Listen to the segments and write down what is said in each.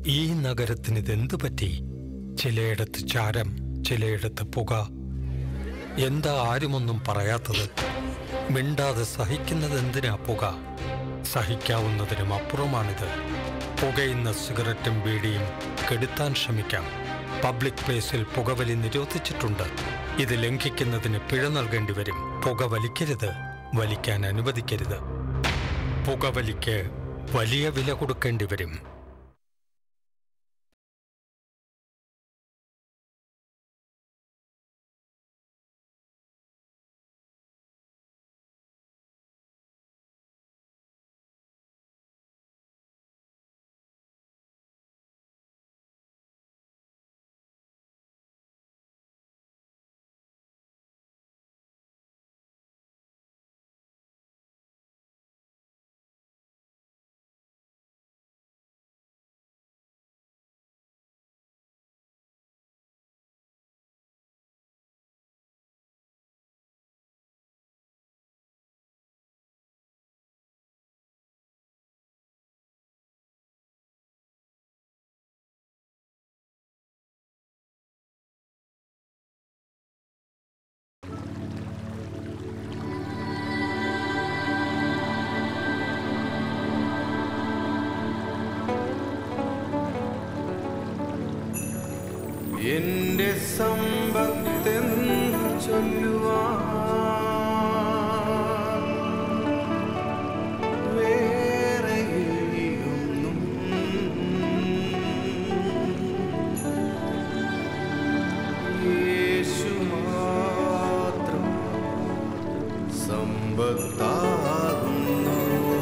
ഈ നഗരത്തിന് ഇതെന്തു പറ്റി ചിലയിടത്ത് ചാരം ചിലയിടത്ത് പുക എന്താ ആരുമൊന്നും പറയാത്തത് മിണ്ടാതെ സഹിക്കുന്നത് എന്തിനാ പുക സഹിക്കാവുന്നതിനും അപ്പുറമാണിത് പുകയുന്ന സിഗരറ്റും ബീഡിയും കെടുത്താൻ ശ്രമിക്കാം പബ്ലിക് പ്ലേസിൽ പുകവലി നിരോധിച്ചിട്ടുണ്ട് ഇത് ലംഘിക്കുന്നതിന് പിഴ നൽകേണ്ടി വരും പുക വലിക്കരുത് വലിക്കാൻ അനുവദിക്കരുത് പുകവലിക്ക് വലിയ വില കൊടുക്കേണ്ടി വരും എന്റെ സമ്പത്തെന്ന് ചൊല്ലുവാൻ വേറെ ഒന്നും യേശു മാത്രം സമ്പത്താകുന്നു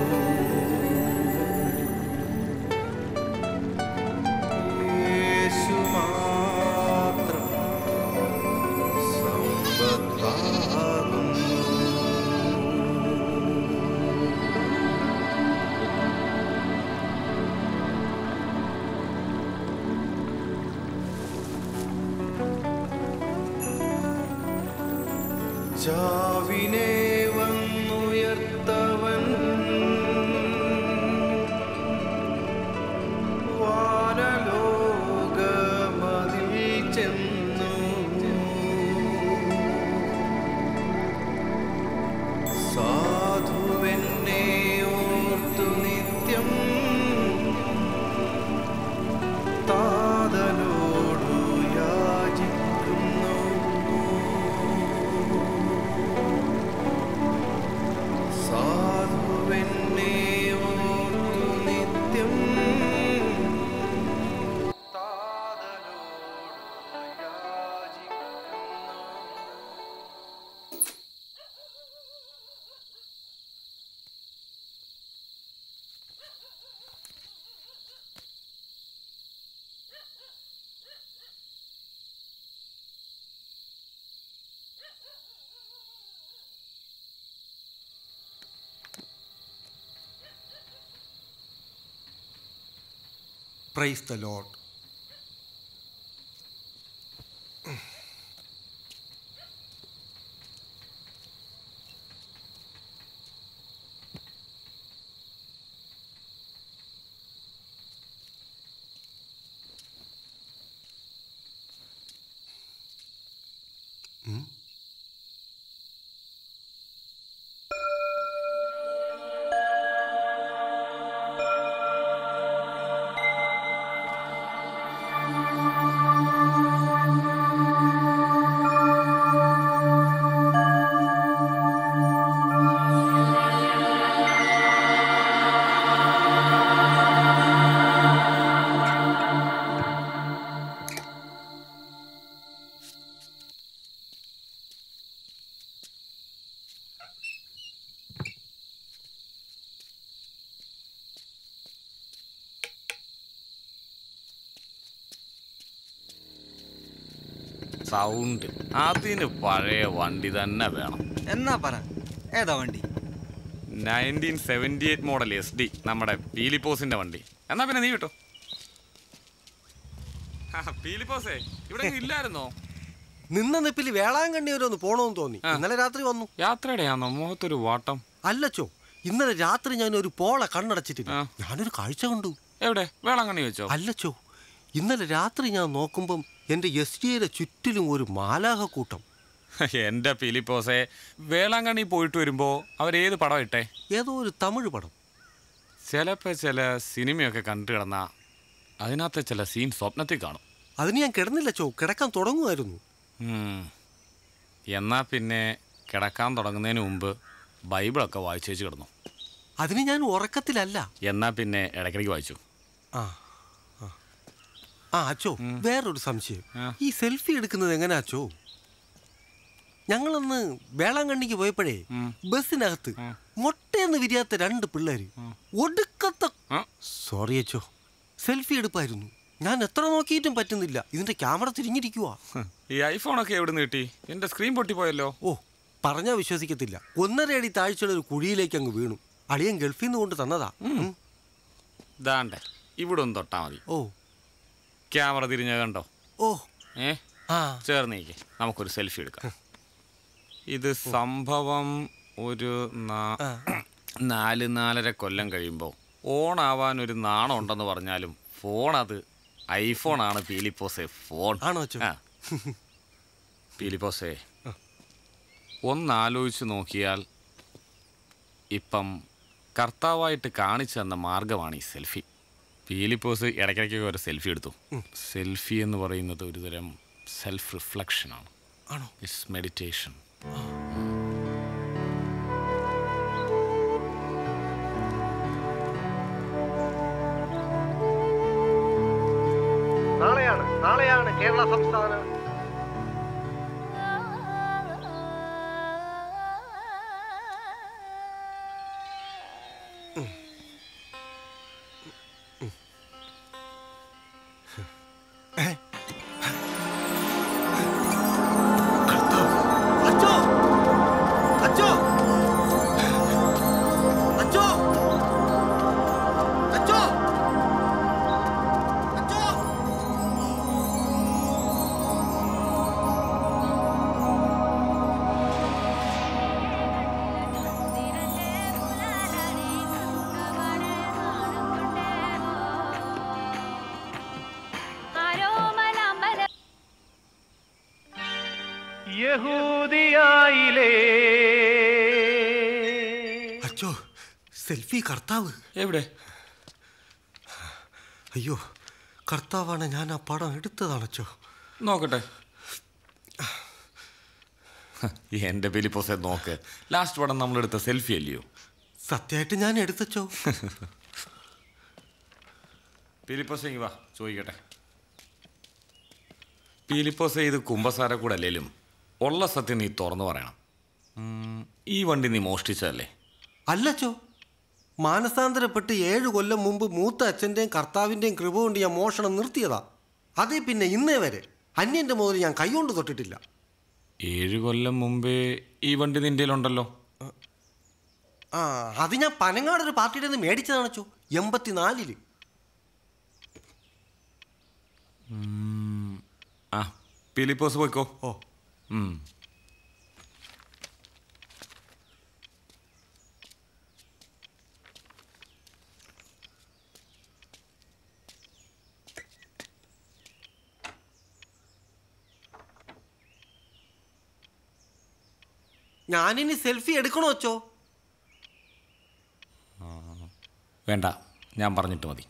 യേശു മാത്രം സമ്പത്താകുന്നു ചാവിനെ വന്നുയർത്തവൻ വാനലോകമതിൽ ചെന്നു സാധുവെന്നെ ഓർത്തു നിത്യം താതനോടു യാചിക്കുന്നു സാധുവെന്നെ ഓർത്തു നിത്യം താതനോടു യാചിക്കുന്നു പ്രൈസ് ദ ലോഡ് സൗണ്ട് അതിന് പഴയ വണ്ടി തന്നെ വേണം എന്നാ പറ ഏതാ വണ്ടി nineteen seventy eight model S D നമ്മുടെ പീലിപ്പോസിന്റെ വണ്ടി എന്നാ പിന്നെ നീ കിട്ടോ പീലിപ്പോസേ ഇവിടെ എങ്ങും ഇല്ലായിരുന്നോ നിന്ന നിപ്പിൽ വേളാങ്കണ്ണി വരെ ഒന്ന് പോണോന്ന് തോന്നി ആ. ഇന്നലെ രാത്രി വന്നു യാത്രയുടെയാണോ മുഖത്തൊരു വാട്ടം അല്ലച്ചോ ഇന്നലെ രാത്രി ഞാൻ ഒരു പോള കണ്ണടച്ചിട്ടില്ല ആ. ഞാനൊരു കാഴ്ച കണ്ടു എവിടെ വേളാങ്കണ്ണി വെച്ചോ അല്ലച്ചോ ഇന്നലെ രാത്രി ഞാൻ നോക്കുമ്പം എൻ്റെ എസ് ഡിയുടെ ചുറ്റിലും ഒരു മാലാഹ കൂട്ടം എന്റെ ഫിലിപ്പോസെ വേളാങ്കണ്ണി പോയിട്ട് വരുമ്പോ അവരേത് പടം ഇട്ടെ ഏതോ ഒരു തമിഴ് പടം ചിലപ്പോ ചില സിനിമയൊക്കെ കണ്ടു കിടന്ന അതിനകത്തെ ചില സീൻ സ്വപ്നത്തിൽ കാണും അതിന് ഞാൻ കിടന്നില്ലച്ചോ കിടക്കാൻ തുടങ്ങുമായിരുന്നു ഉം. എന്നാ പിന്നെ കിടക്കാൻ തുടങ്ങുന്നതിന് മുമ്പ് ബൈബിളൊക്കെ വായിച്ചു വെച്ച് കിടന്നു അതിന് ഞാൻ ഉറക്കത്തിലല്ല എന്നാ പിന്നെ ഇടയ്ക്കിടയ്ക്ക് വായിച്ചു ആ ആ. ആ അച്ചോ വേറൊരു സംശയം ആ. ഈ സെൽഫി എടുക്കുന്നത് എങ്ങനെയാ അച്ചോ ഞങ്ങളന്ന് വേളാങ്കണ്ണിക്ക് പോയപ്പോഴേ ബസ്സിനകത്ത് മൊട്ടയെന്ന് വിരിയാത്ത രണ്ട് പിള്ളേര് ഒടുക്കത്തെ ആ. സോറി അച്ചോ സെൽഫി എടുപ്പായിരുന്നു ഞാൻ എത്ര നോക്കിയിട്ടും പറ്റുന്നില്ല ഇതിന്റെ ക്യാമറ തിരിഞ്ഞിരിക്കുവാ ഈ ഐഫോണൊക്കെ എവിടെ നിന്ന് കിട്ടി എന്റെ സ്ക്രീൻ പൊട്ടിപ്പോയല്ലോ ഓ പറഞ്ഞാ വിശ്വസിക്കത്തില്ല ഒന്നര അടി താഴ്ചയുള്ള ഒരു കുഴിയിലേക്ക് അങ്ങ് വീണു അളിയൻ ഗൾഫിൽ നിന്ന് കൊണ്ട് തന്നതാ ഉം. ദാണ്ടെ ഇവിടെ ഒന്ന് തൊട്ടാ മതി ഓ ക്യാമറ തിരിഞ്ഞ കണ്ടോ ഓ ഏ ആ ചേർന്നേക്ക് നമുക്കൊരു സെൽഫി എടുക്കാം ഇത് സംഭവം ഒരു നാ- ആ. നാല് നാലര കൊല്ലം കഴിയുമ്പോൾ ഓണാവാൻ ഒരു നാണം ഉണ്ടെന്ന് പറഞ്ഞാലും ഫോൺ അത് ഐഫോൺ ആണ് പീലിപ്പോസെ ഫോൺ ആണോ അച്ചോ? ആ. പീലിപ്പോസേ ഒന്നാലോചിച്ച് നോക്കിയാൽ ഇപ്പം കർത്താവായിട്ട് കാണിച്ചു തന്ന മാർഗമാണ് ഈ സെൽഫി പീലിപ്പോസ് ഇടയ്ക്കിടയ്ക്കൊക്കെ ഒരു സെൽഫി എടുത്തു സെൽഫി എന്ന് പറയുന്നത് ഒരുതരം സെൽഫ് റിഫ്ലക്ഷനാണ് ആണോ ഇറ്റ്സ് മെഡിറ്റേഷൻ നാളെയാണ് നാളെയാണ് കേരള സംസ്ഥാന അച്ചോ അച്ചോ അച്ചോ അച്ചോ അച്ചോ ആരോമലാമ്പല യഹൂദിയായിലേ അച്ചോ സെൽഫി കർത്താവ് എവിടെ അയ്യോ കർത്താവാണ് ഞാൻ ആ പടം എടുത്തതാണച്ചോ നോക്കട്ടെ എൻ്റെ പീലിപ്പോസെ നോക്ക് ലാസ്റ്റ് പടം നമ്മളെടുത്ത സെൽഫി അല്ലയോ സത്യമായിട്ട് ഞാൻ എടുത്തച്ചോ പീലിപ്പോസെ ഇങ്ങ് വാ ചോദിക്കട്ടെ പീലിപ്പോസെ ഇത് കുംഭസാര കൂടെ അല്ലേലും ഉള്ള സത്യം നീ തുറന്നു പറയണം ഉം, ഈ വണ്ടി നീ മോഷ്ടിച്ചതല്ലേ അല്ലച്ചോ മാനസാന്തരപ്പെട്ട് ഏഴ് കൊല്ലം മുമ്പ് മൂത്ത അച്ഛൻ്റെയും കർത്താവിൻ്റെയും കൃപ കൊണ്ട് ഞാൻ മോഷണം നിർത്തിയതാ അതേ പിന്നെ ഇന്നേ വരെ അന്യൻ്റെ മുതൽ ഞാൻ കൈകൊണ്ട് തൊട്ടിട്ടില്ല ഏഴ് കൊല്ലം മുമ്പേ ഈ വണ്ടി നിൻ്റെ ഉണ്ടല്ലോ ആ അത് ഞാൻ പനങ്ങാട് ഒരു പാർട്ടിയുടെ നിന്ന് മേടിച്ചതാണച്ചോ എൺപത്തിനാലില് ആ പീലിപ്പോസ് പോയിക്കോ ഓ ഉം. ഞാനിനി സെൽഫി എടുക്കണോ അച്ചോ വേണ്ട ഞാൻ പറഞ്ഞിട്ട് മതി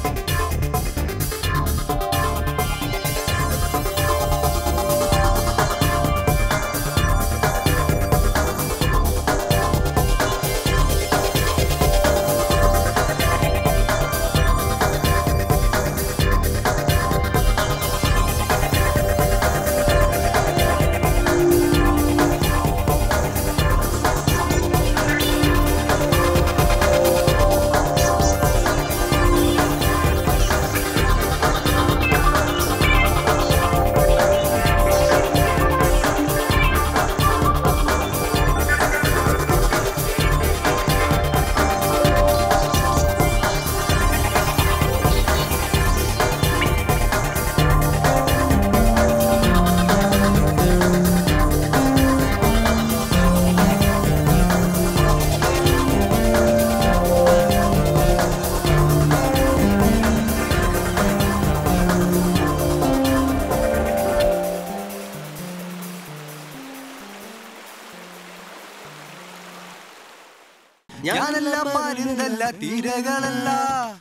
ും പാലല്ല പാലിന്തല്ല തീരകളല്ല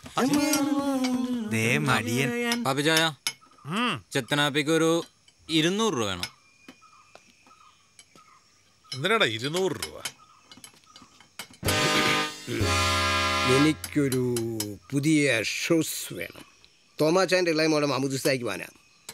ദേ മടിയൻ പാപ്പിച്ചായ ചെത്തനാപ്പിക്ക് ഒരു ഇരുന്നൂറ് രൂപ വേണം എന്തിനാടാ ഇരുന്നൂറ് രൂപ എനിക്കൊരു പുതിയ ഷൂസ് വേണം തോമാച്ചാൻ്റെ ഇളയമോടെ മമുദിസായിക്ക് പോകാനാ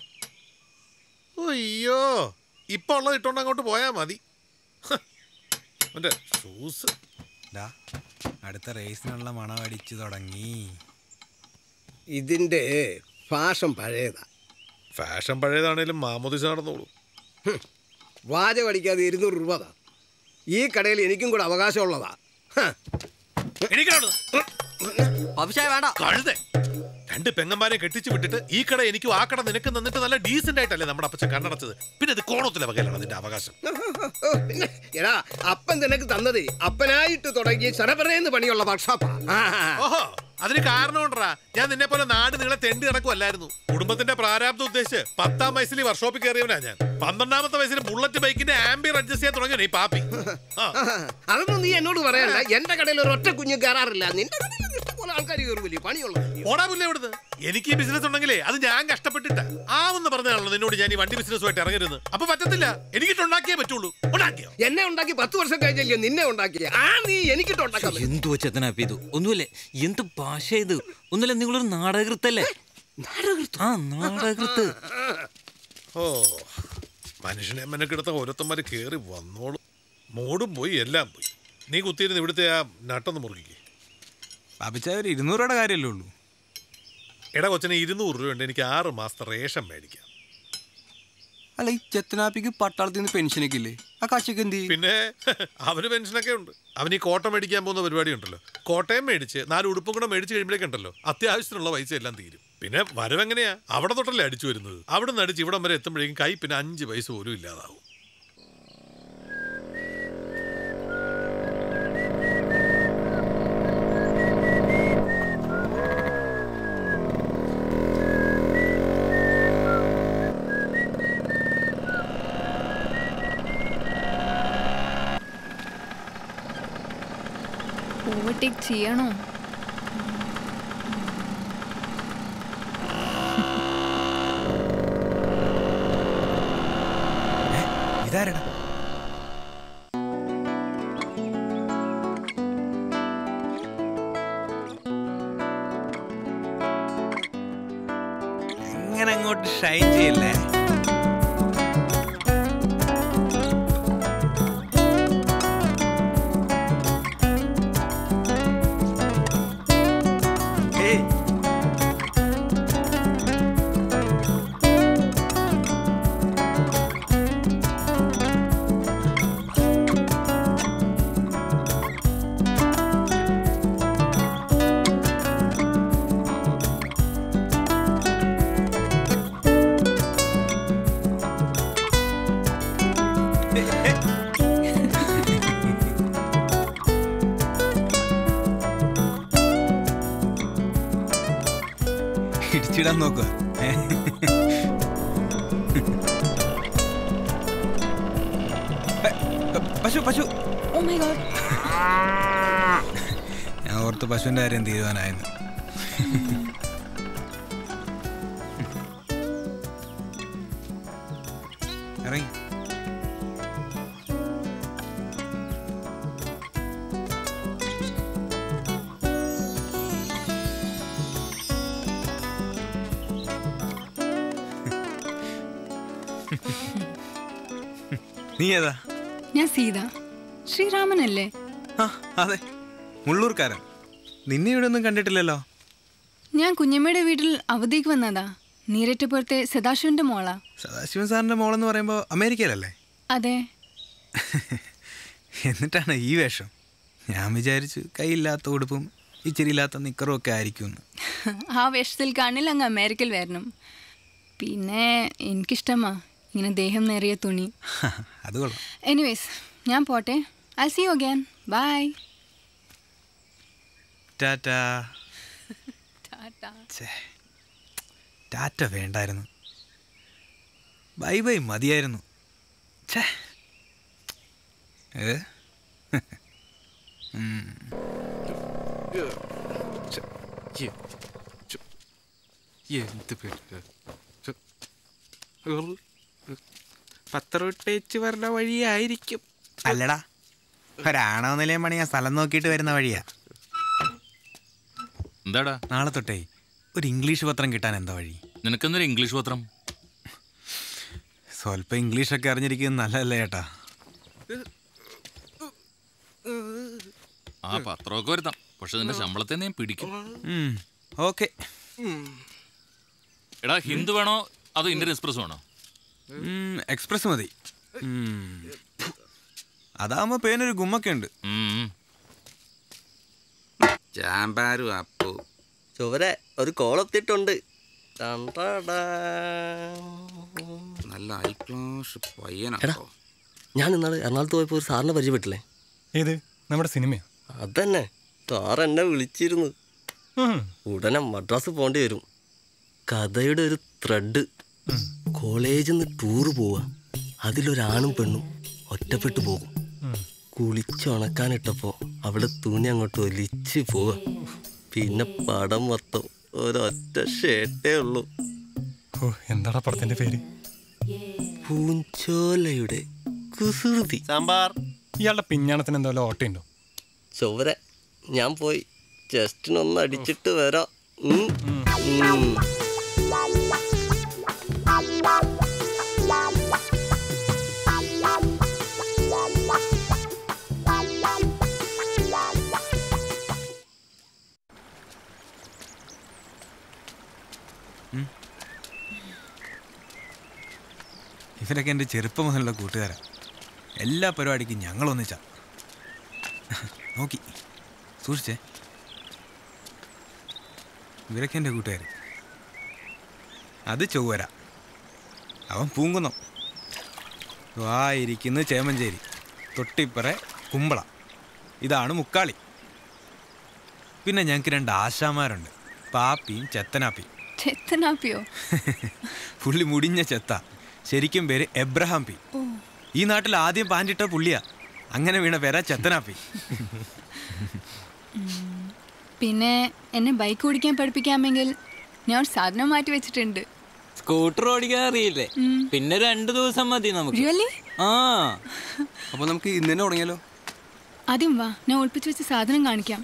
അയ്യോ ഇപ്പൊ ഉള്ളത് ഇട്ടോണ്ട് അങ്ങോട്ട് പോയാ മതി ഹ്. അവന്റെ ഷൂസ് ദാ, അടുത്ത റേസിനുള്ള മണം അടിച്ചു തുടങ്ങി ഇതിൻ്റെ ഫാഷൻ പഴയതാ ഫാഷൻ പഴയതാണേലും മാമോദിസ നടന്നോളൂ വാചകം അടിക്കാതെ ഇരുന്നൂറ് രൂപ താ ഈ കടയിൽ എനിക്കും കൂടെ അവകാശമുള്ളതാ ഹ. എനിക്കാണ് പാപ്പിച്ചായ വേണ്ട കഴുതേ രണ്ട് പെങ്ങന്മാരെ കെട്ടിച്ചു വിട്ടിട്ട് ഈ കട എനിക്കും ആ കട നിനക്ക് നിന്നിട്ട് നല്ല ഡീസന്റ് ആയിട്ടല്ലേ നമ്മുടെ അപ്പച്ചൻ കണ്ണടച്ചത് പിന്നെ ഇത് കോണത്തിലെ വകയിലാണ് നിന്റെ അവകാശം ഓ, പിന്നെ എടാ അപ്പൻ നിനക്ക് തന്നത് അപ്പനായിട്ട് തുടങ്ങിയ ശരപറയെന്ന് പണിയുള്ള വർഷാപ്പാ ആ, ഓഹോ അതിന് കാരണമുണ്ടാ ഞാൻ നിന്നെ പോലെ നാട് നിങ്ങളെ തെണ്ടി നടക്കുമല്ലായിരുന്നു കുടുംബത്തിന്റെ പ്രാരാബ്ദം ഉദ്ദേശിച്ച് പത്താം വയസ്സിൽ ഈ വർക്ക്ഷോപ്പിൽ കയറിയവനാ ഞാൻ പന്ത്രണ്ടാമത്തെ വയസ്സിൽ ബുള്ളറ്റ് ബൈക്കിന്റെ ആംബിയർ അഡ്ജസ്റ്റ് ചെയ്യാൻ തുടങ്ങിയ ഈ പാപ്പി ആ. ആ, അതൊന്നും നീ എന്നോട് പറയണ്ട എന്റെ കടയിൽ ഒരു ഒറ്റ കുഞ്ഞു കയറാറില്ല നിന്റെ കടയിൽ ഇഷ്ടംപോലെ ആൾക്കാർ കയറുമില്ലേ പണിയുള്ളത് ഓടാ പുല്ലേ ഇവിടുന്ന് എനിക്ക് ഈ ബിസിനസ് ഉണ്ടെങ്കിലേ അത് ഞാൻ കഷ്ടപ്പെട്ടിട്ടാ ആവെന്ന് പറഞ്ഞാണല്ലോ നിന്നോട് ഞാൻ ഈ വണ്ടി ബിസിനസ്സുമായിട്ട് ഇറങ്ങരുത് അപ്പൊ പറ്റത്തില്ല എനിക്കിട്ടുണ്ടാക്കിയേ പറ്റുള്ളൂ ഉണ്ടാക്കിയോ എന്നെ ഉണ്ടാക്കി പത്ത് വർഷം കഴിഞ്ഞല്ലേ നിന്നെ ഉണ്ടാക്കിയ ആ നീ എനിക്കിട്ട് ഉണ്ടാക്കാൻ പറ്റും. എന്തുവാ ചെത്തനാപ്പി ഇത് ഒന്നുമില്ലേ എന്ത് ഭാഷ ഇത് ഒന്നുമില്ല നിങ്ങളൊരു നാടകൃത്തല്ലേ ആ നാടകൃത്ത് ഓ മനുഷ്യനെ മെനക്കെടുത്ത ഓരോരുത്തന്മാര് കേറി വന്നോളും മോടും പോയി എല്ലാം പോയി നീ കുത്തിയിരുന്ന് ഇവിടുത്തെ ആ നട്ടൊന്ന് മുറുകിക്കേ പാപ്പിച്ചായ ഒരു ഇരുന്നൂറ് രൂപയുടെ കാര്യമല്ലേ ഉള്ളൂ എടാ കൊച്ചനെ ഇരുന്നൂറ് രൂപ ഉണ്ട് എനിക്ക് ആറ് മാസത്തെ റേഷൻ മേടിക്കാം അല്ല ഈ ചെത്തനാപ്പിക്ക് പട്ടാളത്തിൽ നിന്ന് പെൻഷനൊക്കെ ഇല്ലേ ആ കാശൊക്കെ എന്ത് ചെയ്യും പിന്നെ അവന് പെൻഷനൊക്കെ ഉണ്ട് അവൻ ഈ കോട്ട മേടിക്കാൻ പോകുന്ന പരിപാടി ഉണ്ടല്ലോ കോട്ടയം മേടിച്ച് നാല് ഉടുപ്പും കൂടെ മേടിച്ച് കഴിയുമ്പോഴേക്കുണ്ടല്ലോ അത്യാവശ്യത്തിനുള്ള പൈസ എല്ലാം തീരും പിന്നെ വരവെങ്ങനെയാ അവിടെ തൊട്ടല്ലേ അടിച്ചു വരുന്നത് അവിടെ നിന്ന് അടിച്ച് ഇവിടം വരെ എത്തുമ്പോഴേക്കും കൈ പിന്നെ അഞ്ച് പൈസ പോലും ഇല്ലാതാവും ഓവർടേക്ക് ചെയ്യണോ ഇതാരടാ എങ്ങനെ അങ്ങോട്ട് ഷൈൻ ചെയ്യില്ലേ ഏയ് ഇടിച്ചിടാൻ നോക്കുക പശു പശു ഓ മൈ ഗോഡ് ഞാൻ ഓർത്ത് പശുവിന്റെ കാര്യം തീരുമാനമായിരുന്നു ഇറങ്ങി നീ ഏതാ ഞാൻ സീത ശ്രീരാമനല്ലേ ആ അതെ മുള്ളൂർക്കാരൻ നിന്നെ ഇവിടെ ഒന്നും കണ്ടിട്ടില്ലല്ലോ ഞാൻ കുഞ്ഞമ്മയുടെ വീട്ടിൽ അവധിക്ക് വന്നതാ നീരറ്റപ്പുറത്തെ സദാശിവന്റെ മോളാ സദാശിവൻ സാറിന്റെ മോളെന്ന് പറയുമ്പോൾ അമേരിക്കയിലല്ലേ അതെ എന്നിട്ടാണ് ഈ വേഷം ഞാൻ വിചാരിച്ചു കൈയില്ലാത്ത ഉടുപ്പും ഇച്ചിരിയില്ലാത്ത നിക്കറും ഒക്കെ ആയിരിക്കുമെന്ന് ആ വേഷത്തിൽ കാണില്ല അങ്ങ് അമേരിക്കയിൽ വരണം പിന്നെ എനിക്കിഷ്ടമാ ഇങ്ങനെ ദേഹം നേറിയ തുണി അത് കൊള്ളാം എനിവേസ് ഞാൻ പോട്ടെ I see you again bye ടാറ്റാ ഛേ, ടാറ്റ വേണ്ടായിരുന്നു ബൈ ബൈ മതിയായിരുന്നു ഛേ ഏ ഉം. എന്ത് പത്രം ഇട്ടേച്ച് വരുന്ന വഴിയായിരിക്കും അല്ലടാ ഒരാണോ നിലയം മണി ആ സ്ഥലം നോക്കിയിട്ട് വരുന്ന വഴിയാ എന്താടാ നാളെ തൊട്ടേ ഒരു ഇംഗ്ലീഷ് പത്രം കിട്ടാൻ എന്താ വഴി നിനക്കെന്തൊരു ഇംഗ്ലീഷ് പത്രം സ്വല്പം ഇംഗ്ലീഷൊക്കെ അറിഞ്ഞിരിക്കുന്നത് നല്ലതല്ലേ ചേട്ടാ ആ പത്രമൊക്കെ വരുത്താം പക്ഷെ നിന്റെ ശമ്പളത്തെ ഞാൻ പിടിക്കും ഓക്കെ എടാ ഹിന്ദു വേണോ അതോ ഇന്ത്യൻ എക്സ്പ്രസ് വേണോ എക്സ്പ്രസ് മതി ഉം. അതാവുമ്പോ പേനൊരു ഗുമ്മൊക്കെ ഉണ്ട് ചാമ്പാരും അപ്പു ചുവരെ ഒരു കോളത്തിട്ടുണ്ട് നല്ല ഹൈ ക്ലാസ് പയ്യനാ ഞാൻ ഇന്നാള് എറണാകുളത്ത് പോയപ്പോൾ ഒരു സാറിനെ പരിചയപ്പെട്ടില്ലേ ഏത് നമ്മുടെ സിനിമയോ അതന്നെ സാർ എന്നെ വിളിച്ചിരുന്നു ഉടനെ മദ്രാസ് പോകേണ്ടി വരും കഥയുടെ ഒരു ത്രെഡ് കോളേജിൽ നിന്ന് ടൂറ് പോവുക അതിലൊരാണും പെണ്ണും ഒറ്റപ്പെട്ടു പോകും കുളിച്ചുണക്കാനിട്ടപ്പോൾ അവിടെ തുണി അങ്ങോട്ട് ഒലിച്ച് പോവുക പിന്നെ പടം മൊത്തം ഒരൊറ്റ ഷേട്ടേ ഉള്ളൂ ഓ എന്താടാ പടത്തിന്റെ പേര് പൂഞ്ചോലയുടെ കുസൃതി സാമ്പാർ ഇയാളുടെ പിഞ്ഞാണത്തിന് എന്തോ ഓട്ടയുണ്ടോ ചൊവ്വരെ ഞാൻ പോയി ജസ്റ്റിനൊന്ന് അടിച്ചിട്ട് വരാം ഉം. ഉം. ഇവരൊക്കെ എൻ്റെ ചെറുപ്പം മുതലുള്ള കൂട്ടുകാരാ എല്ലാ പരിപാടിക്കും ഞങ്ങൾ ഒന്നിച്ചാ നോക്കി സൂക്ഷിച്ചേ ഇവരൊക്കെ എൻ്റെ കൂട്ടുകാർ അത് ചൊവ്വര അവൻ പൂങ്കുന്നം വായിരിക്കുന്ന ചേമഞ്ചേരി തൊട്ടിപ്പറ കുമ്പള ഇതാണ് മുക്കാളി പിന്നെ ഞങ്ങൾക്ക് രണ്ട് ആശാമാരുണ്ട് പാപ്പിയും ചെത്തനാപ്പിയും ചെത്തനാപ്പിയോ പുള്ളി മുടിഞ്ഞ ചെത്ത ശരിക്കും പേര് എബ്രഹാം പി ഓ ഈ നാട്ടിൽ ആദ്യം പാൻറ്റിട്ട പുള്ളിയാ അങ്ങനെ വീണ പേരാ ചെത്തനാപ്പി പിന്നെ എന്നെ ബൈക്ക് ഓടിക്കാൻ പഠിപ്പിക്കാമെങ്കിൽ ഞാൻ ഒരു സാധനം മാറ്റി വെച്ചിട്ടുണ്ട് സ്കൂട്ടർ ഓടിക്കാൻ അറിയില്ലേ പിന്നെ രണ്ടു ദിവസം മതി നമുക്ക് Really? ആ അപ്പൊ നമുക്ക് ഇന്ന് തന്നെ തുടങ്ങിയാലോ ആദ്യം വാ ഞാൻ ഒളിപ്പിച്ച് വെച്ച സാധനം കാണിക്കാം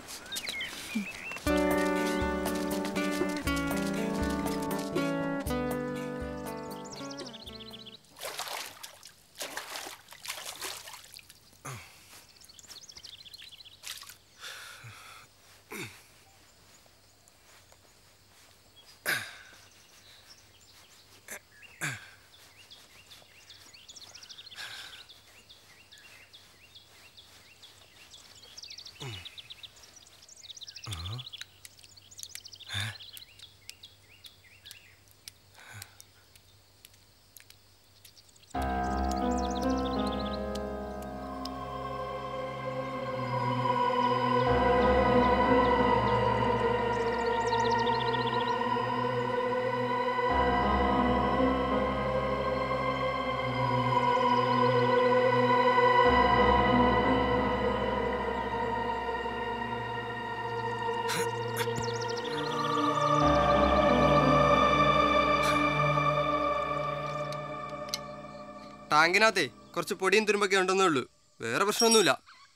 ടാങ്കിനകത്തെ കുറച്ച് പൊടിയും തുരുമ്പൊക്കെ ഉണ്ടെന്നേ ഉള്ളൂ വേറെ പ്രശ്നമൊന്നുമില്ല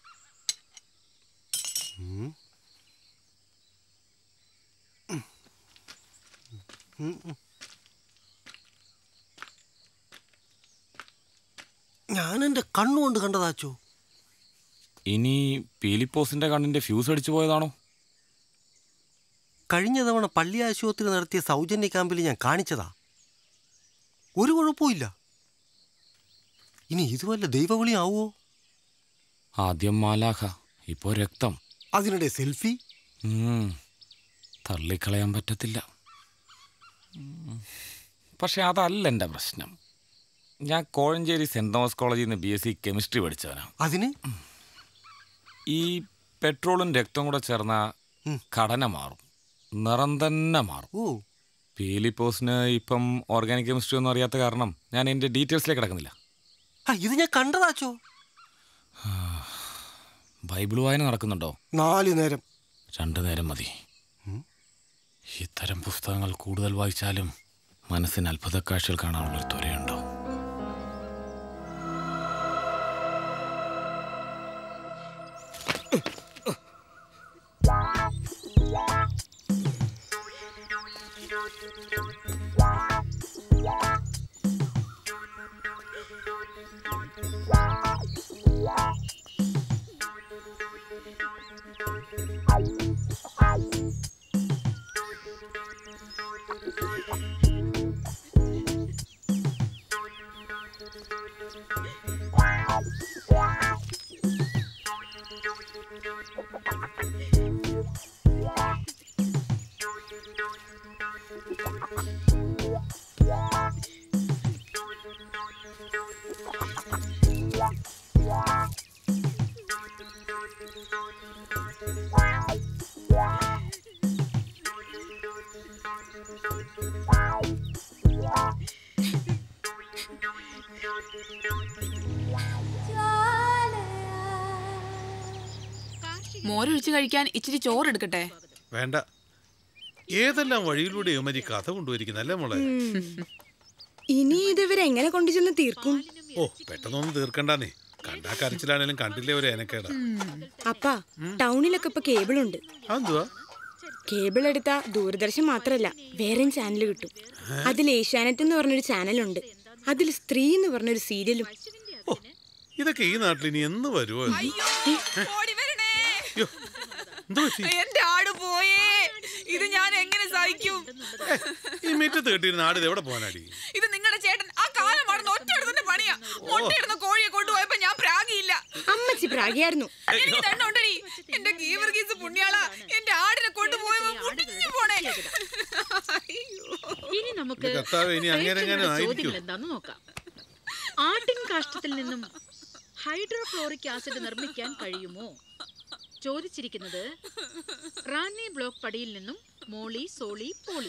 ഞാൻ എൻ്റെ കണ്ണുകൊണ്ട് കണ്ടതാച്ചോ ഇനി പീലിപ്പോസിന്റെ കണ്ണിന്റെ ഫ്യൂസ് അടിച്ചു പോയതാണോ കഴിഞ്ഞ തവണ പള്ളി ആശുപത്രി നടത്തിയ സൗജന്യ ക്യാമ്പിൽ ഞാൻ കാണിച്ചതാ ഒരു കുഴപ്പമില്ല ഇനി ഇതുവല്ല ദൈവവിളി ആവുമോ ആദ്യം മാലാഖ ഇപ്പോ രക്തം അതിനിടെ സെൽഫി ഉം, തള്ളിക്കളയാൻ പറ്റത്തില്ല ഉം. പക്ഷെ അതല്ല എൻ്റെ പ്രശ്നം ഞാൻ കോഴഞ്ചേരി സെൻറ് തോമസ് കോളേജിൽ നിന്ന് ബി എസ് സി കെമിസ്ട്രി പഠിച്ചവനാണ് അതിന് ഈ പെട്രോളും രക്തവും കൂടെ ചേർന്ന ഘടന മാറും നിറം തന്നെ മാറും ഓ പീലിപ്പോസിന് ഇപ്പം ഓർഗാനിക് കെമിസ്ട്രി ഒന്നും അറിയാത്ത കാരണം ഞാൻ എൻ്റെ ഡീറ്റെയിൽസിലേക്ക് കിടക്കുന്നില്ല ആ ഇത് ഞാൻ കണ്ടതാച്ചോ ബൈബിൾ വായന നടക്കുന്നുണ്ടോ നാല് നേരം രണ്ടു നേരം മതി ഇത്തരം പുസ്തകങ്ങൾ കൂടുതൽ വായിച്ചാലും മനസ്സിന് അത്ഭുത കാഴ്ചകൾ കാണാനുള്ളൊരു ത്വരയുണ്ടാവും മോരൊഴിച്ച് കഴിക്കാൻ ഇച്ചിരി ചോറ് എടുക്കട്ടെ വേണ്ട ഏതെല്ലാം വഴിയിലൂടെ യുവമരി കഥ കൊണ്ടുവരിക്കുന്നത് അല്ലേ മോളെ ഇനി ഇതിവരെ എങ്ങനെ കൊണ്ടുചെന്ന് തീർക്കും ഓ പെട്ടെന്നൊന്നും തീർക്കണ്ടെന്നേ കണ്ടാ കരച്ചിലാണേലും കണ്ടില്ലേ ഒരു ഏനക്കേടാ അപ്പാ ടൗണിലൊക്കെ ഇപ്പൊ കേബിൾ ഉണ്ട് അതെന്തുവാ കേബിൾ എടുത്താ ദൂരദർശൻ മാത്രല്ല വേറെയും ചാനൽ കിട്ടും അതിൽ ഏഷ്യാനെറ്റ് എന്ന് പറഞ്ഞൊരു ചാനലുണ്ട് അതിൽ സ്ത്രീ എന്ന് പറഞ്ഞൊരു സീരിയലും ഇതൊക്കെ ഈ നാട്ടിൽ ഇനി എന്ന് വരുമോ എന്റെ ആട് പോയേ ഇത് ഞാൻ എങ്ങനെ സഹിക്കും ഈ മുറ്റത്ത് കെട്ടിയിരുന്ന ആട് ഇത് എവിടെ പോകാനാടി ഇത് നിങ്ങളുടെ ചേട്ടൻ ആ കാലം മറന്ന് ഒറ്റയെടുത്തിന്റെ പണിയാ മുട്ടയിടുന്ന കോഴിയെ കൊണ്ടുപോയപ്പോ ഞാൻ പ്രാഗിയില്ല അമ്മച്ചി പ്രാഗിയായിരുന്നു എനിക്ക് തന്നുണ്ടടി എന്റെ ഗീവർഗീസ് പുണ്യാള എന്റെ ആടിനെ കൊണ്ടുപോയപ്പോ മുട്ടിഞ്ഞു പോണേ ഇനി നമുക്ക് എന്റെ കർത്താവേ, ഇനി അങ്ങേരെങ്ങാനും പ്രേക്ഷകരുടെ ആയിരിക്കും. ചോദ്യങ്ങൾ എന്താന്ന് നോക്കാം ആട്ടിൻ കാഷ്ടത്തിൽ നിന്നും ഹൈഡ്രോഫ്ലോറിക് ആസിഡ് നിർമ്മിക്കാൻ കഴിയുമോ ചോദിച്ചിരിക്കുന്നത് റാന്നി ബ്ലോക്ക് പടിയിൽ നിന്നും മോളി സോളി പോളി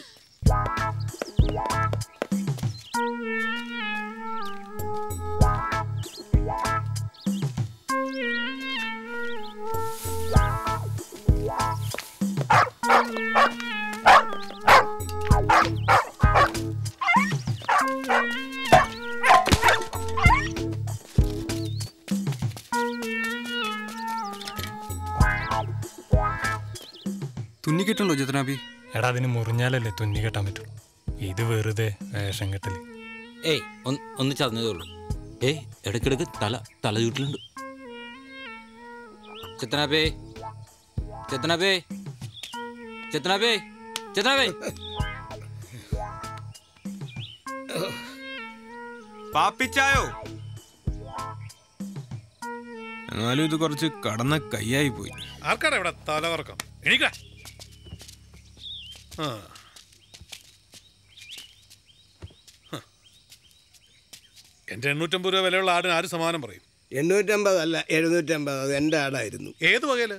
തുന്നിക്കെട്ടുണ്ടോ ചിത്രാബി എടാ അതിന് മുറിഞ്ഞാലല്ലേ തുന്നി കെട്ടാൻ പറ്റുള്ളൂ ഇത് വെറുതെ വേഷം കെട്ടല് ഏയ് ഒന്ന് ഒന്ന് ചതഞ്ഞതേ ഉള്ളൂ ഏയ് ഇടയ്ക്കിടയ്ക്ക് തല തല ചൂട്ടിലുണ്ട് ചെത്തനാബേ ചെത്തനാബേ ചെത്തനാബേ ചെത്തനാബേ പാപ്പിച്ചായോ എന്നാലും ഇത് കുറച്ച് കടന്ന കൈയായി പോയി ആർക്കാടാ ഇവിടെ തലകറക്കം എണീക്ക ആ ഹ. എന്റെ എണ്ണൂറ്റമ്പത് രൂപ വിലയുള്ള ആടിന് ആര് സമാനം പറയും എണ്ണൂറ്റമ്പത് അല്ല എഴുന്നൂറ്റമ്പത് അത് എൻ്റെ ആടായിരുന്നു ഏത് വകയില്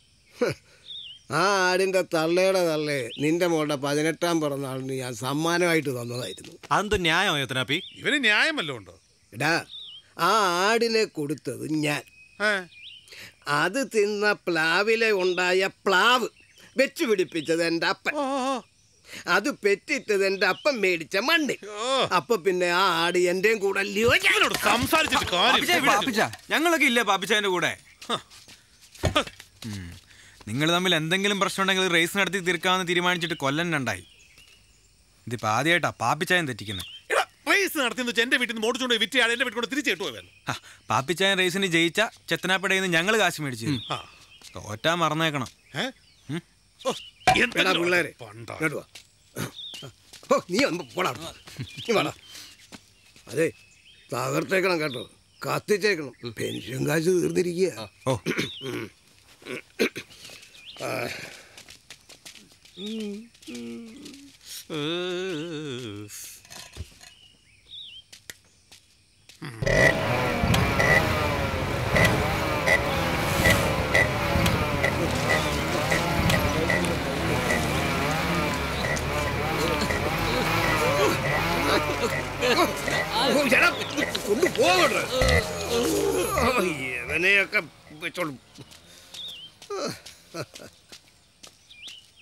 ആ ആടിൻ്റെ തള്ളയുടെ തള്ളേ നിന്റെ മോളുടെ പതിനെട്ടാം പിറന്നാളിന് ഞാൻ സമ്മാനമായിട്ട് തന്നതായിരുന്നു അതെന്തോ ന്യായമോ യത്തനാപ്പി ഇവന് ന്യായമല്ലോ ഉണ്ടോ എടാ ആ ആടിനെ കൊടുത്തത് ഞാൻ അത് തിന്ന പ്ലാവിലെ ഉണ്ടായ പ്ലാവ് വെച്ച് പിടിപ്പിച്ചത് എൻ്റെ അപ്പൻ അത് പെറ്റിട്ടത് എൻ്റെ അപ്പൻ മേടിച്ച മണ്ണ് അപ്പൊ പിന്നെ ആ ആട് എന്റെയും കൂടെ അല്ലയോ സംസാരിച്ചിട്ട് പാപ്പിച്ചാ, പാപ്പിച്ചാ, ഞങ്ങളൊക്കെ ഇല്ലേ പാപ്പിച്ചാന്റെ കൂടെ നിങ്ങൾ തമ്മിൽ എന്തെങ്കിലും പ്രശ്നം ഉണ്ടെങ്കിൽ റേസ് നടത്തി തീർക്കാമെന്ന് തീരുമാനിച്ചിട്ട് കൊല്ലം രണ്ടായി ഇതിപ്പോ ആദ്യമായിട്ടാ പാപ്പിച്ചായൻ തെറ്റിക്കുന്നത് റേസ് നടത്തിയെന്ന് വെച്ചാൽ എന്റെ വീട്ടിൽ നിന്ന് മോടിച്ചുകൊണ്ട് വിറ്റ് ആൾ എന്റെ വീട്ടിൽ കൊണ്ട് തിരിച്ചു കിട്ടുമോ പാപ്പിച്ചായൻ റേസിന് ജയിച്ച ചെത്തനാപ്പടയിൽ നിന്ന് ഞങ്ങൾ കാശ് മേടിച്ചു തരും. തോറ്റാ മറന്നേക്കണം എടാ പിള്ളേരെ ഇങ്ങോട്ട് വാ. ഓ നീ ഒന്ന് പോടാ അവിടുന്ന്. നീ വാടാ അതെ തകർത്തേക്കണം കേട്ടോ കത്തിച്ചേക്കണം പെൻഷൻ കാശ് തീർന്നിരിക്കുക ഓ ഓ, എടാ, ഒന്ന് പോകട്ടെ ഇവനെയൊക്കെ വെച്ചോളും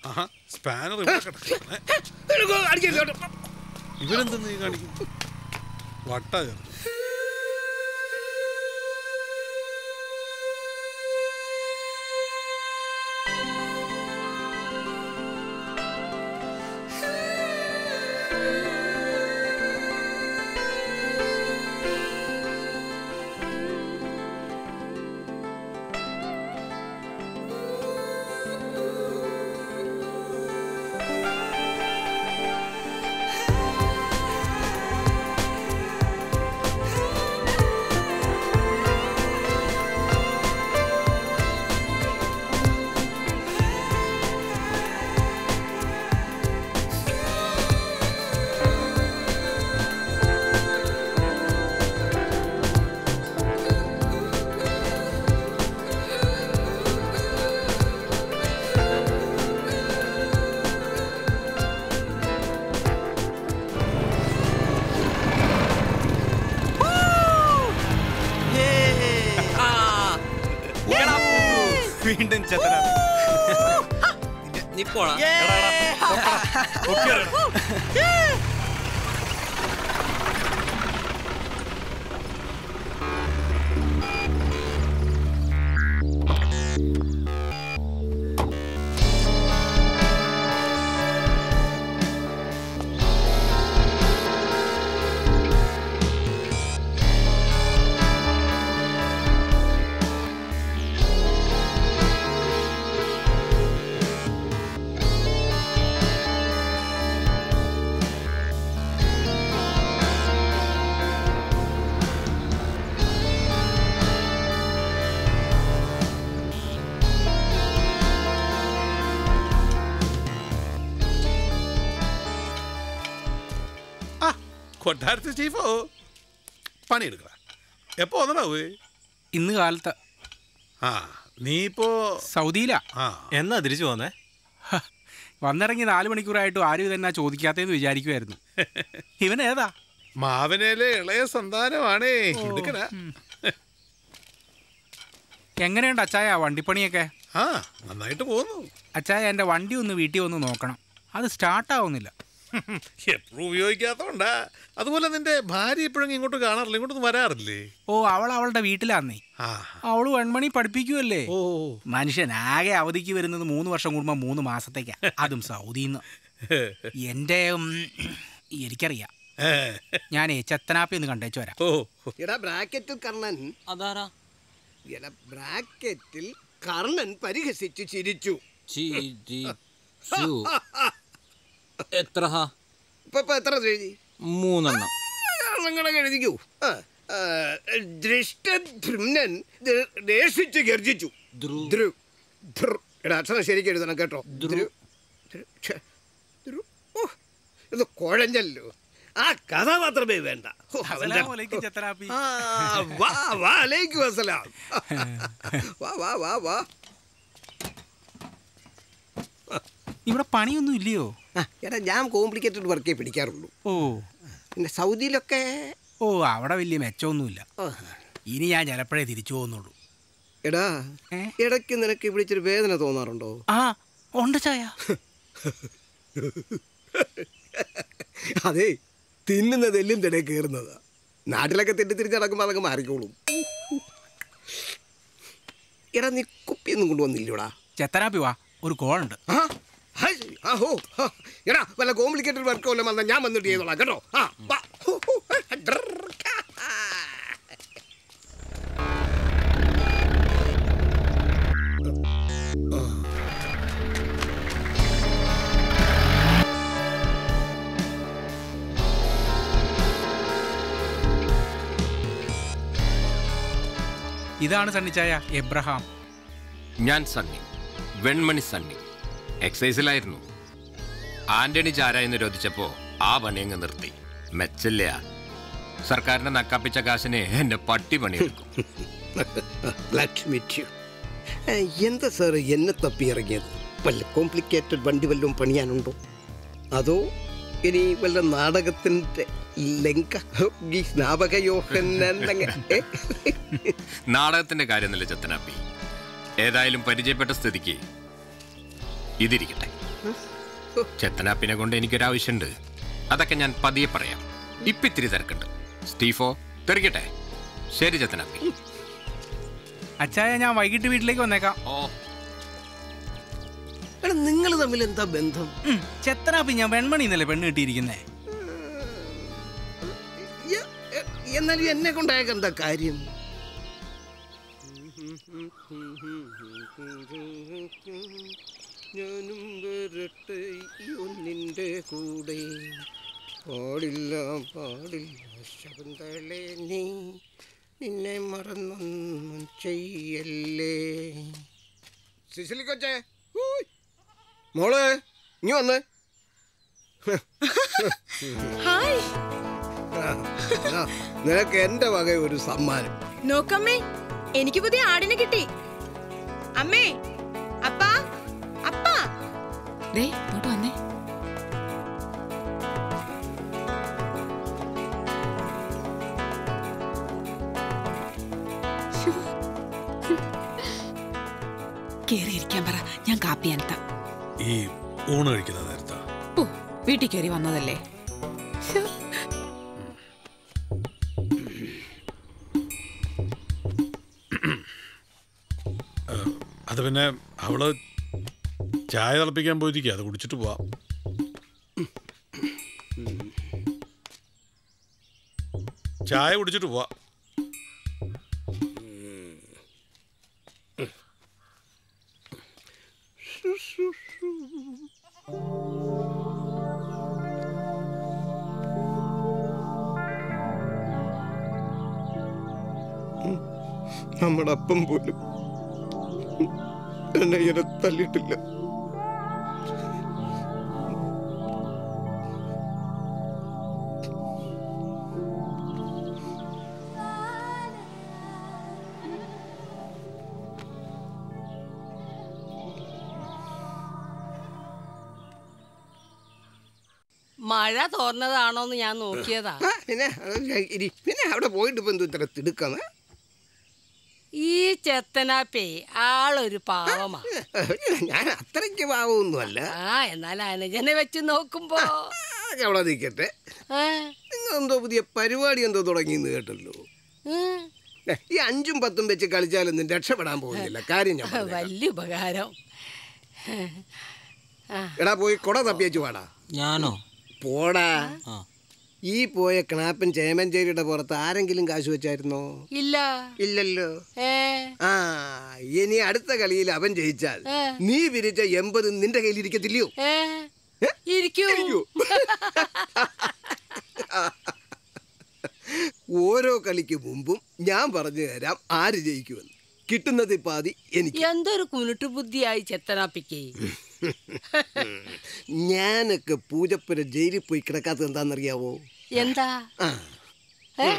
ആഹാ സ്പാനർ ഇവിടെ കിടക്കുന്നു. ഇവരെന്തെന്ന് നീ കാണിക്കും വട്ട ചേർത്ത് വീണ്ടും ചത്തനാ നീ പോടാ കൊട്ടാരത്തിൽ ചീഫോ പണിയെടുക്കട എപ്പോ വന്നടാവേ ഇന്ന് കാലത്ത് ആ നീ ഇപ്പോ സൗദിയിലാ ആ എന്നാ തിരിച്ചു പോന്നേ വന്നിറങ്ങി നാല് മണിക്കൂറായിട്ടും ആരും ഇതെന്നാ ചോദിക്കാത്തേന്ന് വിചാരിക്കുമായിരുന്നു ഇവൻ ഏതാ മാവനയിലെ ഇളയ സന്താനമാണേ എടുക്കണ എങ്ങനെയുണ്ട് അച്ചായ വണ്ടിപ്പണിയൊക്കെ ആ നന്നായിട്ട് പോകുന്നു അച്ചായ എൻ്റെ വണ്ടി ഒന്ന് വീട്ടിൽ വന്ന് നോക്കണം അത് സ്റ്റാർട്ടാവുന്നില്ല എപ്പോഴും ഉപയോഗിക്കാത്തോണ്ടാ അതുപോലെ നിന്റെ ഭാര്യ എപ്പോഴും ഇങ്ങോട്ട് കാണാറില്ല ഇങ്ങോട്ടൊന്നും വരാറില്ലേ ഓ അവൾ അവളുടെ വീട്ടിലാന്നേ ആ അവള് വെൺമണി പഠിപ്പിക്കുമല്ലേ മനുഷ്യൻ ആകെ അവധിക്ക് വരുന്നത് മൂന്ന് വർഷം കൂടുമ്പോൾ മൂന്ന് മാസത്തേക്കാ അതും സൗദിന്ന് എൻ്റെ ഉം, എനിക്കറിയാം ഞാനേ ചെത്തനാപ്പി ഒന്ന് കണ്ടേച്ചു വരാം എടാ ബ്രാക്കറ്റിൽ കർണൻ അതാരാ എടാ ബ്രാക്കറ്റിൽ കർണൻ പരിഹസിച്ചു ചിരിച്ചു ചിരിച്ചു. എത്ര ഹാ? ഇപ്പൊ ഇപ്പൊ എത്ര എഴുതി മൂന്നെണ്ണം നിങ്ങളെ എഴുതിക്കൂ ആ, ആ, ദൃഷ്ടധ്രുമ്നൻ ദ- ദേഷിച്ച് ഗർജിച്ചു ധ്രു ധ്രു. എടാ അക്ഷരം ശരിക്കും എഴുതണം കേട്ടോ ധ്രു ധ്രു. ഛെ. ധ്രു. ഓ, ഇത് കുഴഞ്ഞല്ലോ ആ കഥ മാത്രമേ വേണ്ട ഓ, അവന്റെ- അസ്സലാമു അലൈക്കും ചെത്തനാപ്പി. ആ, വാ വാ അലൈക്കും അസ്സലാം വാ വാ വാ വാ ഇവിടെ പണിയൊന്നും ഇല്ലയോ ആ, എടാ ഞാൻ കോംപ്ലിക്കേറ്റഡ് വർക്കേ പിടിക്കാറുള്ളൂ ഓ പിന്നെ സൗദിയിലൊക്കെ ഓ അവിടെ വലിയ മെച്ചമൊന്നുമില്ല ഇനി ഞാൻ ചിലപ്പോഴേ തിരിച്ചു പോകുന്നുള്ളൂ എടാ ഇടയ്ക്ക് നിനക്ക് ഇവിടെ ഇച്ചിരി വേദന തോന്നാറുണ്ടോ ആ ഉണ്ട് ചായ അതെ തിന്നുന്നത് എല്ലും തിടേ കയറുന്നതാ നാട്ടിലൊക്കെ തെറ്റിത്തിരിച്ച് നടക്കുമ്പോൾ അതൊക്കെ മാറിക്കോളും എടാ നീ കുപ്പിയൊന്നും കൊണ്ടുവന്നില്ലടാ ചെത്തനാപ്പി വാ ഒരു കോളുണ്ട് ആഹോ ഹാ. എടാ വല്ല കോംപ്ലിക്കേറ്റഡ് വർക്ക് വല്ലതും വന്നാൽ ഞാൻ വന്നിട്ട് ചെയ്തോളാം കേട്ടോ ആ വാ. ഹോ, ഹോ. ഡ്രർ. ഇതാണ് സണ്ണിച്ചായ എബ്രഹാം ഞാൻ സണ്ണി വെൺമണി സണ്ണി എക്സൈസിലായിരുന്നു ആന്റണി ചാരായി നിരോധിച്ചപ്പോ ആ പണിയങ്ങ് നിർത്തി മെച്ചല്ല സർക്കാരിന്റെ നക്കാപ്പിച്ച കാശിന് എന്റെ പട്ടി പണിയെടുക്കും Glad to meet you. ഏ, എന്താ സാർ എന്നെ തപ്പി ഇറങ്ങിയത് വല്ല കോംപ്ലിക്കേറ്റഡ് വണ്ടി വല്ലതും പണിയാനുണ്ടോ അതോ ഇനി വല്ല നാടകത്തിൻ്റെ ലങ്ക ഈ സ്നാപകയോഹനങ്ങ ഏ? നാടകത്തിന്റെ കാര്യമൊന്നുമില്ല ചത്തനാപ്പി ഏതായാലും പരിചയപ്പെട്ട സ്ഥിതിക്ക് ഇതിരിക്കട്ടെ ചെത്തനാപ്പിനെ കൊണ്ട് എനിക്കൊരാവശ്യമുണ്ട് അതൊക്കെ ഞാൻ പതിയെ പറയാം ഇപ്പൊ ഇത്തിരി തിരക്കുണ്ട് സ്റ്റീഫോ തെറിക്കട്ടെ ശരി ചെത്തനാപ്പി അച്ചായ ഞാൻ വൈകിട്ട് വീട്ടിലേക്ക് വന്നേക്കാം എടാ നിങ്ങൾ തമ്മിൽ എന്താ ബന്ധം ചെത്തനാപ്പി ഞാൻ വെൺമണി എന്നല്ലേ പെണ്ണ് കിട്ടിയിരിക്കുന്നേ എന്നാലും എന്നെ കൊണ്ടായ എന്താ കാര്യം ഞാനും വരട്ടെ ഒന്നിൻ്റെ കൂടെ പാടില്ല പാടില്ല ശകുന്തളെ നീ നിന്നെ മറന്നൊന്നും ചെയ്യല്ലേ സിസിലി കൊച്ചേ ഊയ്. മോളെ ഇനി വന്നേ ഹായ് ആ, നിനക്ക് എന്റെ വക ഒരു സമ്മാനം നോക്കമ്മേ എനിക്ക് പുതിയ ആടിനെ കിട്ടി അമ്മേ അപ്പാ അപ്പാ ദേ ഇങ്ങോട്ട് വന്നേ കേറിയിരിക്കാൻ പറ ഞാൻ കാപ്പി അനത്ത ഈ ഊണ് കഴിക്കുന്ന നേരത്താ ഓ വീട്ടിൽ കയറി വന്നതല്ലേ ശ്ശോ. അത് പിന്നെ അവള് ചായ തിളപ്പിക്കാൻ പോയിരിക്കുക അത് കുടിച്ചിട്ട് പോവാം ചായ കുടിച്ചിട്ട് പോവാം നമ്മുടെ അപ്പം പോലും എന്നെ ഇങ്ങനെ തല്ലിയിട്ടില്ല മഴ തോർന്നതാണോന്ന് ഞാൻ നോക്കിയതാ ആ, പിന്നെ അത് ഇരി. പിന്നെ അവിടെ പോയിട്ട് ഇപ്പൊ എന്ത് ഇത്ര തിടുക്കാന്ന് ഈ ചെത്തനാപ്പേ ആളൊരു പാവമാ ഞാൻ അത്രയ്ക്ക് പാവമൊന്നുമല്ല ആ എന്നാൽ അനുജനെ വെച്ച് നോക്കുമ്പോ അതൊക്കെ അവിടെ നിൽക്കട്ടെ നിങ്ങൾ എന്തോ പുതിയ പരിപാടി എന്തോ തുടങ്ങിയെന്ന് കേട്ടല്ലോ ഉം, ഏ, ഈ അഞ്ചും പത്തും വെച്ച് കളിച്ചാലൊന്നും രക്ഷപ്പെടാൻ പോകുന്നില്ല കാര്യം ഞാൻ പറഞ്ഞേക്കാം. വലിയ ഉപകാരം എടാ പോയി കൊട തപ്പിയച്ചു പാടാ ഞാനോ പോടാ ആ. ഈ പോയ ക്ലാപ്പൻ ചേമഞ്ചേരിയുടെ പുറത്ത് ആരെങ്കിലും കാശ് വെച്ചായിരുന്നോ ഇല്ല ഇല്ലല്ലോ ഏ ആ ഇനി അടുത്ത കളിയിൽ അവൻ ജയിച്ചാൽ ഏ. നീ വിരിച്ച എൺപത് നിന്റെ കയ്യിൽ ഇരിക്കത്തില്ലയോ ഏ ഇരിക്കൂ ഓരോ കളിക്ക് മുമ്പും ഞാൻ പറഞ്ഞു തരാം ആര് ജയിക്കുമെന്ന് കിട്ടുന്നത് പാതി എനിക്ക് എന്തൊരു കുനുട്ടു ബുദ്ധിയായി ചെത്തനാപ്പിക്ക് ഞാനൊക്കെ പൂജപ്പുര ജയിലിൽ പോയി കിടക്കാത്തത് എന്താണെന്നറിയാവോ എന്താ ആ ഏ?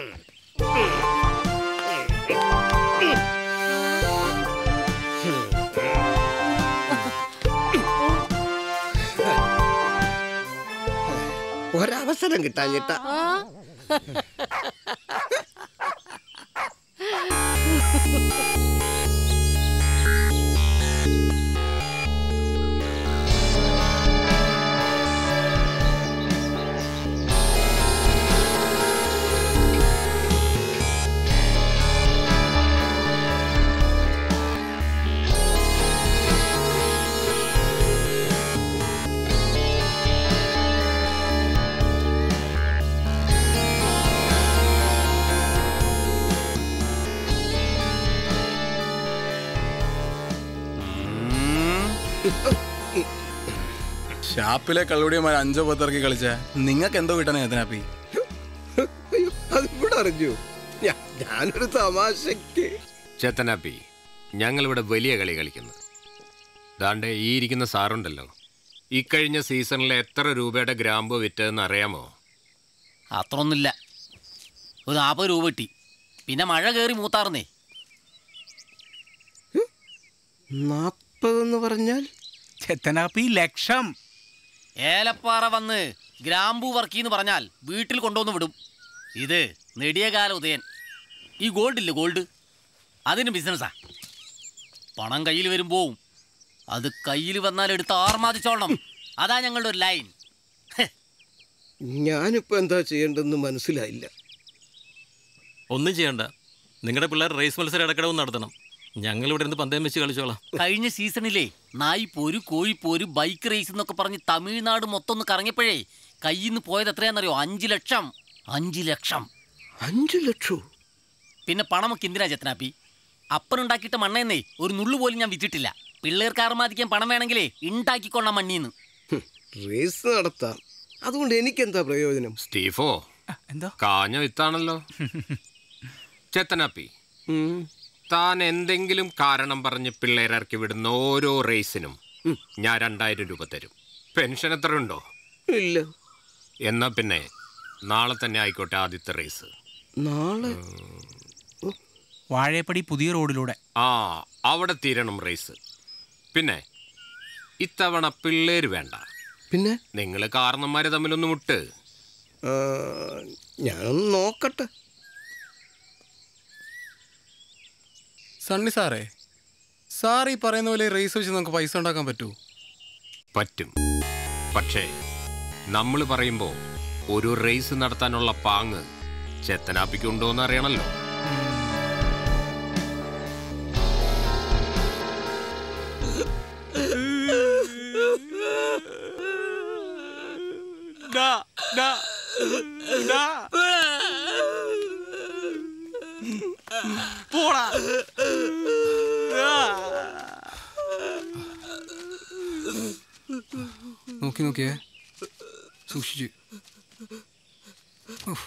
ഒരവസരം കിട്ടാഞ്ഞിട്ട ആ? ഷാപ്പിലെ കള്ളുടിയന്മാർ അഞ്ചോ പത്തിറക്കി കളിച്ച നിങ്ങൾക്ക് എന്തോ കിട്ടണേ എത്തനാപ്പി അതിവിടെ അറിഞ്ഞു ഞാ- ഞാനൊരു തമാശക്ക് ചേത്തനാപ്പി ഞങ്ങളിവിടെ വലിയ കളി കളിക്കുന്നു ദാണ്ടെ ഈ ഇരിക്കുന്ന സാറുണ്ടല്ലോ ഇക്കഴിഞ്ഞ സീസണിൽ എത്ര രൂപയുടെ ഗ്രാമ്പ് വിറ്റതെന്ന് അറിയാമോ അത്രയൊന്നുമില്ല ഒരു നാൽപ്പത് രൂപ കിട്ടി പിന്നെ മഴ കയറി മൂത്താർന്നേ നാപ്പതെന്ന് പറഞ്ഞാൽ ചെത്തനാപ്പി ലക്ഷം ഏലപ്പാറ വന്ന് ഗ്രാമ്പൂ വർക്കീന്ന് പറഞ്ഞാൽ വീട്ടിൽ കൊണ്ടുവന്ന് വിടും ഇത് നെടിയകാല ഉദയൻ ഈ ഗോൾഡ് ഇല്ലേ ഗോൾഡ് അതിന് ബിസിനസ്സാ പണം കയ്യിൽ വരുമ്പോവും അത് കയ്യിൽ വന്നാൽ എടുത്ത് ആർമാദിച്ചോളണം അതാ ഞങ്ങളുടെ ഒരു ലൈൻ ഞാനിപ്പോ എന്താ ചെയ്യേണ്ടതെന്ന് മനസ്സിലായില്ല ഒന്നും ചെയ്യണ്ട നിങ്ങളുടെ പിള്ളേർ റേസ് മത്സരം ഇടക്കിടവ് നടത്തണം ഞങ്ങൾ ഇവിടെ ഇരുന്ന് പന്തയം വെച്ച് കളിച്ചോളാം കഴിഞ്ഞ സീസണിലെ നായി പോര് കോഴി പോര് ബൈക്ക് റേസ് എന്നൊക്കെ പറഞ്ഞ് തമിഴ്നാട് മൊത്തം ഒന്ന് കറങ്ങിയപ്പോഴേ കയ്യിൽ നിന്ന് പോയത് എത്രയാണെന്നറിയോ അഞ്ചു ലക്ഷം അഞ്ചു ലക്ഷം അഞ്ചു ലക്ഷം പിന്നെ പണമൊക്കെ എന്തിനാ ചെത്തനാപ്പി അപ്പനുണ്ടാക്കിയിട്ട മണ്ണെന്നേ ഒരു നുള്ളു പോലും ഞാൻ വിറ്റിട്ടില്ല പിള്ളേർക്ക് അർമാദിക്കാൻ പണം വേണമെങ്കിലേ ഉണ്ടാക്കിക്കൊള്ളാം മണ്ണീന്ന് റേസ് നടത്താം അതുകൊണ്ട് എനിക്കെന്താ പ്രയോജനം സ്റ്റീഫോ കാഞ്ഞ വിത്താണല്ലോ ചെത്തനാപ്പി താൻ എന്തെങ്കിലും കാരണം പറഞ്ഞ് പിള്ളേരിറക്കി വിടുന്ന ഓരോ റേസിനും ഞാൻ രണ്ടായിരം രൂപ തരും പെൻഷൻ എത്ര ഉണ്ടോ ഇല്ല എന്നാ പിന്നെ നാളെ തന്നെ ആയിക്കോട്ടെ ആദ്യത്തെ റേസ് നാളെ വാഴയപ്പടി പുതിയ റോഡിലൂടെ ആ അവിടെ തീരണം റേസ് പിന്നെ ഇത്തവണ പിള്ളേര് വേണ്ട പിന്നെ നിങ്ങൾ കാരണന്മാര് തമ്മിലൊന്ന് മുട്ട് ആ, ഞാൻ നോക്കട്ടെ സണ്ണി സാറേ സാർ ഈ പറയുന്ന പോലെ റേസ് വെച്ച് നമുക്ക് പൈസ ഉണ്ടാക്കാൻ പറ്റുമോ പറ്റും പക്ഷേ നമ്മൾ പറയുമ്പോൾ ഒരു റേസ് നടത്താനുള്ള പാങ്ങ് ചെത്തനാപ്പിക്കുണ്ടോന്ന് അറിയണല്ലോ പോടാ നോക്കി നോക്കിയേ സൂക്ഷിച്ച് ഉഫ്.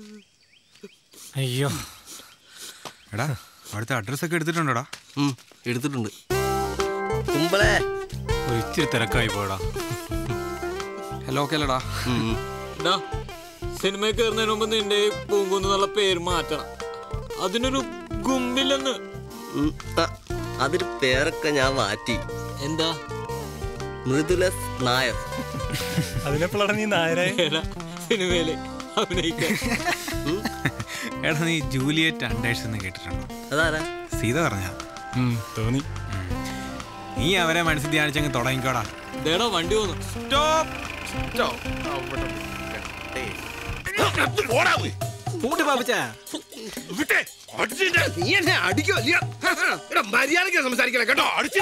അയ്യോ എടാ അവിടുത്തെ അഡ്രസ് ഒക്കെ എടുത്തിട്ടുണ്ടോടാ എടുത്തിട്ടുണ്ട് കുമ്പളേ ഒരു ഇത്തിരി തിരക്കായി പോയടാ ഹലോ ഓക്കെ അല്ലടാ സിനിമയിൽ കയറുന്നതിന് മുമ്പ് നിന്റെ ഈ പൂങ്കുന്ന് എന്നുള്ള പേര് മാറ്റണം അതിനൊരു ഗുമ്പില്ലെന്ന് ഉം, ആ, അതിന് പേരൊക്കെ ഞാൻ മാറ്റി എന്താ മൃദുലസ് നായർ അതിനെപ്പോഴാണ് നീ നായരെ സിനിമയില് അഭിനയിക്കാൻ എടാ നീ ജൂലിയറ്റ് അണ്ടേഴ്സ് എന്ന് കേട്ടിട്ടുണ്ടോ അതാരാ സീത പറഞ്ഞ തോന്നി നീ അവരെ മനസ്സിൽ ധ്യാനിച്ചങ്ങ് തുടങ്ങിക്കോടാ ദേടാ വണ്ടി വന്നു നീ എന്നെ അടിക്കോ ഇല്ലയോ? എടാ, മര്യാദയ്ക്ക് സംസാരിക്കണം കേട്ടോ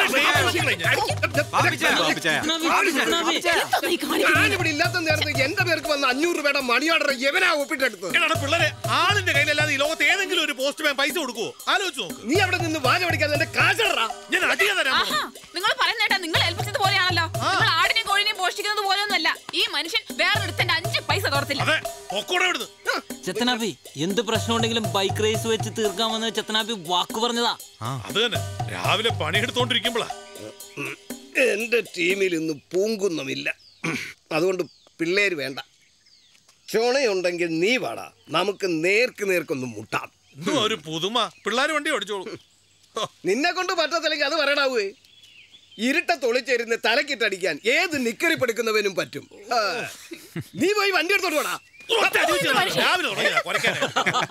ഞാനിവിടെ ഇല്ലാത്ത നേരത്ത് എന്റെ പേർക്ക് വന്ന അഞ്ഞൂറ് രൂപയുടെ മണി ഓർഡർ എവനാ ഒപ്പിട്ടെടുത്തത് പിള്ളേരെ ആളിന്റെ കയ്യിലല്ലാതെ ഈ ലോകത്ത് ഏതെങ്കിലും ഒരു പോസ്റ്റ് മാൻ പൈസ കൊടുക്കുവോ ആലോചിച്ച് നോക്ക് നീ അവിടെ നിന്ന് വാല പഠിക്കാതെ എന്റെ കാശടാ ഞാൻ അടിയാ തരാം ആഹാ, നിങ്ങൾ പറയുന്നേട്ടാ നിങ്ങൾ ഏൽപ്പിച്ചത് പോലെയാണല്ലോ നിങ്ങൾ ആടിനെയും കോഴിനെയും പോഷിക്കുന്നത് പോലെയൊന്നുമല്ല ഈ മനുഷ്യൻ വേറൊരുത്തന്റെ അഞ്ച് പൈസ തോർത്തില്ല ചെത്തനാപ്പി എന്ത് പ്രശ്നം ഉണ്ടെങ്കിലും ബൈക്ക് റേസ് വെച്ച് തീർക്കാമെന്ന് ചെത്തനാപ്പി വാക്ക് പറഞ്ഞതാ അത് തന്നെ രാവിലെ പണിയെടുത്തോണ്ടിരിക്കുമ്പോളാ എന്റെ ടീമിൽ ഇന്ന് പൂങ്കുന്നമില്ല അതുകൊണ്ട് പിള്ളേര് വേണ്ട ചുണയുണ്ടെങ്കിൽ നീ വാടാ നമുക്ക് നേർക്ക് നേർക്കൊന്ന് മുട്ടാം ഇതും ഒരു പുതുമ പിള്ളേർ വണ്ടി ഓടിച്ചോളൂ നിന്നെ കൊണ്ട് പറ്റത്തില്ലെങ്കിൽ അത് പറയണാവേ ഇരുട്ട തൊളിച്ചേരുന്ന് തലക്കിട്ടടിക്കാൻ ഏത് നിക്കറി പെടുക്കുന്നവനും പറ്റും ആ, നീ പോയി വണ്ടി എടുത്തോട്ട് പോടാ രാവിലെ തുടങ്ങിയതാ കുരയ്ക്കാനായിട്ട്.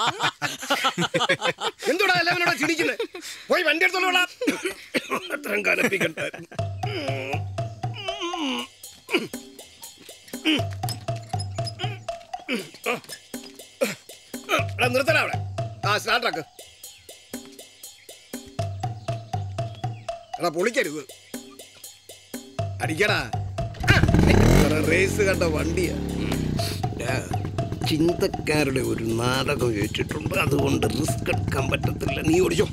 എന്തുടാ എല്ലാവരോടാ ചിരിക്കുന്നത് പോയി വണ്ടി എടുത്തോട്ട് പോടാ അത്രയും കലപ്പിക്കണ്ട എടാ, നിർത്തടാ അവിടെ ആ സ്റ്റാർട്ടാക്ക് എടാ പൊളിക്കരുത് അടിക്കടാ എത്ര റേസ് കണ്ട വണ്ടിയാ ഡാ, ചിന്തക്കാരുടെ ഒരു നാടകം ഏറ്റിട്ടുണ്ട് അതുകൊണ്ട് റിസ്ക് എടുക്കാൻ പറ്റത്തില്ല നീ ഓടിച്ചോ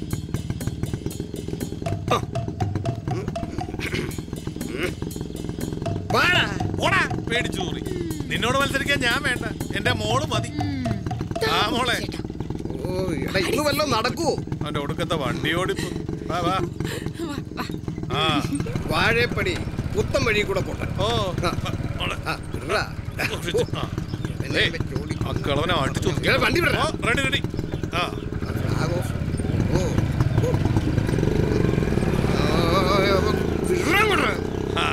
ആ. ഉം. ഉം. വാടാ. ഓടാ പേടിച്ചു തൂറി നിന്നോട് മത്സരിക്കാൻ ഞാൻ വേണ്ട എന്റെ മോള് മതി ആ മോളെ ഓ എടാ ഇന്ന് വല്ലതും നടക്കുവോ അവന്റെ ഒടുക്കത്തെ വണ്ടി ഓടിപ്പ് വാ വാ ആ വാഴപ്പടി പുത്തം വഴി കൂടെ പോട്ടെ ഓ ആ, വിടടാ. ഏയ്, ആ കിളവനെ അടിച്ചു ഇയാളെ വണ്ടി വിടടാ. റെഡി റെഡി ആ ആകോ. ഓ. ആ, വിടടാ, വിടടാ. ആ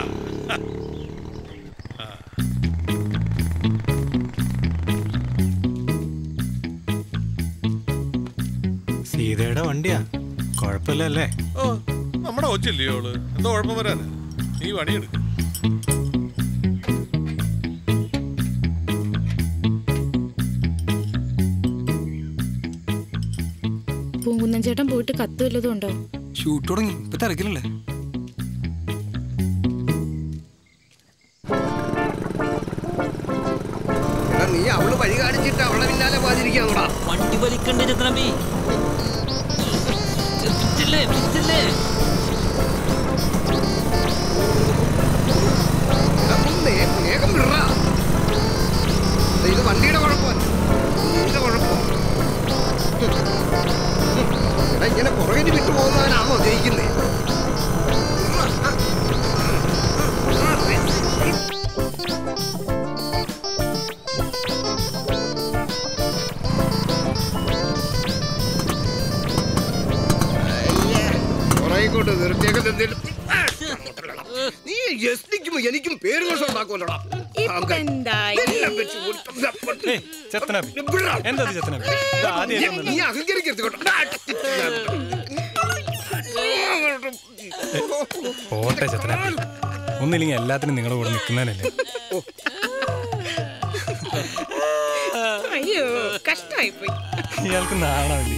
സീതയുടെ വണ്ടിയാ കുഴപ്പമില്ലല്ലേ ഓ നമ്മുടെ കൊച്ചില്ലയോ അവള് എന്തോ കുഴപ്പം വരാനാ നീ പണിയെടുക്കും പൂങ്കുന്നൻ ചേട്ടൻ പോയിട്ട് കത്ത് വല്ലതും ഉണ്ടോ ഷൂട്ട് തുടങ്ങി ഇപ്പൊ തിരക്കിലല്ലേ എടാ, നീ അവള് വഴി കാണിച്ചിട്ട് അവളെ പിന്നാലെ പാതിരിക്കാന്നോടാ വണ്ടി വലിക്കണ്ടേ ചത്രമ്പി ചെല്ലേ ചെല്ലേ വേഗം വിടറാ ദേ, ഇത് വണ്ടിയുടെ കുഴപ്പമല്ല നിന്റെ കുഴപ്പം എടാ ഇങ്ങനെ പുറകിന് വിട്ടു പോകുന്നവനാണോ ജയിക്കുന്നേ പുറകോട്ട് നിർത്തിയൊക്കെ എന്തെങ്കിലും നീ ജസ്റ്റിക്കുമ്പോ എനിക്കും പേര് ദോഷം ഉണ്ടാക്കുമല്ലോടാ എല്ലാം വെച്ച് കൊടുത്ത- എന്താ ഇത് ചെത്തനാപ്പി? ഇത് ആദ്യമായിട്ട് നീ- നീ അഹങ്കരിക്കരുത് കേട്ടോ പോട്ടെ ചെത്തനാപ്പി ഒന്നില്ലെങ്കിൽ എല്ലാത്തിനും നിങ്ങളുടെ കൂടെ നിൽക്കുന്നതിനല്ലേ അയ്യോ കഷ്ടമായി പോയി ഇയാൾക്ക് നാണമില്ലേ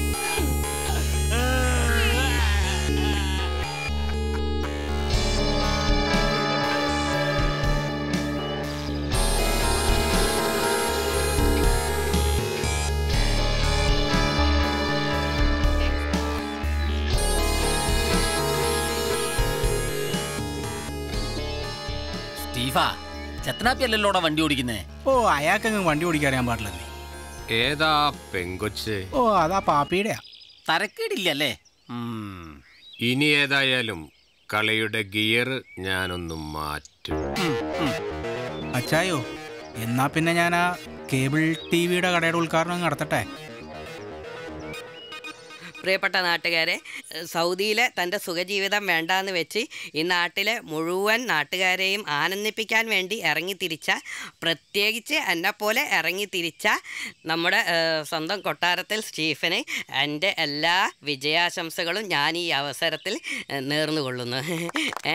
സ്റ്റീഫാ ചെത്തനാപ്പി അല്ലല്ലോടാ വണ്ടി ഓടിക്കുന്നേ ഓ അയാൾക്കങ്ങ് വണ്ടി ഓടിക്കാൻ പാടില്ലെന്നേ ഏതാ പെങ്കൊച്ച് ഓ അതാ പാപ്പിയുടെയാ തരക്കേടില്ലല്ലേ ഇനി ഏതായാലും കളിയുടെ ഗിയർ ഞാനൊന്ന് മാറ്റും അച്ചായോ എന്നാ പിന്നെ ഞാൻ ആ കേബിൾ ടി വിയുടെ കടയുടെ ഉദ്ഘാടനം അങ്ങ് നടത്തട്ടെ പ്രിയപ്പെട്ട നാട്ടുകാരെ സൗദിയിലെ തൻ്റെ സുഖജീവിതം വേണ്ടാന്ന് വെച്ച് ഈ നാട്ടിലെ മുഴുവൻ നാട്ടുകാരെയും ആനന്ദിപ്പിക്കാൻ വേണ്ടി ഇറങ്ങിത്തിരിച്ച പ്രത്യേകിച്ച് എന്നെപ്പോലെ ഇറങ്ങിത്തിരിച്ച നമ്മുടെ ഏഹ്, സ്വന്തം കൊട്ടാരത്തിൽ സ്റ്റീഫന് എൻ്റെ എല്ലാ വിജയാശംസകളും ഞാൻ ഈ അവസരത്തിൽ ഏഹ്, നേർന്നുകൊള്ളുന്നു ഏ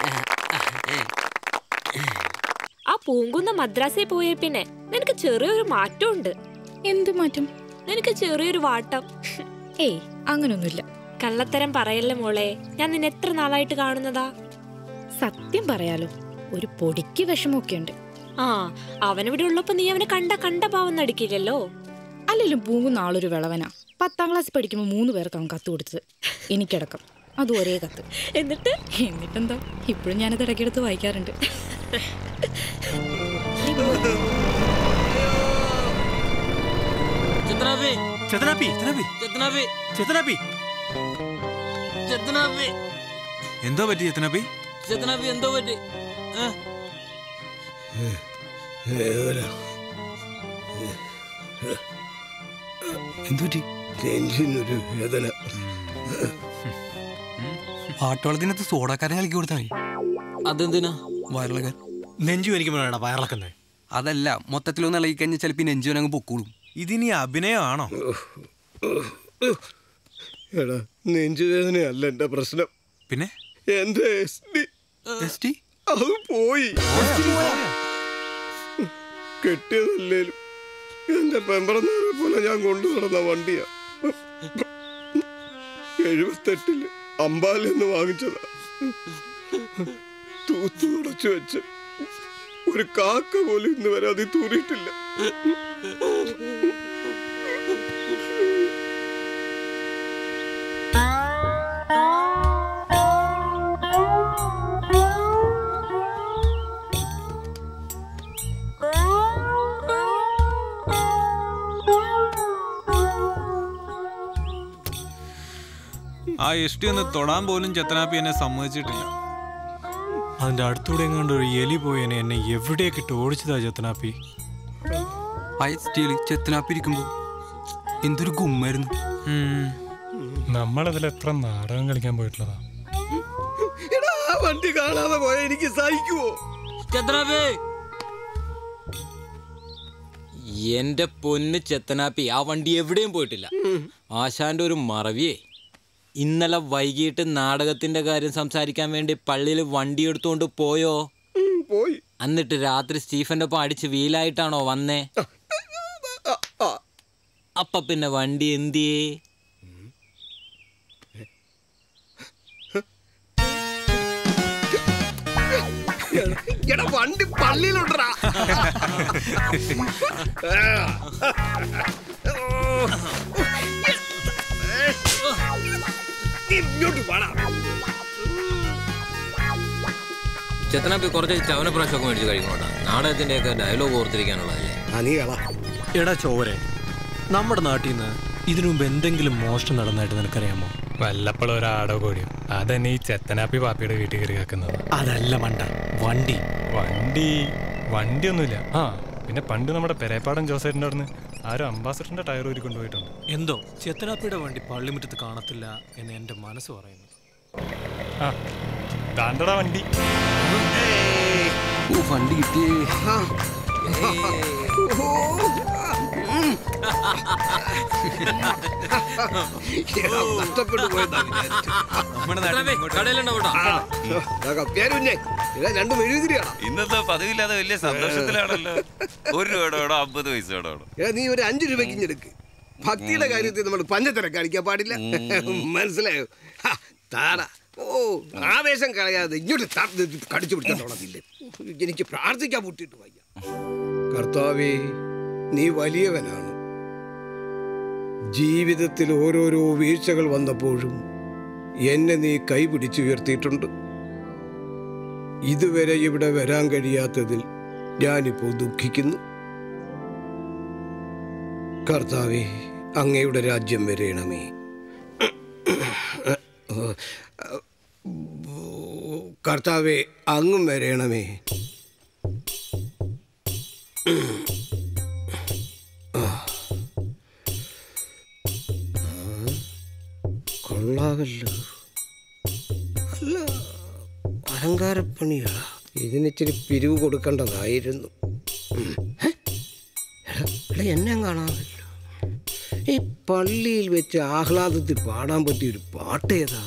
ആ പൂങ്കുന്ന മദ്രാസിൽ പോയ പിന്നെ നിനക്ക് ചെറിയൊരു മാറ്റമുണ്ട് എന്തു മാറ്റം നിനക്ക് ചെറിയൊരു വാട്ടം ഏയ് അങ്ങനൊന്നുമില്ല കള്ളത്തരം പറയല്ലേ മോളെ ഞാൻ നിന്നെ എത്ര നാളായിട്ട് കാണുന്നതാ സത്യം പറയാലോ ഒരു പൊടിക്ക് വിഷമമൊക്കെ ഉണ്ട് ആ അവനിവിടെ ഉള്ളപ്പോ നീ അവനെ കണ്ട കണ്ട പാവം നടിക്കില്ലല്ലോ അല്ലെങ്കിലും പൂങ്കുന്ന ആളൊരു വിളവനാ പത്താം ക്ലാസ് പഠിക്കുമ്പോൾ മൂന്ന് പേർക്ക് അവൻ കത്ത് കൊടുത്തത് എനിക്കടക്കം അത് ഒരേ കത്ത് എന്നിട്ട് എന്നിട്ടെന്താ ഇപ്പോഴും ഞാനത് ഇടയ്ക്കെടുത്ത് വായിക്കാറുണ്ട് ചെത്തനാപ്പി ചെത്തനാപ്പി ചെത്തനാപ്പി ചെത്തനാപ്പി ചെത്തനാപ്പി ചെത്തനാപ്പി എന്തോ പറ്റി ചെത്തനാപ്പി ചെത്തനാപ്പി എന്തോ പറ്റി ഏ? എന്തുപറ്റി നെഞ്ചിനൊരു വേദന പാട്ടുവളത്തിനകത്ത് സോഡാക്കാരൻ കളിക്കി കൊടുത്താൽ മതി അതെന്തിനാ വയറിളക്കാൻ നെഞ്ചു എനിക്ക് വേണ്ട വയറിളക്കുന്നേ അതല്ല മൊത്തത്തിലൊന്ന് ഇളകി കഴിഞ്ഞാൽ ചിലപ്പോൾ നെഞ്ചു അങ്ങ് പൊക്കോളും ഇതിനി അഭിനയമാണോ എടാ നെഞ്ചുവേദനയല്ല എന്റെ പ്രശ്നം പിന്നെ എന്റെ എസ് ഡി എസ് ടി അത് പോയി കെട്ടിയതല്ലേലും എന്റെ പെമ്പറന്നവരെ പോലെ ഞാൻ കൊണ്ടു നടന്ന വണ്ടിയാ എഴുപത്തെട്ടില് അമ്പാലെന്ന് വാങ്ങിച്ചതാ തൂത്തു തുടച്ചു വെച്ച് ഒരു കാക്ക പോലും ഇന്ന് വരെ അതിൽ തൂറിയിട്ടില്ല ആ എസ് ടി ഒന്ന് തൊടാൻ പോലും ചെത്തനാപ്പി എന്നെ സമ്മതിച്ചിട്ടില്ല അതിന്റെ അടുത്തൂടെ എങ്ങാണ്ട് ഒരു എലി പോയേനെ എന്നെ എവിടെയൊക്കെ ഇട്ട് ഓടിച്ചതാ ചെത്തനാപ്പി ആ എസ് ടിയിൽ ചെത്തനാപ്പി ഇരിക്കുമ്പോൾ എന്തൊരു ഗുമ്മായിരുന്നു നമ്മളതിൽ എത്ര നാടകം കളിക്കാൻ പോയിട്ടുള്ളതാ എടാ ആ വണ്ടി കാണാതെ പോയ എനിക്ക് സഹിക്കുവോ ചെത്തനാപ്പി എന്റെ പൊന്ന് ചെത്തനാപ്പി ആ വണ്ടി എവിടെയും പോയിട്ടില്ല ആശാന്റെ ഒരു മറവിയേ ഇന്നലെ വൈകിട്ട് നാടകത്തിന്റെ കാര്യം സംസാരിക്കാൻ വേണ്ടി പള്ളിയിൽ വണ്ടി എടുത്തുകൊണ്ട് പോയോ പോയി എന്നിട്ട് രാത്രി സ്റ്റീഫന്റെ ഒപ്പം അടിച്ച് വീലായിട്ടാണോ വന്നേ അപ്പൊ പിന്നെ വണ്ടി എന്തിയേ എടാ വണ്ടി പള്ളിയിലുണ്ടടാ ഇങ്ങോട്ട് പാടാ ചെത്തനാപ്പി കുറച്ച് ചവനപ്രാശമൊക്കെ മേടിച്ച് കഴിക്കണോട്ടാ നാടകത്തിന്റെയൊക്കെ ഡയലോഗ് ഓർത്തിരിക്കാനുള്ളതല്ലേ നീ കളാ എടാ ചോരെ നമ്മുടെ നാട്ടിൽ നിന്ന് ഇതിനു മുമ്പ് എന്തെങ്കിലും മോഷണം നടന്നായിട്ട് നിനക്കറിയാമോ വല്ലപ്പോഴും ഒരാടോ കോടിയോ അതന്നെ ഈ ചെത്തനാപ്പി പാപ്പിയുടെ വീട്ടിൽ കയറി കേൾക്കുന്നത് അതല്ല മണ്ട വണ്ടി വണ്ടി വണ്ടിയൊന്നുമില്ല ആ പിന്നെ പണ്ട് നമ്മുടെ പെരേപ്പാടൻ ജോസേറ്റിൻ്റെ അവിടുന്ന് ആരോ അംബാസഡറിന്റെ ടയർ ഊരി കൊണ്ടുപോയിട്ടുണ്ട് എന്തോ ചെത്തനാപ്പിയുടെ വണ്ടി പള്ളിമുറ്റത്ത് കാണത്തില്ല എന്ന് എൻ്റെ മനസ്സ് പറയുന്നു ആ താണ്ടടാ വണ്ടി വണ്ടി കിട്ടിയേ എടാ, നഷ്ടപ്പെട്ടു പോയതാ വിചാരിച്ചു. ആ, ദാ കപ്പ്യാരുഞ്ഞേ. ഇതാ രണ്ട് മെഴുകുതിരിയാണോ ഇന്നത്തെ പതിവില്ലാതെ വലിയ സന്തോഷത്തിലാണല്ലോ ഒരു രൂപയുടെ വേണോ അമ്പത് പൈസയുടെ വേണോ എടാ നീ ഒരു അഞ്ചു രൂപയ്ക്ക് ഇഞ്ഞെടുക്ക് ഭക്തിയുടെ കാര്യത്തിൽ നമ്മൾ പഞ്ചത്തര കാണിക്കാൻ പാടില്ല മനസ്സിലായോ ഹാ, താടാ ഓ ആവേശം കളയാതെ ഇങ്ങോട്ട് ത- ഇത് കടിച്ചു പിടിക്കാൻ തുടങ്ങില്ലേ എനിക്ക് പ്രാർത്ഥിക്കാൻ മുട്ടിട്ട് വയ്യ കർത്താവേ നീ വലിയവനാണ് ജീവിതത്തിൽ ഓരോരോ വീഴ്ചകൾ വന്നപ്പോഴും എന്നെ നീ കൈപിടിച്ചുയർത്തിയിട്ടുണ്ട് ഇതുവരെ ഇവിടെ വരാൻ കഴിയാത്തതിൽ ഞാനിപ്പോൾ ദുഃഖിക്കുന്നു കർത്താവേ അങ്ങയുടെ രാജ്യം വരേണമേ കർത്താവെ അങ്ങും വരേണമേ കൊള്ളാവല്ലോ അല്ല അലങ്കാരപ്പണിയാ ഇതിനിച്ചിരി പിരിവ് കൊടുക്കേണ്ടതായിരുന്നു ഉം. ഹെ? എടാ, എടാ, എന്നെ കാണാമല്ലോ ഈ പള്ളിയിൽ വെച്ച് ആഹ്ലാദത്തിൽ പാടാൻ പറ്റിയ ഒരു പാട്ട് ഏതാ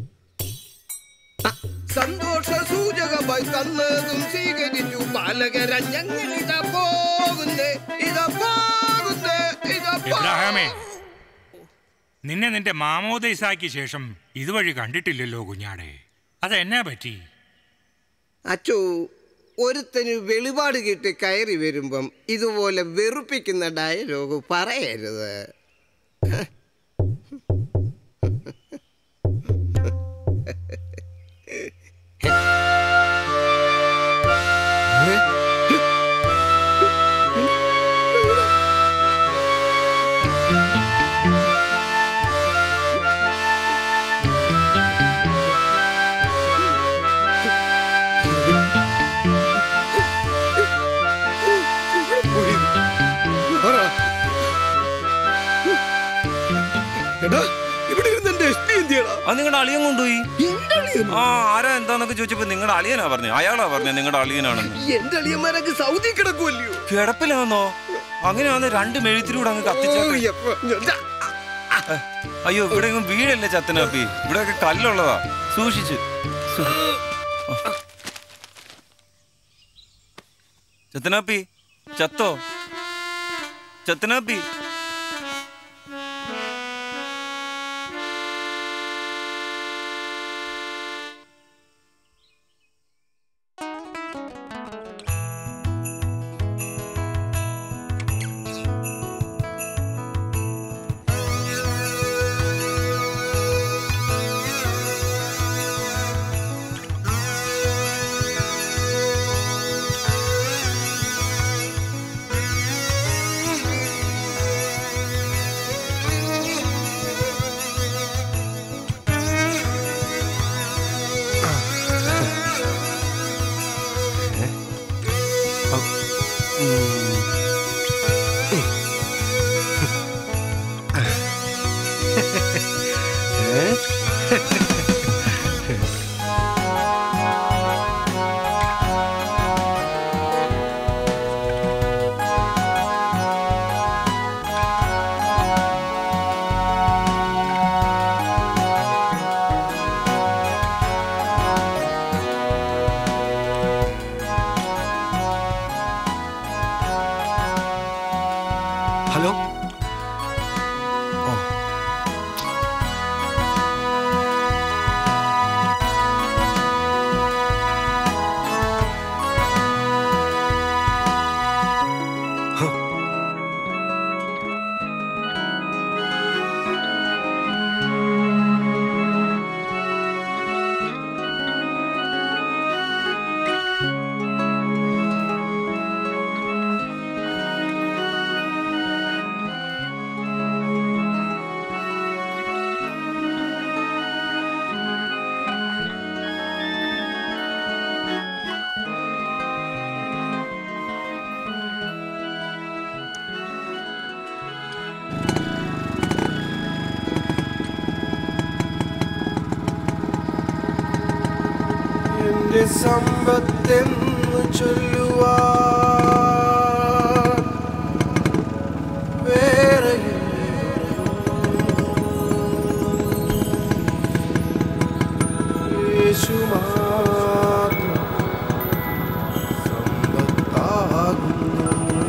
സന്തോഷ സൂചകമായി തന്നതും സ്വീകരിച്ചു ബാലകര ഞങ്ങൾ ഇതാ പോകുന്നേ ഇതാ പോകുന്നേ ഇതാ ഇബ്രാഹാമേ നിന്നെ നിന്റെ മാമോദൈസാക്ക് ശേഷം ഇതുവഴി കണ്ടിട്ടില്ലല്ലോ കുഞ്ഞാടെ അതെന്നാ പറ്റി അച്ചോ ഒരുത്തന് വെളിപാട് കിട്ടി കയറി വരുമ്പം ഇതുപോലെ വെറുപ്പിക്കുന്ന ഡയലോഗ് പറയരുത് എടാ ഇവിടെ ഇരുന്ന് എന്റെ എസ് പി എന്തിയടാ അത് നിങ്ങളുടെ അളിയൻ കൊണ്ടുപോയി ആ ആരാ എന്താന്നൊക്കെ ചോദിച്ചപ്പോ നിങ്ങളുടെ അളിയനാ പറഞ്ഞു അയാളാ പറഞ്ഞു നിങ്ങളുടെ അളിയനാണെന്ന് എന്റെ അളിയന്മാരൊക്കെ സൗദി കിടക്കുമല്ലയോ കിടപ്പിലാന്നോ അങ്ങനെയാന്ന് രണ്ട് മെഴുത്തിലൂടെ അങ്ങ് കത്തിച്ച അയ്യോ ഇവിടെ എങ്ങും വീടല്ലേ ചത്തനാപ്പി ഇവിടെയൊക്കെ കല്ലുള്ളതാ സൂക്ഷിച്ച് സൂ- ചത്തനാപ്പി ചത്തോ ചത്തനാപ്പി ഹലോ സമ്പത്തെന്നു ചൊല്ലുവാൻ വേറെയും യേശു മാത്രം സമ്പത്താകുന്നു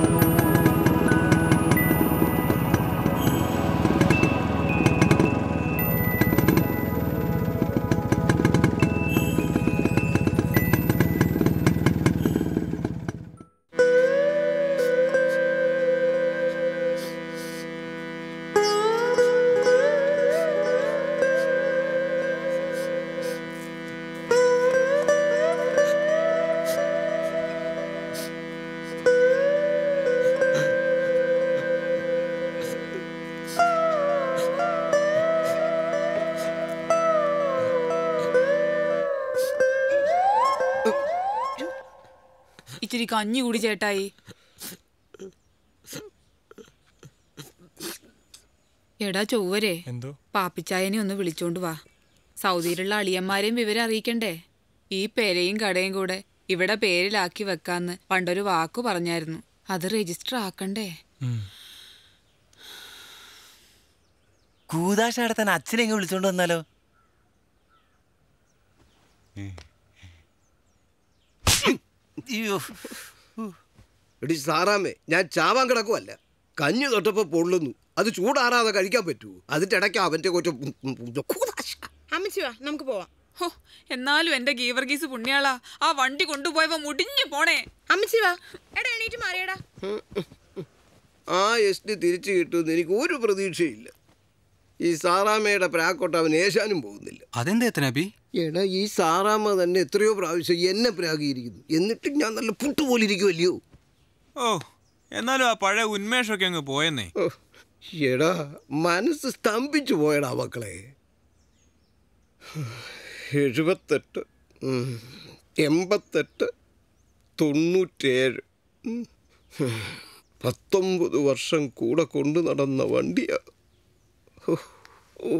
ഇച്ചിരി കഞ്ഞി കൂടി ചേട്ടായി എടാ ചൊവ്വരെ എന്തോ പാപ്പിച്ചായനെ ഒന്ന് വിളിച്ചോണ്ട് വാ സൗദിയിലുള്ള അളിയന്മാരെയും വിവരം അറിയിക്കണ്ടേ ഈ പെരയും കടയും കൂടെ ഇവിടെ പേരിലാക്കി വെക്കാന്ന് പണ്ടൊരു വാക്കു പറഞ്ഞായിരുന്നു അത് രജിസ്റ്റർ ആക്കണ്ടേ കൂതാശ നടത്താൻ അച്ഛനെ ഇങ്ങ് വിളിച്ചോണ്ട് വന്നാലോ അയ്യോ എടി സാറാമ്മേ ഞാൻ ചാവാൻ കിടക്കുവല്ല കഞ്ഞി തൊട്ടപ്പോ പൊള്ളുന്നു അത് ചൂടാറാതെ കഴിക്കാൻ പറ്റുമോ അതിന്റെ ഇടയ്ക്ക് അവന്റെ കൊച്ചു അമ്മച്ചി വാ നമുക്ക് പോവാം ഹോ എന്നാലും എന്റെ ഗീവർഗീസ് പുണ്യാളാ ആ വണ്ടി കൊണ്ടുപോയവ മുടിഞ്ഞു പോണേ അമ്മച്ചി വാ എടാ എണീറ്റ് മാറിയടാ ആ എസ് ടി തിരിച്ചു കിട്ടുമെന്ന് എനിക്ക് ഒരു പ്രതീക്ഷയില്ല ഈ സാറാമ്മയുടെ പ്രാക്കോട്ട് അവൻ ഏശാനും പോകുന്നില്ല അതെന്താ എത്തനാബി എടാ ഈ സാറാമ്മ തന്നെ എത്രയോ പ്രാവശ്യം എന്നെ പ്രാഗിയിരിക്കുന്നു എന്നിട്ട് ഞാൻ നല്ല പുട്ടുപോലെ ഇരിക്കുമല്ലയോ ഓ എന്നാലും ആ പഴയ ഉന്മേഷമൊക്കെ അങ്ങ് പോയെന്നേ എടാ മനസ്സ് സ്തംഭിച്ചു പോയടാ മക്കളെ എഴുപത്തെട്ട് ഉം, എൺപത്തെട്ട് തൊണ്ണൂറ്റേഴ് ഉം, പത്തൊമ്പത് വർഷം കൂടെ കൊണ്ടു നടന്ന വണ്ടിയാ ഹോ, ഓ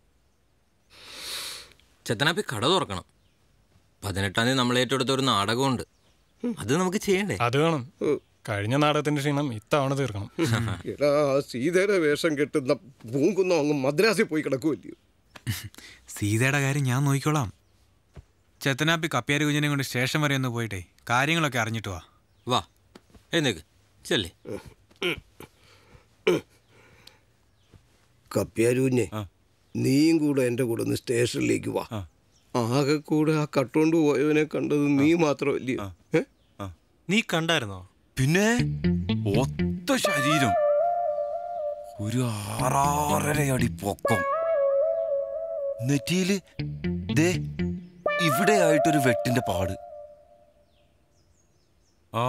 ചെത്തനാപ്പി കട തുറക്കണം പതിനെട്ടാം തീയതി നമ്മൾ ഏറ്റെടുത്ത ഒരു നാടകമുണ്ട് അത് നമുക്ക് ചെയ്യണ്ടേ അത് വേണം കഴിഞ്ഞ നാടകത്തിന്റെ ക്ഷീണം ഇത്തവണ തീർക്കണം എടാ ആ സീതയുടെ വേഷം കെട്ടുന്ന പൂങ്കുന്ന അങ്ങ് മദ്രാസിൽ പോയി കിടക്കുമല്ലയോ സീതയുടെ കാര്യം ഞാൻ നോക്കിക്കോളാം ചെത്തനാപ്പി കപ്പ്യാരി കുഞ്ഞിനെ കൊണ്ട് സ്റ്റേഷൻ വരെ ഒന്ന് പോയിട്ടേ കാര്യങ്ങളൊക്കെ അറിഞ്ഞിട്ട് വാ വാ എന്നേക്ക് ചെല്ലേ കപ്പ്യാരൂഞ്ഞെ നീയും കൂടെ എൻ്റെ കൂടെ ഒന്ന് സ്റ്റേഷനിലേക്ക് വാ ആകെ കൂടെ ആ കട്ടോണ്ട് പോയവനെ കണ്ടത് നീ മാത്രമല്ലയോ ഏ? നീ കണ്ടായിരുന്നോ പിന്നെ ഒത്ത ശരീരം ഒരു ആറാറര അടി പൊക്കം നെറ്റിയില് ദേ ഇവിടെ ആയിട്ടൊരു വെട്ടിന്റെ പാട് ആ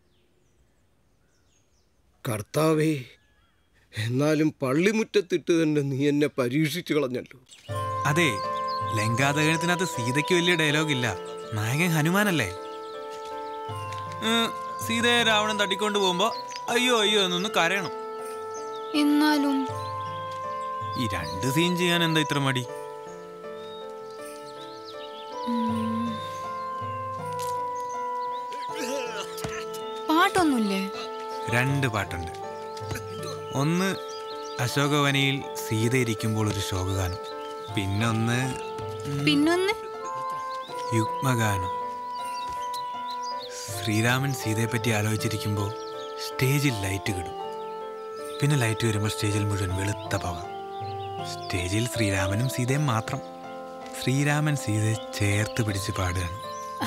കർത്താവേ എന്നാലും പള്ളിമുറ്റത്തിട്ട് തന്നെ നീ എന്നെ പരീക്ഷിച്ചു കളഞ്ഞല്ലോ അതെ ലങ്കാദഹനത്തിനകത്ത് സീതയ്ക്ക് വലിയ ഡയലോഗ് ഇല്ല നായകൻ ഹനുമാനല്ലേ ഉം, സീതയെ രാവണൻ തട്ടിക്കൊണ്ട് പോകുമ്പോ അയ്യോ അയ്യോ എന്നൊന്ന് കരയണം എന്നാലും ഈ രണ്ട് സീൻ ചെയ്യാൻ എന്താ ഇത്ര മടി പാട്ടൊന്നുമില്ലേ രണ്ട് പാട്ടുണ്ട് ഒന്ന് അശോകവനിയിൽ സീത ഇരിക്കുമ്പോൾ ഒരു ശോകഗാനം പിന്നൊന്ന് ഉം, പിന്നൊന്ന് യുഗ്മഗാനം ശ്രീരാമൻ സീതയെ പറ്റി ആലോചിച്ചിരിക്കുമ്പോൾ സ്റ്റേജിൽ ലൈറ്റ് കിടും പിന്നെ ലൈറ്റ് വരുമ്പോൾ സ്റ്റേജിൽ മുഴുവൻ വെളുത്ത പവ സ്റ്റേജിൽ ശ്രീരാമനും സീതയും മാത്രം ശ്രീരാമൻ സീതയെ ചേർത്ത് പിടിച്ച് പാടുകയാണ്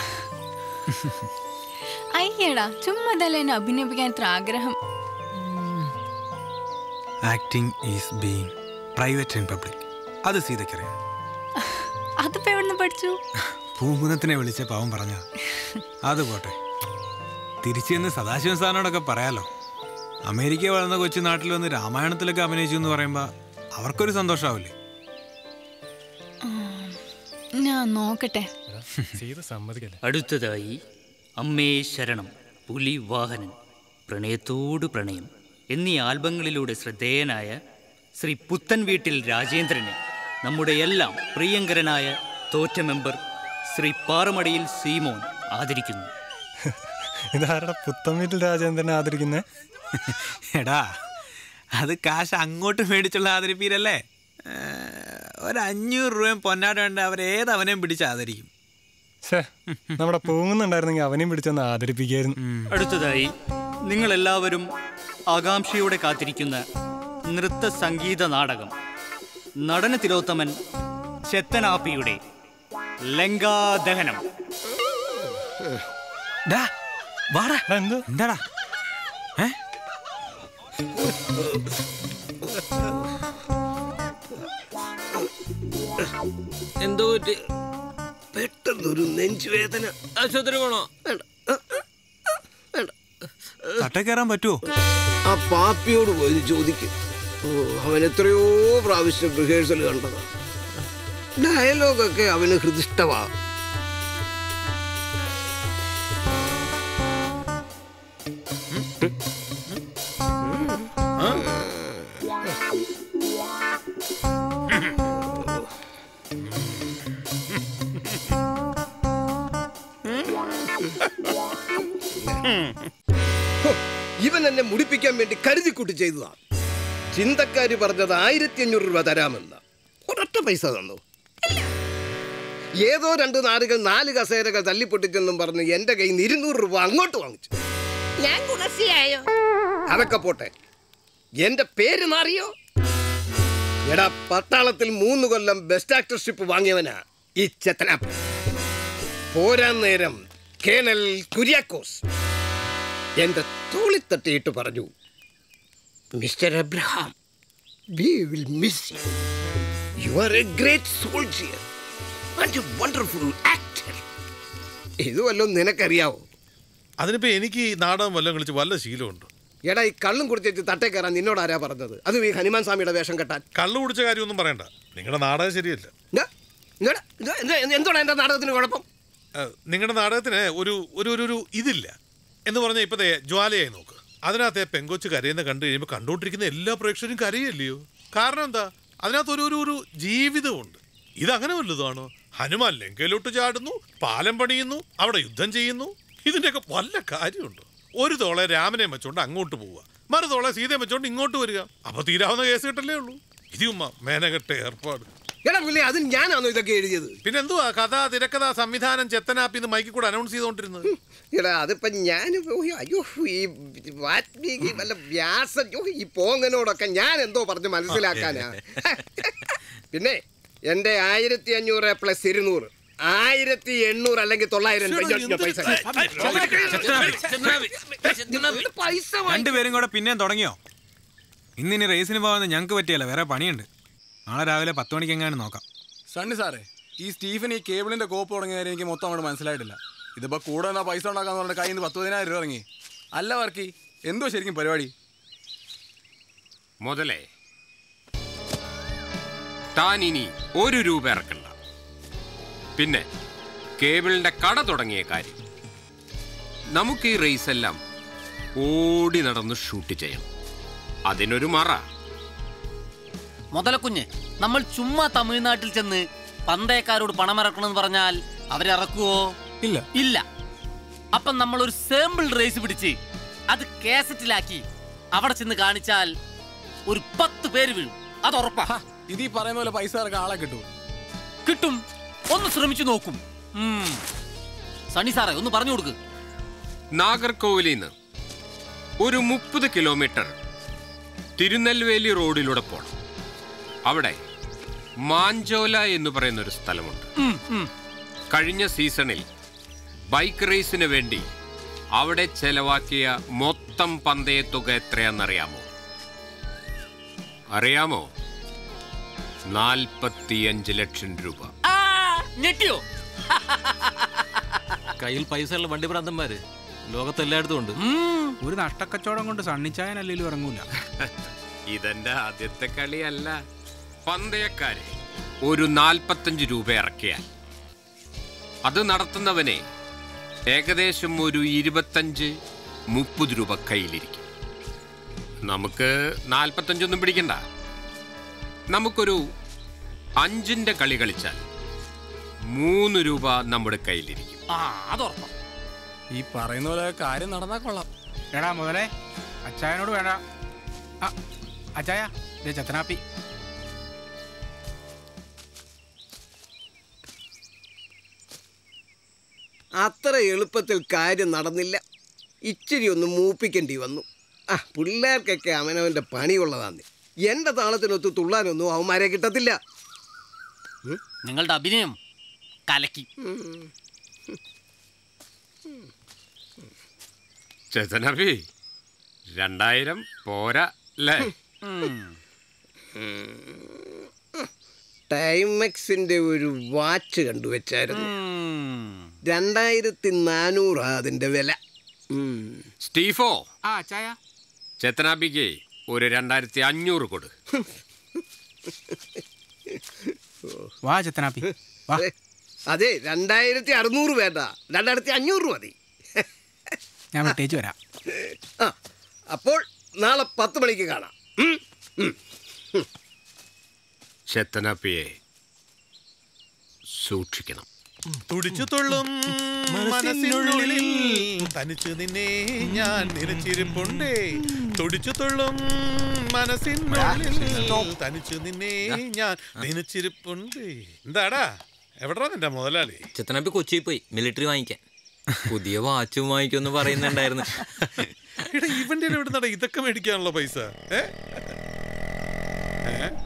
അയ്യടാ ചുമ്മാ ഇതല്ലേ എന്നെ അഭിനയിപ്പിക്കാൻ ഇത്ര ആഗ്രഹം acting is being private in public അത് സീതയ്ക്കറിയാം അതിപ്പോ എവിടെ നിന്ന് പഠിച്ചു പൂങ്കുന്നത്തിനെ വിളിച്ച പാവം പറഞ്ഞ അത് പോട്ടെ തിരിച്ചു ചെന്ന് സദാശിവൻ സാറിനോടൊക്കെ പറയാലോ അമേരിക്ക വളർന്ന കൊച്ചു നാട്ടിൽ വന്ന് രാമായണത്തിലൊക്കെ അഭിനയിച്ചു എന്ന് പറയുമ്പോൾ അവർക്കൊരു സന്തോഷമാവില്ലേ ഞാൻ നോക്കട്ടെ സീത സമ്മതിക്കല്ലേ അടുത്തതായി അമ്മേ ശരണം പുലി വാഹനൻ പ്രണയത്തോട് പ്രണയം എന്നീ ആൽബങ്ങളിലൂടെ ശ്രദ്ധേയനായ ശ്രീ പുത്തൻ വീട്ടിൽ രാജേന്ദ്രനെ നമ്മുടെ എല്ലാം പ്രിയങ്കരനായ തോറ്റ മെമ്പർ ശ്രീ പാറമടിയിൽ സീമോൻ ആദരിക്കുന്നു ഇതാരുടെ പുത്തമ്പീട്ടിൽ രാജേന്ദ്രനെ ആദരിക്കുന്നേ എടാ അത് കാശ് അങ്ങോട്ട് മേടിച്ചുള്ള ആദരിപ്പീരല്ലേ ഒരു അഞ്ഞൂറ് രൂപയും പൊന്നാട് വേണ്ട അവരേത് അവനെയും പിടിച്ച് ആദരിക്കും ഛേ നമ്മുടെ പോകുന്നുണ്ടായിരുന്നെങ്കിൽ അവനെയും പിടിച്ചൊന്ന് ആദരിപ്പിക്കായിരുന്നു അടുത്തതായി നിങ്ങൾ എല്ലാവരും ആകാംക്ഷയോടെ കാത്തിരിക്കുന്ന നൃത്ത സംഗീത നാടകം നടന തിലോത്തമൻ ചെത്തനാപ്പിയുടെ ലങ്കാദഹനം വാടാ എന്താടാ ഏ എന്തോ പെട്ടെന്നൊരു നെഞ്ചുവേദന ആശുപത്രി പോണോ തട്ട കയറാൻ പറ്റുമോ ആ പാപ്പിയോട് പോയി ചോദിക്കും ഓ, അവൻ എത്രയോ പ്രാവശ്യം റിഹേഴ്സൽ കണ്ടതാ ഡയലോഗൊക്കെ അവന് ഹൃദിഷ്ടമാ ഹോ, ഇവൻ എന്നെ മുടിപ്പിക്കാൻ വേണ്ടി കരുതിക്കൂട്ടി ചെയ്തതാ ചിന്തക്കാര് പറഞ്ഞത് ആയിരത്തി അഞ്ഞൂറ് രൂപ തരാമെന്ന ഒരൊറ്റ പൈസ തന്നു ഏതോ രണ്ട് നാടുകൾ നാല് കസേരകൾ തല്ലിപ്പൊട്ടിച്ചെന്നും പറഞ്ഞ് എന്റെ കയ്യിൽ നിന്ന് ഇരുന്നൂറ് രൂപ അങ്ങോട്ട് വാങ്ങിച്ചു ഞാൻ ഗുണസിയായോ അതൊക്കെ പോട്ടെ എന്റെ പേര് മാറിയോ എടാ പട്ടാളത്തിൽ മൂന്ന് കൊല്ലം ബെസ്റ്റ് ആക്ടർഷിപ്പ് വാങ്ങിയവനാ ഈ ചെത്തനാപ്പ് പോരാൻ നേരം കേണൽ കുര്യാക്കോസ് എന്റെ തോളി തട്ടിയിട്ട് പറഞ്ഞു mister Abraham we will miss you you are a great soldier and a wonderful actor ഇത് വല്ലതും നിനക്കറിയാവോ അതിനിപ്പോ എനിക്ക് ഈ നാടകം വല്ലതും കളിച്ച് വല്ല ശീലമുണ്ട് എടാ ഈ കള്ളും കുടിച്ചിട്ട് തട്ടേ കയറാൻ നിന്നോട് ആരാ പറഞ്ഞത് അതും ഈ ഹനുമാൻ സ്വാമിയുടെ വേഷം കെട്ടാൻ കള്ളു കുടിച്ച കാര്യമൊന്നും പറയണ്ട നിങ്ങളുടെ നാടകം ശരിയല്ല എന്താണ് എന്റെ നാടകത്തിന് കുഴപ്പം നിങ്ങളുടെ നാടകത്തിന് ഒരു ഒരു ഒരു- ഒരു ഇതില്ല എന്ന് പറഞ്ഞാൽ ഇപ്പത്തെ ജ്വാലയായി നോക്ക് അതിനകത്തെ പെങ്കൊച്ച് കരയുന്ന കണ്ടു കഴിയുമ്പോൾ കണ്ടുകൊണ്ടിരിക്കുന്ന എല്ലാ പ്രേക്ഷകരും കരയല്ലയോ കാരണം എന്താ അതിനകത്ത് ഒരു ഒരു ഒരു ജീവിതമുണ്ട് ഇതങ്ങനെ വല്ലതാണോ ഹനുമാൻ ലങ്കയിലോട്ട് ചാടുന്നു പാലം പണിയുന്നു അവിടെ യുദ്ധം ചെയ്യുന്നു ഇതിൻ്റെയൊക്കെ വല്ല കാര്യമുണ്ടോ ഒരു തോളെ രാമനെ വെച്ചോണ്ട് അങ്ങോട്ട് പോവുക മറുതോളെ സീതയെ വെച്ചോണ്ട് ഇങ്ങോട്ട് വരിക അപ്പൊ തീരാവുന്ന കേസ് കിട്ടല്ലേ ഉള്ളൂ ഇതുമ്മ മേനകെട്ട ഏർപ്പാട് എടാ പുള്ളി അതിന് ഞാനാണോ ഇതൊക്കെ എഴുതിയത് പിന്നെ എന്തുവാ കഥ തിരക്കഥ സംവിധാനം ചെത്തനാപ്പി എന്ന് മൈക്കിൽ കൂടെ അനൗൺസ് ചെയ്തോണ്ടിരുന്നത് എടാ അതിപ്പോ ഞാൻ അയ്യോ ഈ വാൽമീകി വല്ല വ്യാസൻ യ്യോ, ഈ പോങ്ങനോടൊക്കെ ഞാൻ എന്തോ പറഞ്ഞ് മനസ്സിലാക്കാനാ പിന്നെ എന്റെ ആയിരത്തി അഞ്ഞൂറ് പ്ലസ് ഇരുന്നൂറ് ആയിരത്തി എണ്ണൂറ് അല്ലെങ്കിൽ തൊള്ളായിരം പൈസ പൈസ രണ്ടുപേരും കൂടെ പിന്നെയും തുടങ്ങിയോ ഇന്നിനി റേസിന് പോകുന്നത് ഞങ്ങൾക്ക് പറ്റിയല്ല വേറെ പണിയുണ്ട് നാളെ രാവിലെ പത്ത് മണിക്ക് എങ്ങാനും നോക്കാം സണ്ണി സാറേ ഈ സ്റ്റീഫൻ ഈ കേബിളിന്റെ കോപ്പ് തുടങ്ങിയ കാര്യം എനിക്ക് മൊത്തം അങ്ങോട്ട് മനസ്സിലായിട്ടില്ല ഇതിപ്പോ കൂടെ എന്നാ പൈസ ഉണ്ടാക്കാന്ന് പറഞ്ഞ കയ്യിൽ നിന്ന് പത്ത് പതിനായിരം രൂപ ഇറങ്ങി അല്ല വർക്കി എന്തോ ശരിക്കും പരിപാടി മുതലേ താൻ ഇനി ഒരു രൂപ ഇറക്കണ്ട പിന്നെ കേബിളിന്റെ കട തുടങ്ങിയ കാര്യം നമുക്ക് ഈ റേസ് എല്ലാം ഓടി നടന്ന് ഷൂട്ട് ചെയ്യണം അതിനൊരു മറ മുതലക്കുഞ്ഞ് നമ്മൾ ചുമ്മാ തമിഴ്നാട്ടിൽ ചെന്ന് പന്തയക്കാരോട് പണമിറക്കണമെന്ന് പറഞ്ഞാൽ അവരിറക്കുവോ ഇല്ല ഇല്ല അപ്പം നമ്മൾ ഒരു സാമ്പിൾ റേസ് പിടിച്ച് അത് കാസറ്റിലാക്കി അവിടെ ചെന്ന് കാണിച്ചാൽ ഒരു പത്ത് പേര് വീഴും അത് ഉറപ്പാ ഇത് ഈ പറയുന്ന പോലെ പൈസ ഇറക്കാൻ ആളെ കിട്ടും കിട്ടും ഒന്ന് ശ്രമിച്ചു നോക്കും ഉം. സണ്ണി സാറേ ഒന്ന് പറഞ്ഞു കൊടുക്ക് നാഗർകോവിലിൽ നിന്ന് ഒരു മുപ്പത് കിലോമീറ്റർ തിരുനെൽവേലി റോഡിലൂടെ പോണം അവിടെ മാഞ്ചോല എന്ന് പറയുന്ന ഒരു സ്ഥലമുണ്ട് ഉം, ഉം. കഴിഞ്ഞ സീസണിൽ ബൈക്ക് റേസിന് വേണ്ടി അവിടെ ചെലവാക്കിയ മൊത്തം പന്തയത്തുക എത്രയാണെന്നറിയാമോ അറിയാമോ നാൽപ്പത്തിയഞ്ച് ലക്ഷം രൂപ ആ, ഞെട്ടിയോ കയ്യിൽ പൈസ ഉള്ള വണ്ടി ഭ്രാന്തന്മാര് ലോകത്തെല്ലായിടത്തും ഉണ്ട് ഒരു നഷ്ടക്കച്ചവടം കൊണ്ട് സണ്ണിച്ചായനല്ലേലും ഇറങ്ങൂല ഇതെന്റെ ആദ്യത്തെ കളിയല്ല പന്തയക്കാരെ ഒരു നാൽപ്പത്തഞ്ച് രൂപ ഇറക്കിയാൽ അത് നടത്തുന്നവനെ ഏകദേശം ഒരു ഇരുപത്തഞ്ച് മുപ്പത് രൂപ കയ്യിലിരിക്കും നമുക്ക് നാൽപ്പത്തഞ്ചൊന്നും പിടിക്കണ്ട നമുക്കൊരു അഞ്ചിന്റെ കളി കളിച്ചാൽ മൂന്ന് രൂപ നമ്മുടെ കയ്യിലിരിക്കും ആ അതുറപ്പാ ഈ പറയുന്ന പോലെ കാര്യം നടന്നാ കൊള്ളാം എടാ മുതലേ അച്ചായനോട് വേണ്ട ആ, അച്ചായ ദേ ചത്തനാപ്പി അത്ര എളുപ്പത്തിൽ കാര്യം നടന്നില്ല ഇച്ചിരി ഒന്ന് മൂപ്പിക്കേണ്ടി വന്നു ആ പിള്ളേർക്കൊക്കെ അവനവൻ്റെ പണിയുള്ളതാന്ന് എൻ്റെ താളത്തിനൊത്ത് തുള്ളാനൊന്നും അവന്മാരെ കിട്ടത്തില്ല നിങ്ങളുടെ അഭിനയം കലക്കി ചേതനബി രണ്ടായിരം പോരാ അല്ലേ ടൈമെക്സിൻ്റെ ഒരു വാച്ച് കണ്ടുവച്ചായിരുന്നു രണ്ടായിരത്തി നാനൂറാ അതിൻ്റെ വില ഉം. സ്റ്റീഫോ ആ ചായ ചേത്തനാബിക്ക് ഒരു രണ്ടായിരത്തി അഞ്ഞൂറ് കൊടു വാ ചത്തനാപ്പി വാ അതെ രണ്ടായിരത്തി അറുന്നൂറ് വേണ്ട രണ്ടായിരത്തി അഞ്ഞൂറ് മതി ഞാൻ വിട്ടേച്ച് വരാം ആ അപ്പോൾ നാളെ പത്ത് മണിക്ക് കാണാം ഉം, ഉം. ചേത്തനാപ്പിയെ സൂക്ഷിക്കണം തുടിച്ചു തുള്ളും മനസ്സിനുള്ളിൽ തനിച്ചു നിന്നെ ഞാൻ നിലച്ചിരിപ്പുണ്ടേ തുടിച്ചു തുള്ളും മനസ്സിനുള്ളിൽ തനിച്ചു നിന്നെ ഞാൻ നിലച്ചിരിപ്പുണ്ടേ എന്താടാ എവിടാ നിന്റെ മുതലാളി ചെത്തനാപ്പി കൊച്ചിയിൽ പോയി മിലിറ്ററി വാങ്ങിക്കാൻ പുതിയ വാച്ചും വാങ്ങിക്കുമെന്ന് പറയുന്നുണ്ടായിരുന്നു എടാ ഇവന്റെ എവിടെ ഇതൊക്കെ മേടിക്കാനുള്ള പൈസ ഏ ഏ?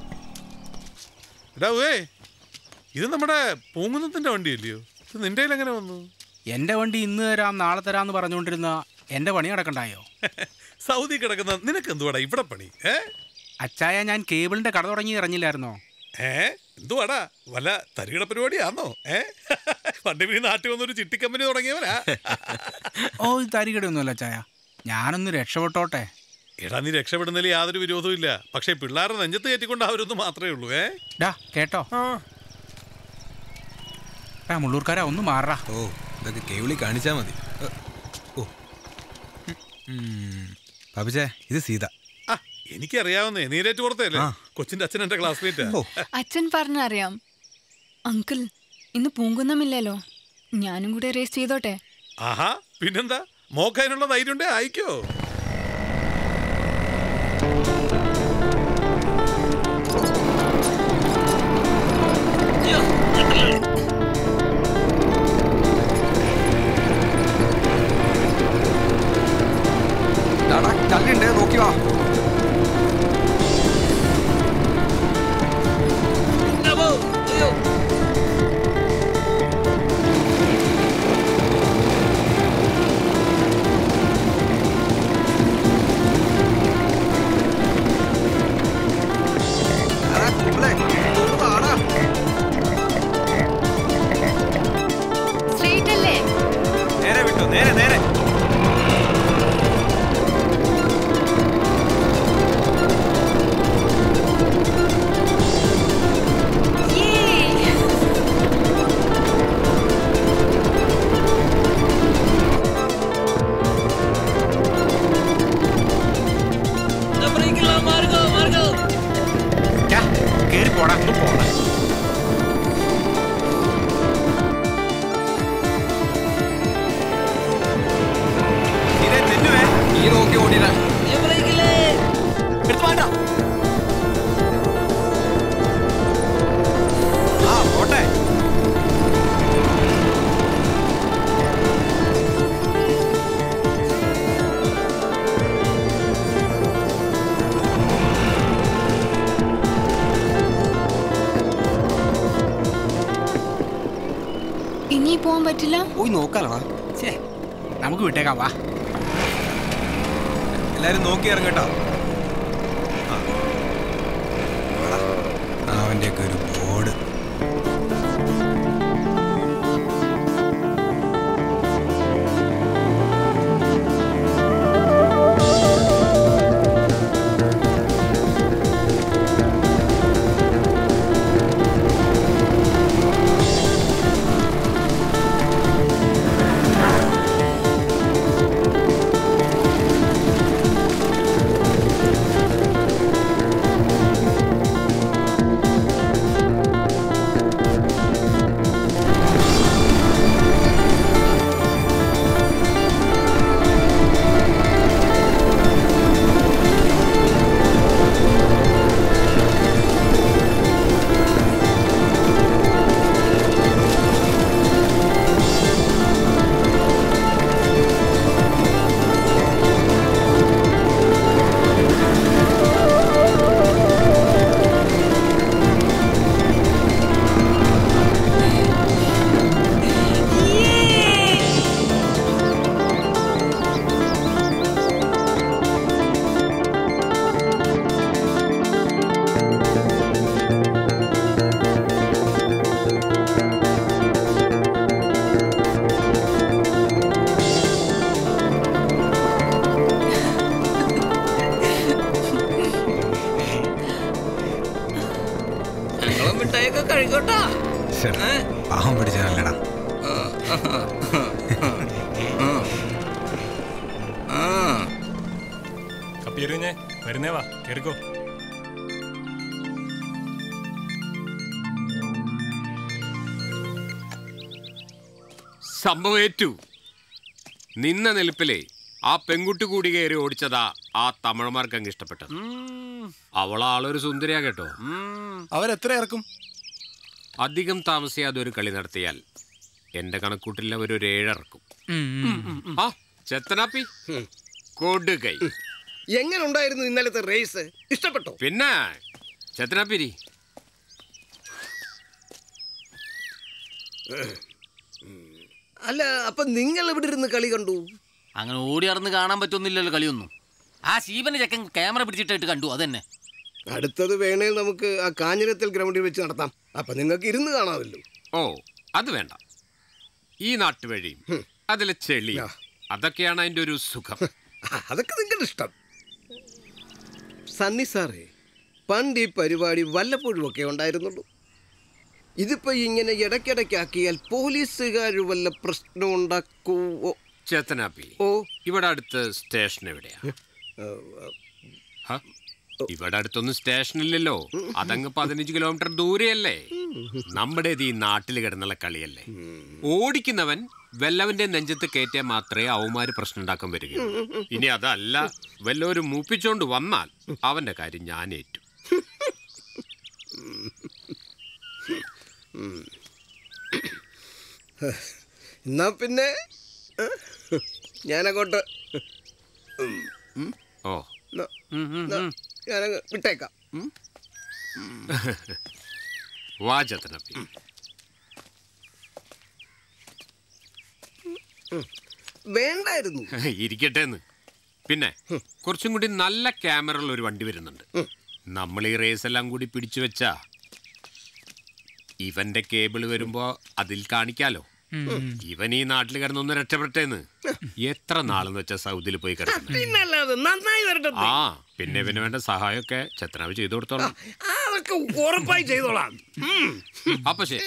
എടാ ഉവേ ഇത് നമ്മുടെ പൂങ്കുന്നത്തിന്റെ വണ്ടിയല്ലയോ ഇത് നിന്റെ കയ്യിൽ എങ്ങനെ വന്നു എൻ്റെ വണ്ടി ഇന്ന് തരാം നാളെ തരാമെന്ന് പറഞ്ഞുകൊണ്ടിരുന്ന എൻ്റെ പണി നടക്കണ്ടായോ സൗദി കിടക്കുന്ന നിനക്ക് എന്തുവാടാ ഇവിടെ പണി ഏ അച്ചായ ഞാൻ കേബിളിൻ്റെ കട തുടങ്ങി ഇറങ്ങില്ലായിരുന്നോ ഏ എന്തുവാടാ വല്ല തരികിട പരിപാടിയാന്നോ ഏ പണ്ട് ഈ നാട്ടിൽ വന്നൊരു ചിട്ടി കമ്പനി തുടങ്ങിയവനാ ഓ ഇത് തരികടയൊന്നുമല്ല അച്ചായ ഞാനൊന്ന് രക്ഷപ്പെട്ടോട്ടെ എടാ നീ രക്ഷപ്പെടുന്നതിൽ യാതൊരു വിരോധവും ഇല്ല പക്ഷേ പിള്ളേരുടെ നെഞ്ചത്ത് കയറ്റിക്കൊണ്ട് അവരൊന്നും മാത്രമേ ഉള്ളൂ ഏ ഡാ കേട്ടോ ആ മുള്ളൂർക്കാരാ ഒന്ന് മാറാ ഓ ഇതൊക്കെ കേവിളി കാണിച്ചാ മതി ഏ, ഓ പാപ്പിച്ചേ ഇത് സീത ആ എനിക്കറിയാവുന്നേ നീരേറ്റ് പുറത്തല്ലേ കൊച്ചിന്റെ അച്ഛൻ എന്റെ ക്ലാസ്മേറ്റാ അച്ഛൻ പറഞ്ഞറിയാം അങ്കിൾ ഇന്ന് പൂങ്കുന്നമില്ലല്ലോ ഞാനും കൂടെ റേസ് ചെയ്തോട്ടെ ആഹാ പിന്നെന്താ മോക്കതിനുള്ള ധൈര്യം ഉണ്ടേ അയക്കോ കല്ലുണ്ട് നോക്കി വാ സ്ട്രേറ്റ് അല്ലേ നേരെ വിട്ടു നേരെ നേരെ കേറി പോടാ ഒന്ന് പോടാ ഇതേ തെന്നുവേ ഈ നോക്കി ഓടിടാ എടുത്തു മാറ്റാ ആ പോട്ടെ ഇനി പോവാൻ പറ്റില്ല പോയി നോക്കാലടാ ഛേ നമുക്ക് വിട്ടേക്കാം വാ എല്ലാരും നോക്കി ഇറങ്ങട്ടോ അവൻ്റെയൊക്കെ ഒരു ബോർഡ് ആ കേട്ടോ ശ്ശെ, പാവം പിടിച്ചതല്ലടാ കപ്പിയെറിഞ്ഞേ വരുന്നേ വാ കേറിക്കോ സംഭവേറ്റു നിന്ന നിൽപ്പിലെ ആ പെൺകുട്ടി കൂടി കയറി ഓടിച്ചതാ ആ തമിഴന്മാർക്ക് അങ്ങ് ഇഷ്ടപ്പെട്ടത് അവളാളൊരു സുന്ദരിയാ കേട്ടോ അവരെത്ര ഇറക്കും അധികം താമസിയാതെ ഒരു കളി നടത്തിയാൽ എന്റെ കണക്കൂട്ടിൽ അവരൊരു ഏഴിറക്കും ആ ചെത്തനാപ്പി കൊടുകൈ എങ്ങനെ ഉണ്ടായിരുന്നു ഇന്നലത്തെ റേസ് ഇഷ്ടപ്പെട്ടോ പിന്നെ ചെത്തനാപ്പിരി അല്ല അപ്പൊ നിങ്ങൾ എവിടെ ഇരുന്ന് കളി കണ്ടു അങ്ങനെ ഓടി നടന്ന് കാണാൻ പറ്റുന്നില്ലല്ലോ കളിയൊന്നും ആ ശീവന്റെ ചെക്കൻ ക്യാമറ പിടിച്ചിട്ടായിട്ട് കണ്ടു അതന്നെ അടുത്തത് വേണേൽ നമുക്ക് ആ കാഞ്ഞിരത്തിൽ ഗ്രൗണ്ടിൽ വെച്ച് നടത്താം അപ്പൊ നിങ്ങൾക്ക് ഇരുന്ന് കാണാമല്ലോ ഓ അത് വേണ്ട ഈ നാട്ടുവഴിയും അതിലെ ചെളി അതൊക്കെയാണ് അതിന്റെ ഒരു സുഖം അതൊക്കെ നിങ്ങളുടെ ഇഷ്ടം സണ്ണി സാറേ പണ്ട് ഈ പരിപാടി വല്ലപ്പോഴും ഒക്കെ ഉണ്ടായിരുന്നുള്ളൂ ഇതിപ്പോ ഇങ്ങനെ ഇടയ്ക്കിടയ്ക്കാക്കിയാൽ പോലീസുകാർ വല്ല പ്രശ്നം ഉണ്ടാക്കുവോ ചേത്തനാപ്പി ഓ ഇവിടെ അടുത്ത് സ്റ്റേഷൻ എവിടെയാ ഹ? ഇവിടെ അടുത്തൊന്നും സ്റ്റേഷൻ ഇല്ലല്ലോ അതങ്ങ് പതിനഞ്ച് കിലോമീറ്റർ ദൂരെയല്ലേ നമ്മുടേത് ഈ നാട്ടിൽ കിടന്നുള്ള കളിയല്ലേ ഓടിക്കുന്നവൻ വെല്ലവന്റെ നെഞ്ചത്ത് കയറ്റിയാൽ മാത്രമേ അവന്മാര് പ്രശ്നം ഉണ്ടാക്കാൻ വരികയുള്ളൂ ഇനി അതല്ല വല്ലവരും മൂപ്പിച്ചോണ്ട് വന്നാൽ അവന്റെ കാര്യം ഞാൻ ഏറ്റു എന്നാ പിന്നെ ഏ? ഞാനങ്ങോട്ട് ഉം, ഉം. ഓ എന്നാ, എന്നാ, ഞാനങ്ങ് വിട്ടേക്കാം ഉം. വാ ചേത്തനാപ്പി ഉം. വേണ്ടായിരുന്നു ഇരിക്കട്ടെ എന്ന് പിന്നെ കുറച്ചും കൂടി നല്ല ക്യാമറ ഉള്ള ഒരു വണ്ടി വരുന്നുണ്ട് നമ്മൾ ഈ റേസ് എല്ലാം കൂടി പിടിച്ചു വെച്ചാ ഇവന്റെ കേബിൾ വരുമ്പോ അതിൽ കാണിക്കാലോ ഇവൻ ഈ നാട്ടിൽ കിടന്നൊന്ന് രക്ഷപ്പെട്ടേന്ന് എത്ര നാളെന്ന് വെച്ചാ സൗദിയിൽ പോയി കിടക്കുന്നു പിന്നല്ലാതെ നന്നായി വരട്ടെ ആ പിന്നെ ഇവന് വേണ്ട സഹായമൊക്കെ ചത്രാവ് ചെയ്തു കൊടുത്തോളാം അതൊക്കെ ഉറപ്പായി ചെയ്തോളാം ഉം. അപ്പൊ ശരി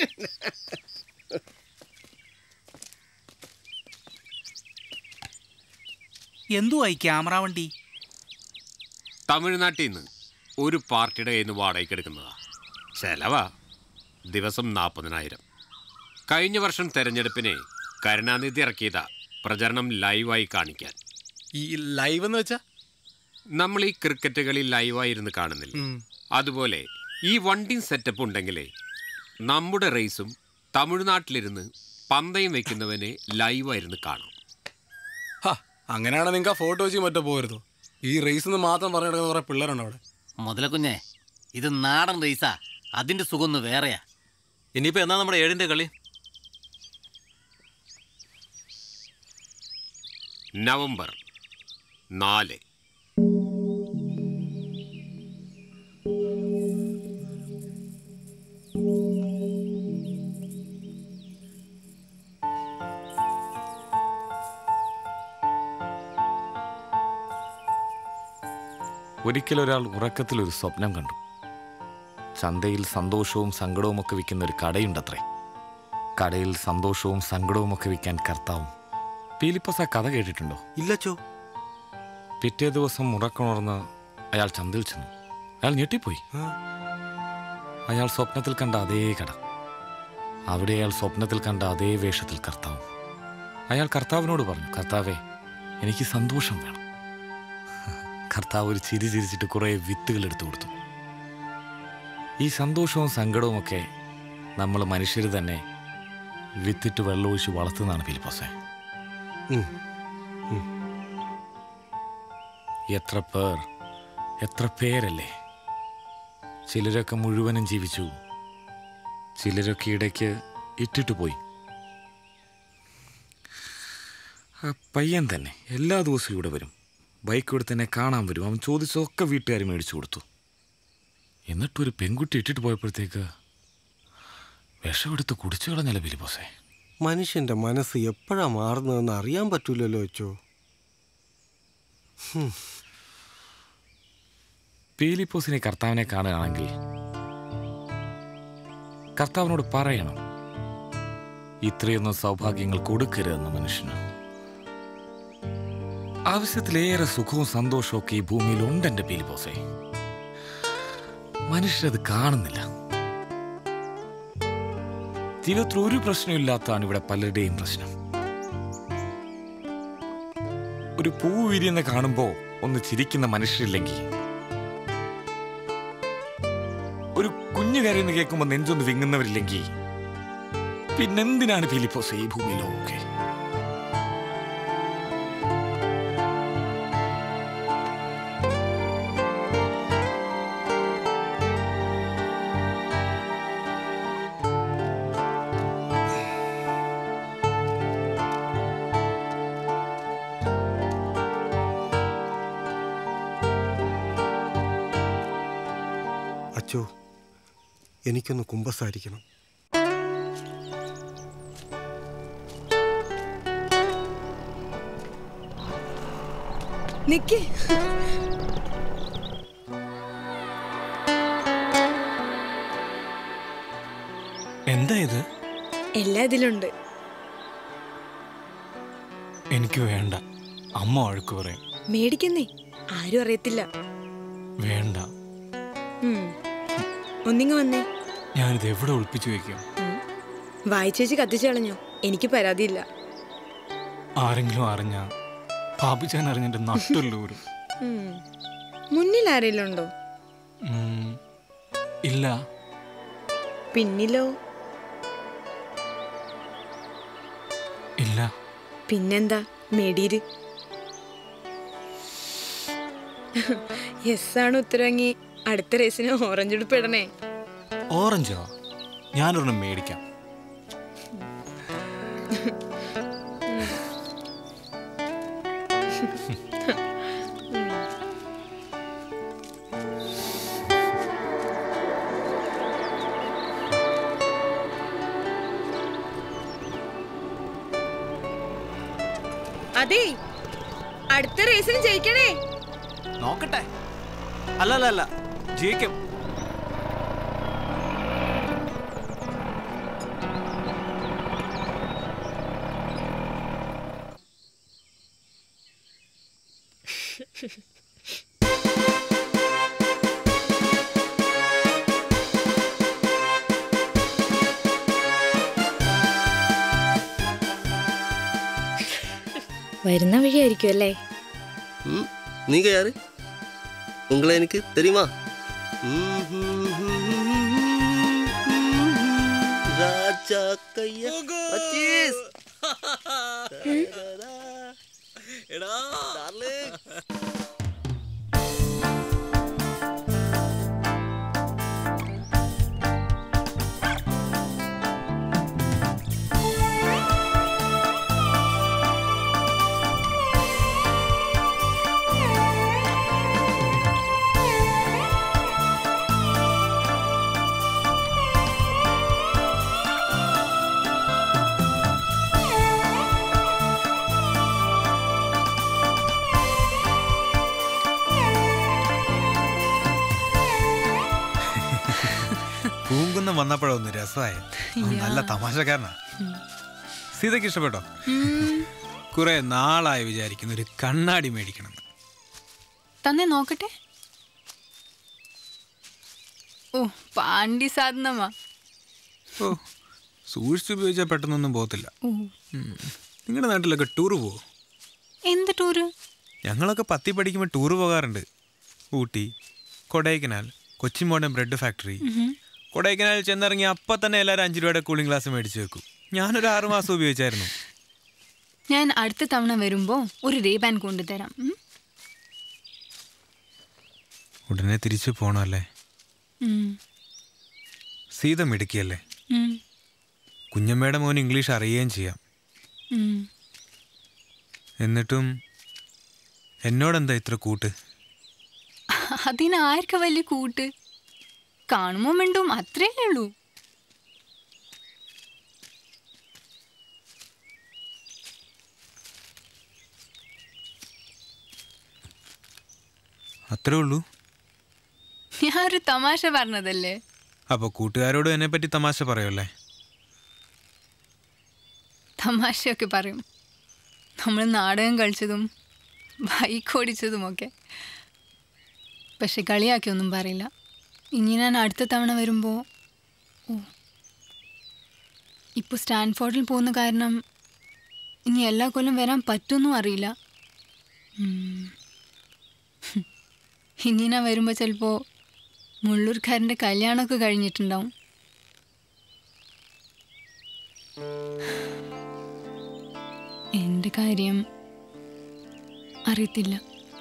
എന്തുവാ ഈ ക്യാമറ വണ്ടി തമിഴ്നാട്ടിൽ നിന്ന് ഒരു പാർട്ടിയുടെ കയ്യിൽ നിന്ന് വാടകയ്ക്ക് എടുക്കുന്നതാ ചെലവാ ദിവസം നാൽപ്പതിനായിരം കഴിഞ്ഞ വർഷം തെരഞ്ഞെടുപ്പിന് കരുണാനിധി ഇറക്കിയതാ പ്രചരണം ലൈവായി കാണിക്കാൻ ഈ ലൈവ് എന്ന് വെച്ചാ നമ്മൾ ഈ ക്രിക്കറ്റ് കളി ലൈവായി ഇരുന്ന് കാണുന്നില്ല അതുപോലെ ഈ വണ്ടി സെറ്റപ്പ് ഉണ്ടെങ്കിലേ നമ്മുടെ റേസും തമിഴ്നാട്ടിലിരുന്ന് പന്തയം വെക്കുന്നവനെ ലൈവായിരുന്ന് കാണാം അങ്ങനെയാണെങ്കിൽ നിങ്ങൾക്ക് ആ ഫോട്ടോ വെച്ച് മറ്റോ പോരുന്നു ഈ റേസ് എന്ന് മാത്രം പറഞ്ഞു കിടക്കുന്ന കുറെ പിള്ളേരുണ്ട് അവിടെ മുതലക്കുഞ്ഞെ ഇത് നാടൻ റേസാ അതിന്റെ സുഖം ഒന്ന് വേറെയാ ഇനിയിപ്പോ എന്നാ നമ്മുടെ ഏഴിന്റെ കളി നവംബർ നാല് ഒരിക്കലൊരാൾ ഉറക്കത്തിലൊരു സ്വപ്നം കണ്ടു ചന്തയിൽ സന്തോഷവും സങ്കടവും ഒക്കെ വിൽക്കുന്ന ഒരു കടയുണ്ടത്രേ കടയിൽ സന്തോഷവും സങ്കടവും ഒക്കെ വിൽക്കാൻ കർത്താവും പീലിപ്പസ് ആ കഥ കേട്ടിട്ടുണ്ടോ ഇല്ലച്ചോ പിറ്റേ ദിവസം ഉറക്കമുണർന്ന് അയാൾ ചന്തയിൽ ചെന്നു അയാൾ ഞെട്ടിപ്പോയി അയാൾ സ്വപ്നത്തിൽ കണ്ട അതേ കട അവിടെ അയാൾ സ്വപ്നത്തിൽ കണ്ട അതേ വേഷത്തിൽ കർത്താവും അയാൾ കർത്താവിനോട് പറഞ്ഞു കർത്താവേ എനിക്ക് സന്തോഷം വേണം കർത്താവ് ഒരു ചിരി ചിരിച്ചിട്ട് കുറേ വിത്തുകൾ എടുത്തു കൊടുത്തു ഈ സന്തോഷവും സങ്കടവും ഒക്കെ നമ്മൾ മനുഷ്യർ തന്നെ വിത്തിട്ട് വെള്ളമൊഴിച്ച് വളർത്തുന്നതാണ് ഫിലിപ്പോസെ എത്ര പേർ എത്ര പേരല്ലേ ചിലരൊക്കെ മുഴുവനും ജീവിച്ചു ചിലരൊക്കെ ഇടയ്ക്ക് ഇട്ടിട്ട് പോയി ആ പയ്യൻ തന്നെ എല്ലാ ദിവസവും ഇവിടെ വരും ബൈക്ക് ഇവിടെ തന്നെ കാണാൻ വരും അവൻ ചോദിച്ചതൊക്കെ വീട്ടുകാർ മേടിച്ചു കൊടുത്തു എന്നിട്ടൊരു പെൺകുട്ടി ഇട്ടിട്ട് പോയപ്പോഴത്തേക്ക് വിഷമെടുത്ത് കുടിച്ചു കളഞ്ഞല്ല ബിലിബോസേ മനുഷ്യന്റെ മനസ്സ് എപ്പോഴാ മാറുന്നതെന്ന് അറിയാൻ പറ്റൂലല്ലോ അച്ചോ ഹും. പീലിപ്പോസിനെ കർത്താവിനെ കാണുകയാണെങ്കിൽ കർത്താവിനോട് പറയണം ഇത്രയൊന്നും സൗഭാഗ്യങ്ങൾ കൊടുക്കരുതെന്ന് മനുഷ്യന് ആവശ്യത്തിലേറെ സുഖവും സന്തോഷവും ഒക്കെ ഈ ഭൂമിയിൽ ഉണ്ട് എൻ്റെ പീലിപ്പോസേ മനുഷ്യരത് കാണുന്നില്ല ജീവിതത്തിൽ ഒരു പ്രശ്നമില്ലാത്തതാണ് ഇവിടെ പലരുടെയും പ്രശ്നം ഒരു പൂ വിരിയുന്ന കാണുമ്പോ ഒന്ന് ചിരിക്കുന്ന മനുഷ്യരില്ലെങ്കിൽ ഒരു കുഞ്ഞു കരയുന്ന കേൾക്കുമ്പോൾ നെഞ്ചൊന്ന് വിങ്ങുന്നവരില്ലെങ്കിൽ പിന്നെന്തിനാണ് ഫിലിപ്പോസ് ഈ ഭൂമിയിലൊക്കെ അച്ചോ എനിക്കൊന്ന് കുമ്പസാരിക്കണം നിക്ക് എന്താ ഇത് എല്ലാ ഇതിലുണ്ട് എനിക്ക് വേണ്ട അമ്മ വഴക്ക് പറയും മേടിക്കുന്നേ ആരും അറിയത്തില്ല വേണ്ട ഉം. ഒന്നിങ്ങ് വന്നേ ഞാനിത് എവിടെ ഒളിപ്പിച്ചു വെക്കും വായിച്ചേച്ച് കത്തിച്ചു കളഞ്ഞോ എനിക്ക് പരാതിയില്ല ആരെങ്കിലും അറിഞ്ഞ പാപിച്ചാൻ അറിഞ്ഞിട്ട് നട്ടല്ലൂരും ഉം. മുന്നിൽ ആരെങ്കിലും ഉണ്ടോ ഉം, ഇല്ല പിന്നിലോ ഇല്ല പിന്നെന്താ മേടീര് യെസ് ആണ് ഉത്തരവങ്ങി അടുത്ത റേസിന് ഓറഞ്ച് ഉടുപ്പ് ഇടണേ ഓറഞ്ചോ ഞാനൊരെണ്ണം മേടിക്കാം അതെ അടുത്ത റേസിന് ജയിക്കണേ നോക്കട്ടെ അല്ല അല്ല അല്ല ജയിക്കും വരുന്ന വഴിയായിരിക്കും അല്ലേ ம், நீங்க யாரு உங்களை எனக்கு தெரியுமா ராஜா கையா பச்சீஸ் எடா டார்லிங் പൂങ്കുന്നം വന്നപ്പോഴൊന്ന് രസമായി അവൻ നല്ല തമാശക്കാരനാ സീതയ്ക്ക് ഇഷ്ടപ്പെട്ടോ കുറെ നാളായി വിചാരിക്കുന്ന ഒരു കണ്ണാടി മേടിക്കണം തന്നെ നോക്കട്ടെ ഓ പാണ്ടി സാധനമാ ഓ സൂക്ഷിച്ച് ഉപയോഗിച്ചാൽ പെട്ടെന്നൊന്നും പോകത്തില്ല ഓ നിങ്ങളുടെ നാട്ടിലൊക്കെ ടൂർ പോവോ എന്ത് ടൂറ് ഞങ്ങളൊക്കെ പത്തി പഠിക്കുമ്പോൾ ടൂർ പോകാറുണ്ട് ഊട്ടി കൊടൈക്കനാൽ കൊച്ചിമോഡൻ ബ്രെഡ് ഫാക്ടറി ഉഹും. കൊടൈക്കനാൽ ചെന്നിറങ്ങി അപ്പം തന്നെ എല്ലാവരും അഞ്ച് രൂപയുടെ കൂളിംഗ് ഗ്ലാസ് മേടിച്ച് വെക്കും ഞാനൊരു ആറു മാസം ഉപയോഗിച്ചായിരുന്നു ഞാൻ അടുത്ത തവണ വരുമ്പോ ഒരു റേബാൻ കൊണ്ടുതരാം ഉം? ഉടനെ തിരിച്ചു പോണല്ലേ ഉം. സീത മിടുക്കിയല്ലേ ഉം. കുഞ്ഞമ്മയുടെ മോൻ ഇംഗ്ലീഷ് അറിയുകയും ചെയ്യാം ഉം. എന്നിട്ടും എന്നോടെന്താ ഇത്ര കൂട്ട് അതിന് ആർക്ക വലിയ കൂട്ട് കാണുമ്പോ മിണ്ടും അത്രയല്ലേ ഉള്ളൂ അത്രേ ഉള്ളൂ ഞാൻ ഒരു തമാശ പറഞ്ഞതല്ലേ അപ്പോൾ കൂട്ടുകാരോട് എന്നെ പറ്റി തമാശ പറയുമല്ലേ തമാശയൊക്കെ പറയും നമ്മൾ നാടകം കളിച്ചതും ബൈക്ക് ഓടിച്ചതുമൊക്കെ പക്ഷെ കളിയാക്കിയൊന്നും പറയില്ല ഇനി ഞാൻ അടുത്ത തവണ വരുമ്പോൾ ഓ ഇപ്പോൾ സ്റ്റാൻഫോർഡിൽ പോകുന്ന കാരണം ഇനി എല്ലാ കൊല്ലം വരാൻ പറ്റുമെന്നും അറിയില്ല ഉം. ഇനി ഞാൻ വരുമ്പോൾ ചിലപ്പോൾ മുള്ളൂർക്കാരൻ്റെ കല്യാണമൊക്കെ കഴിഞ്ഞിട്ടുണ്ടാവും എൻ്റെ കാര്യം അറിയത്തില്ല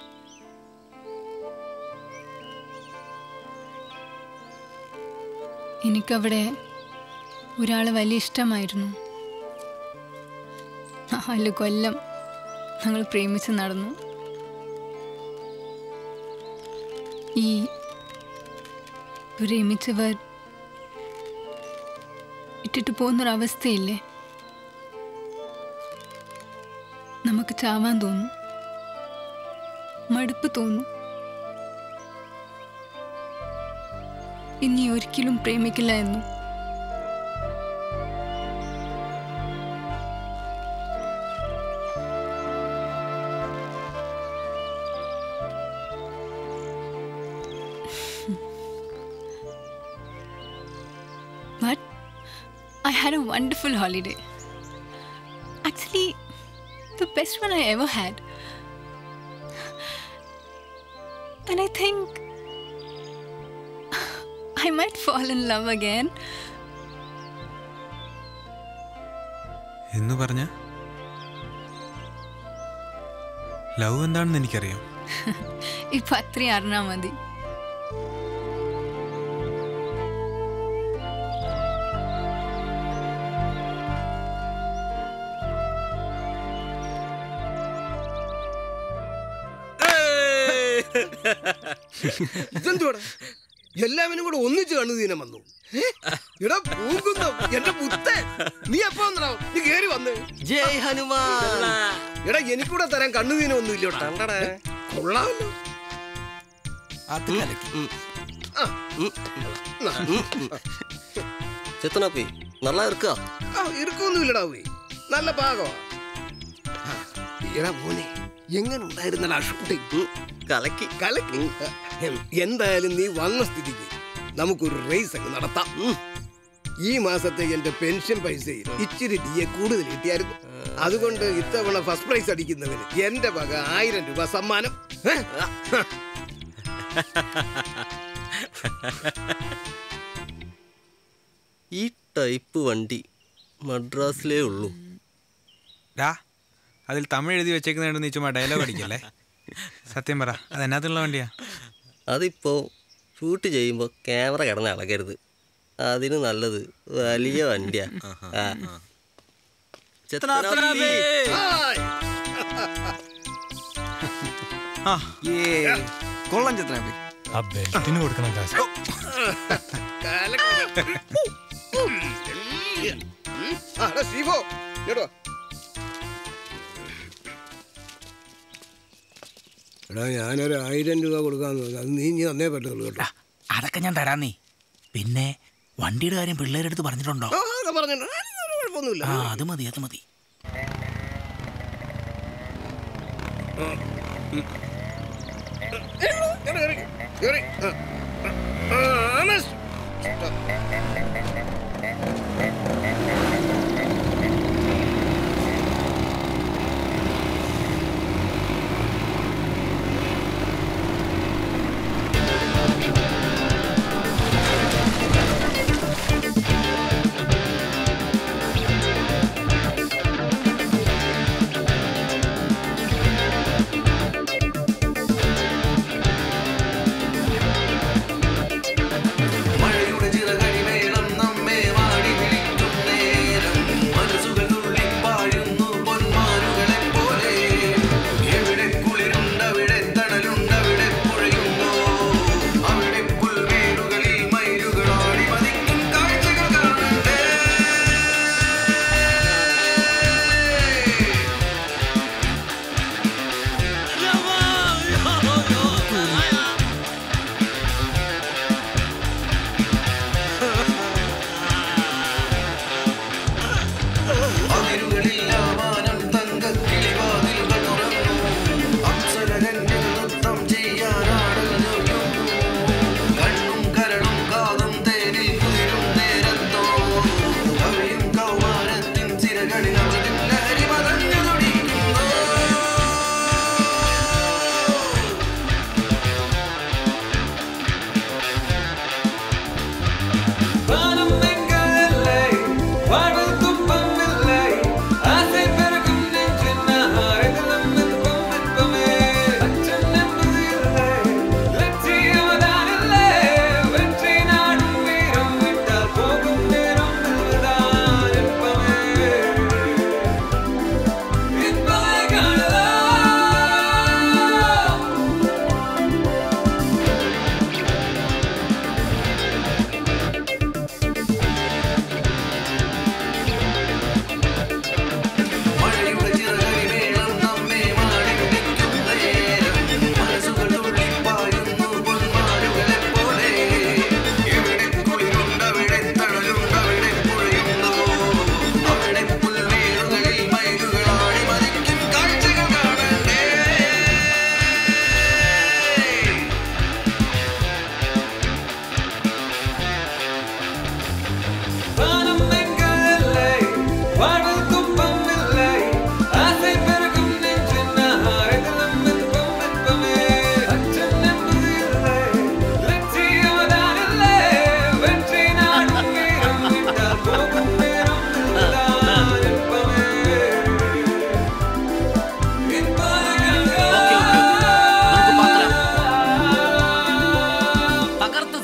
എനിക്കവിടെ ഒരാൾ വലിയ ഇഷ്ടമായിരുന്നു നാല് കൊല്ലം ഞങ്ങൾ പ്രേമിച്ച് നടന്നു ഈ പ്രേമിച്ചവർ ഇട്ടിട്ട് പോകുന്നൊരവസ്ഥയില്ലേ നമുക്ക് ചാവാൻ തോന്നും മടുപ്പ് തോന്നും ഇനി ഒരിക്കലും പ്രേമിക്കില്ല എന്നും But I had a wonderful holiday. Actually, the best one I ever had. And I think I might fall in love again. എന്ന് പറഞ്ഞ ലവ് എന്താണെന്ന് എനിക്കറിയാം ഇപ്പൊ അത്രയും അറിഞ്ഞാ മതി ഇതെന്തുവാടാ എല്ലാവരും കൂടെ ഒന്നിച്ച് കണ്ണുദീനം വന്നു ഏ? എടാ പൂങ്കുന്ന എന്റെ പുത്തേ നീ എപ്പോ വന്നടാ നീ കേറി വന്ന് ജയ് ഹനുമാൻ എടാ എനിക്കൂടെ തരാൻ കണ്ണുദീനം ഒന്നും ഇല്ലോട്ടാ കൊള്ളാമല്ലോ ആ. ന്നാ. ചെത്തനാപ്പി നല്ല ഇറുക്കാ ആ, ഇറുക്കൊന്നും ഇല്ലടാ പോയി നല്ല പാകമാ ആ, എടാ മോനെ എങ്ങനെ ഉണ്ടായിരുന്നടാ ഷൂട്ടിംഗ് കലക്കി കലക്കി എന്തായാലും നീ വന്ന സ്ഥിതിക്ക് നമുക്കൊരു റേസ് അങ്ങ് നടത്താം ഉം. ഈ മാസത്തെ എന്റെ പെൻഷൻ പൈസ ഇച്ചിരി ഡി എ കൂടുതൽ കിട്ടിയായിരുന്നു അതുകൊണ്ട് ഇത്തവണ ഫസ്റ്റ് പ്രൈസ് അടിക്കുന്നവന് എന്റെ വക ആയിരം രൂപ സമ്മാനം ഏ? ഈ ടൈപ്പ് വണ്ടി മദ്രാസിലേ ഉള്ളൂ ഡാ അതിൽ തമിഴ് എഴുതി വെച്ചേക്കുന്നുണ്ട് നീ ചുമ്മാ ഡയലോഗ് അടിക്കല്ലേ സത്യം പറ അത് എന്നാത്തുള്ള വണ്ടിയാ അതിപ്പോ ഷൂട്ട് ചെയ്യുമ്പോൾ ക്യാമറ കിടന്ന് ഇളകരുത് അതിന് നല്ലത് വലിയ വണ്ടിയാ ആ. ചെത്തനാപ്പി. കൊള്ളാം ചിത്രാപ്പി ആ ബെൽറ്റിന് കൊടുക്കണം കാശ് കലക്കി. ഉം. ആ, എടാ ശ്രീഭോ കേട്ടോ എടാ ഞാനൊരു ആയിരം രൂപ കൊടുക്കാന്ന് പറഞ്ഞു അത് നീ ഇനി തന്നേ പറ്റുള്ളൂ കേട്ടോ അതൊക്കെ ഞാൻ തരാം നീ പിന്നെ വണ്ടിയുടെ കാര്യം പിള്ളേരുടെ അടുത്ത് പറഞ്ഞിട്ടുണ്ടോ ആ, അതൊക്കെ പറഞ്ഞിട്ടുണ്ട് ആ, ഒരു കുഴപ്പമൊന്നുമില്ല ആ അത് മതി അത് മതി കേറി, കേറി, കേറി. ആ, ആ, ആ, ആമസ്. മഴയുടെ ചിറകടി മേളം നമ്മെ വാടി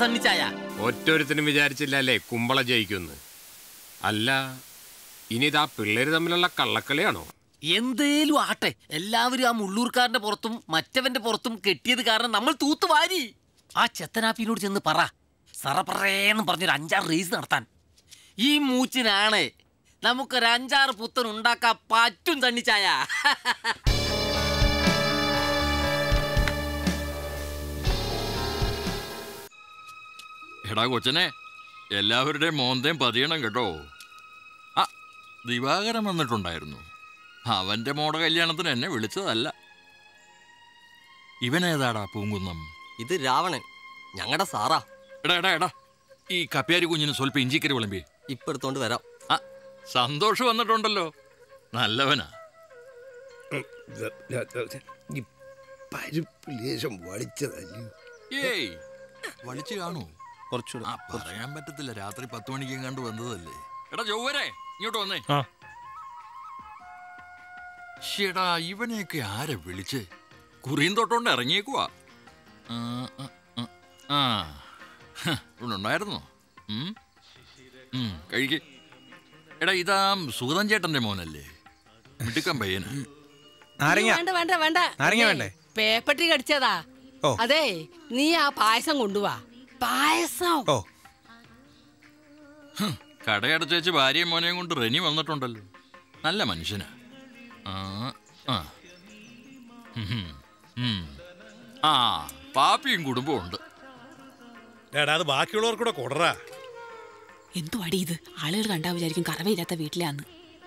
സണ്ണിച്ചായ ഒറ്റൊരുത്തനും വിചാരിച്ചില്ല അല്ലേ കുമ്പള ജയിക്കുമെന്ന് അല്ല ഇനി ഇതാ പിള്ളേര് തമ്മിലുള്ള കള്ളക്കളിയാണോ എന്തേലും ആട്ടെ എല്ലാവരും ആ മുള്ളൂർക്കാരന്റെ പുറത്തും മറ്റവന്റെ പുറത്തും കെട്ടിയത് കാരണം നമ്മൾ തൂത്തുവാരി ആ ചെത്തനാപ്പിനോട് ചെന്ന് പറ സറപ്പറേന്ന് പറഞ്ഞൊരു അഞ്ചാറ് റേസ് നടത്താൻ ഈ മൂച്ചിനാണ് നമുക്കൊരു അഞ്ചാറ് പുത്തൻ ഉണ്ടാക്കാൻ പറ്റും തണ്ണിച്ചായ എടാ കൊച്ചനെ എല്ലാവരുടെയും മോന്തയും പതിയണം കേട്ടോ ആ ദിവാകരൻ വന്നിട്ടുണ്ടായിരുന്നു അവന്റെ മോടെ കല്യാണത്തിന് എന്നെ വിളിച്ചതല്ല ഇവനേതാടാ പൂങ്കുന്നം ഇത് രാവണൻ ഞങ്ങളുടെ സാറാ എടാ എടാ എടാ ഈ കപ്പ്യാരി കുഞ്ഞിന് സ്വല്പം ഇഞ്ചിക്കരി വിളമ്പി ഇപ്പൊ എടുത്തോണ്ട് വരാം ആ സന്തോഷം വന്നിട്ടുണ്ടല്ലോ നല്ലവനാ ഈ പരിപ്പ് ലേശം വളിച്ചതല്ലേ ഏയ് വളിച്ചു കാണൂ കുറച്ചുകൂടെ ആ പറയാൻ പറ്റത്തില്ല രാത്രി പത്ത് മണിക്ക് കണ്ടു വന്നതല്ലേ എടാ ചൊവ്വരെ ഇങ്ങോട്ട് വന്നേ ഷേടാ ഇവനെയൊക്കെ ആരെ വിളിച്ച് കുറിയും തൊട്ടോണ്ട് ഇറങ്ങിയേക്കുവാ ആ, ആ, ആ, ആ ഹ, ഇവിടെ ഉണ്ടായിരുന്നോ ഉം? ഉം, കഴിക്ക് എടാ ഇതാ സുഗതൻ ചേട്ടന്റെ മോനല്ലേ മിടുക്കൻ പയ്യന് നാരങ്ങ വേണ്ട വേണ്ട വേണ്ട നാരങ്ങ അതെ, വേണ്ടേ? പേപ്പട്ടി കടിച്ചതാ ഓ. അതെ നീ ആ പായസം കൊണ്ടുവാ പായസം ഓ കടയടച്ച് വെച്ച് ഭാര്യയും മോനെയും കൊണ്ട് റെനി വന്നിട്ടുണ്ടല്ലോ നല്ല മനുഷ്യനാ ആ ആ ഉം, ഉം. ആ പാപ്പിയും കുടുംബവും ഉണ്ട് എടാ അത് ബാക്കിയുള്ളവർക്കൂടെ കൊടറാ എന്തു അടി ഇത് ആളുകൾ കണ്ടാ വിചാരിക്കും കറവയില്ലാത്ത വീട്ടിലാന്ന്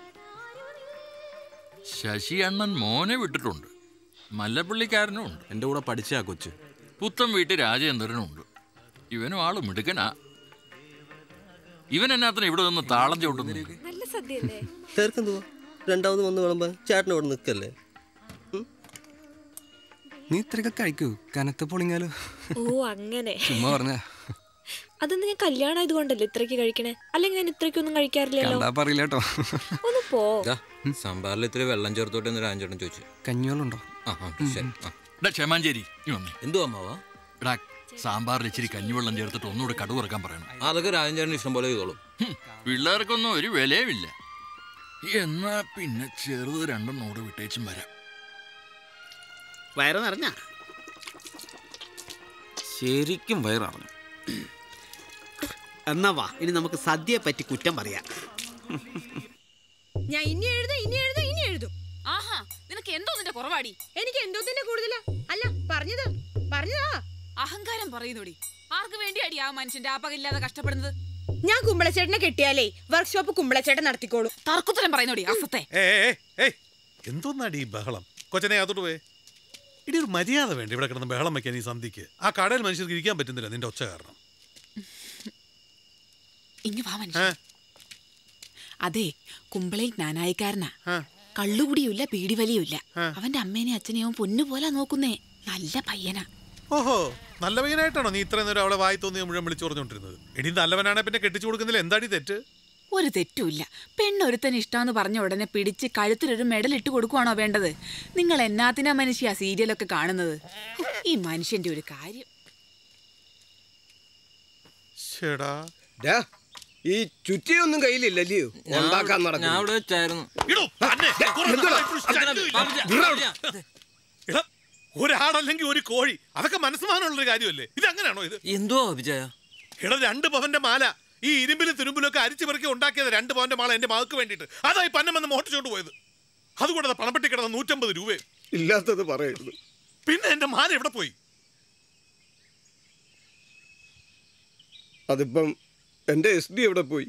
ശശി അണ്ണൻ മോനെ വിട്ടിട്ടുണ്ട് മല്ലപ്പള്ളിക്കാരനും ഉണ്ട് എൻ്റെ കൂടെ പഠിച്ചാ കൊച്ചു പുത്തൻ വീട്ടിൽ രാജേന്ദ്രനും ഉണ്ട് ഇവനും ആള് മിടുക്കനാ ഇവൻ എന്നാത്തിന് ഇവിടെ നിന്ന് താളം ചവിട്ടുന്നു നല്ല സദ്യയല്ലേ ചേർക്കെന്തുവാ രണ്ടാമത് വന്ന് വിളമ്പാൻ ചേട്ടൻ ഇവിടെ നിൽക്കല്ലേ നീ ഇത്രയൊക്കെ കഴിക്കൂ കനത്ത പൊളിങ്ങാലോ ഓ അങ്ങനെ ചുമ്മാ പറഞ്ഞ അതൊന്നും ഞാൻ കല്യാണം ആയതുകൊണ്ടല്ലേ ഇത്രയ്ക്ക് കഴിക്കണേ അല്ലെങ്കിൽ ഞാൻ ഇത്രയ്ക്കൊന്നും കഴിക്കാറില്ലല്ലോ കണ്ടാ പറയില്ല കേട്ടോ ഒന്ന് പോ സാമ്പാറിൽ ഇത്തിരി വെള്ളം ചേർത്തോട്ടെ എന്ന് രാജേട്ടൻ ചോദിച്ചു കഞ്ഞിവെള്ളുണ്ടോ ആ ആ ശരി ആ എടാ ക്ഷമാഞ്ചേരി നീ വന്നേ എന്തോ അമ്മാവാ എടാ സാമ്പാറിൽ ഇച്ചിരി കഞ്ഞിവെള്ളം ചേർത്തിട്ട് ഒന്നുകൂടെ കടുവ് ഇറക്കാൻ പറയണം അതൊക്കെ രാജേന്ദ്രന് ഇഷ്ടം പോലെ ചെയ്തോളും ഹും, പിള്ളേർക്കൊന്നും ഒരു വിലയുമില്ല എന്നാ പിന്നെ ചെറുത് രണ്ടെണ്ണോട് വിട്ടേച്ചും വരാം വയറ് നിറഞ്ഞ ശരിക്കും വയറിറങ്ങും എന്നാ വാ ഇനി നമുക്ക് സദ്യയെ പറ്റി കുറ്റം പറയാം ഞാൻ ഇനി എഴുതും ഇനി എഴുതും ഇനി എഴുതും ആഹാ നിനക്ക് എന്തോ നിന്റെ കുറവാടി എനിക്ക് എന്തോത്തിന്റെ കൂടുതലാ അല്ല പറഞ്ഞത് പറഞ്ഞതാ അഹങ്കാരം പറയുന്നോടി ആർക്ക് വേണ്ടിയാടി ആ മനുഷ്യന്റെ ആ പകലില്ലാതെ കഷ്ടപ്പെടുന്നത് ഞാൻ കുമ്പളച്ചേട്ടനെ കെട്ടിയാലേ വർക്ക്ഷോപ്പ് കുമ്പളച്ചേട്ടൻ നടത്തിക്കോളൂ തർക്കുത്തരം പറയുന്നോടി അസത്തെ ഏ ഏയ് എന്തോന്നാടി ഈ ബഹളം കൊച്ചനെ അതോട്ട് പോയേ ഇടി ഒരു മര്യാദ വേണ്ട ഇവിടെ കിടന്ന് ബഹളം വെക്കാൻ ഈ സന്ധിക്ക് ആ കടയിൽ മനുഷ്യർക്ക് ഇരിക്കാൻ പറ്റുന്നില്ല നിന്റെ ഒച്ച കാരണം ഇങ്ങ് വാ മനുഷ്യ അതെ കുമ്പളയിൽ ജ്ഞാനായിക്കാരനാ കള്ളുകുടിയുമില്ല പീടിവലിയുമില്ല അവന്റെ അമ്മേനെ അച്ഛനെയും അവൻ പൊന്നുപോലെ നോക്കുന്നേ നല്ല പയ്യനാ ഓഹോ നല്ല പയ്യനായിട്ടാണോ നീ ഇത്രയും നേരം അവളെ വായി തോന്നി മുഴുവൻ വിളിച്ചു പറഞ്ഞുകൊണ്ടിരുന്നത് എടി നല്ലവനാണെ പിന്നെ കെട്ടിച്ചു കൊടുക്കുന്നില്ല എന്താടി തെറ്റ് ഒരു തെറ്റുമില്ല പെണ്ണൊരുത്തൻ ഇഷ്ടാന്ന് പറഞ്ഞ ഉടനെ പിടിച്ച് കഴുത്തിലൊരു മെഡൽ ഇട്ട് കൊടുക്കുവാണോ വേണ്ടത് നിങ്ങൾ എന്നാത്തിനാ മനുഷ്യ ആ സീരിയലൊക്കെ കാണുന്നത് ഹു, ഈ മനുഷ്യന്റെ ഒരു കാര്യം ചേടാ ഡാ, ഈ ചുറ്റിയൊന്നും കയ്യിലില്ലല്ലയോ ഉണ്ടാക്കാൻ നടക്കും ഞാൻ ഇവിടെ വെച്ചായിരുന്നു എടാ, ഒരാളല്ലെങ്കിൽ ഒരു കോഴി അതൊക്കെ മനസ്സമാനമുള്ളൊരു കാര്യമല്ലേ ഇത് അങ്ങനെയാണോ ഇത് എന്തോ വിജയ എടാ രണ്ട് പവന്റെ മാല ഈ ഇരുമ്പിലും തുരുമ്പിലും ഒക്കെ അരിച്ചു പെറുക്കി ഉണ്ടാക്കിയത് രണ്ട് പവന്റെ മാല എന്റെ മകൾക്ക് വേണ്ടിയിട്ട് അതായി പന്നമെന്ന് മോട്ടിച്ചോണ്ട് പോയത് അതുകൂടാതെ പണപ്പെട്ടി കിടന്ന നൂറ്റമ്പത് രൂപയും ഇല്ലാത്തത് പറയരുത് പിന്നെ എന്റെ മാല എവിടെ പോയി അതിപ്പം എൻ്റെ എസ് ഡി എവിടെ പോയി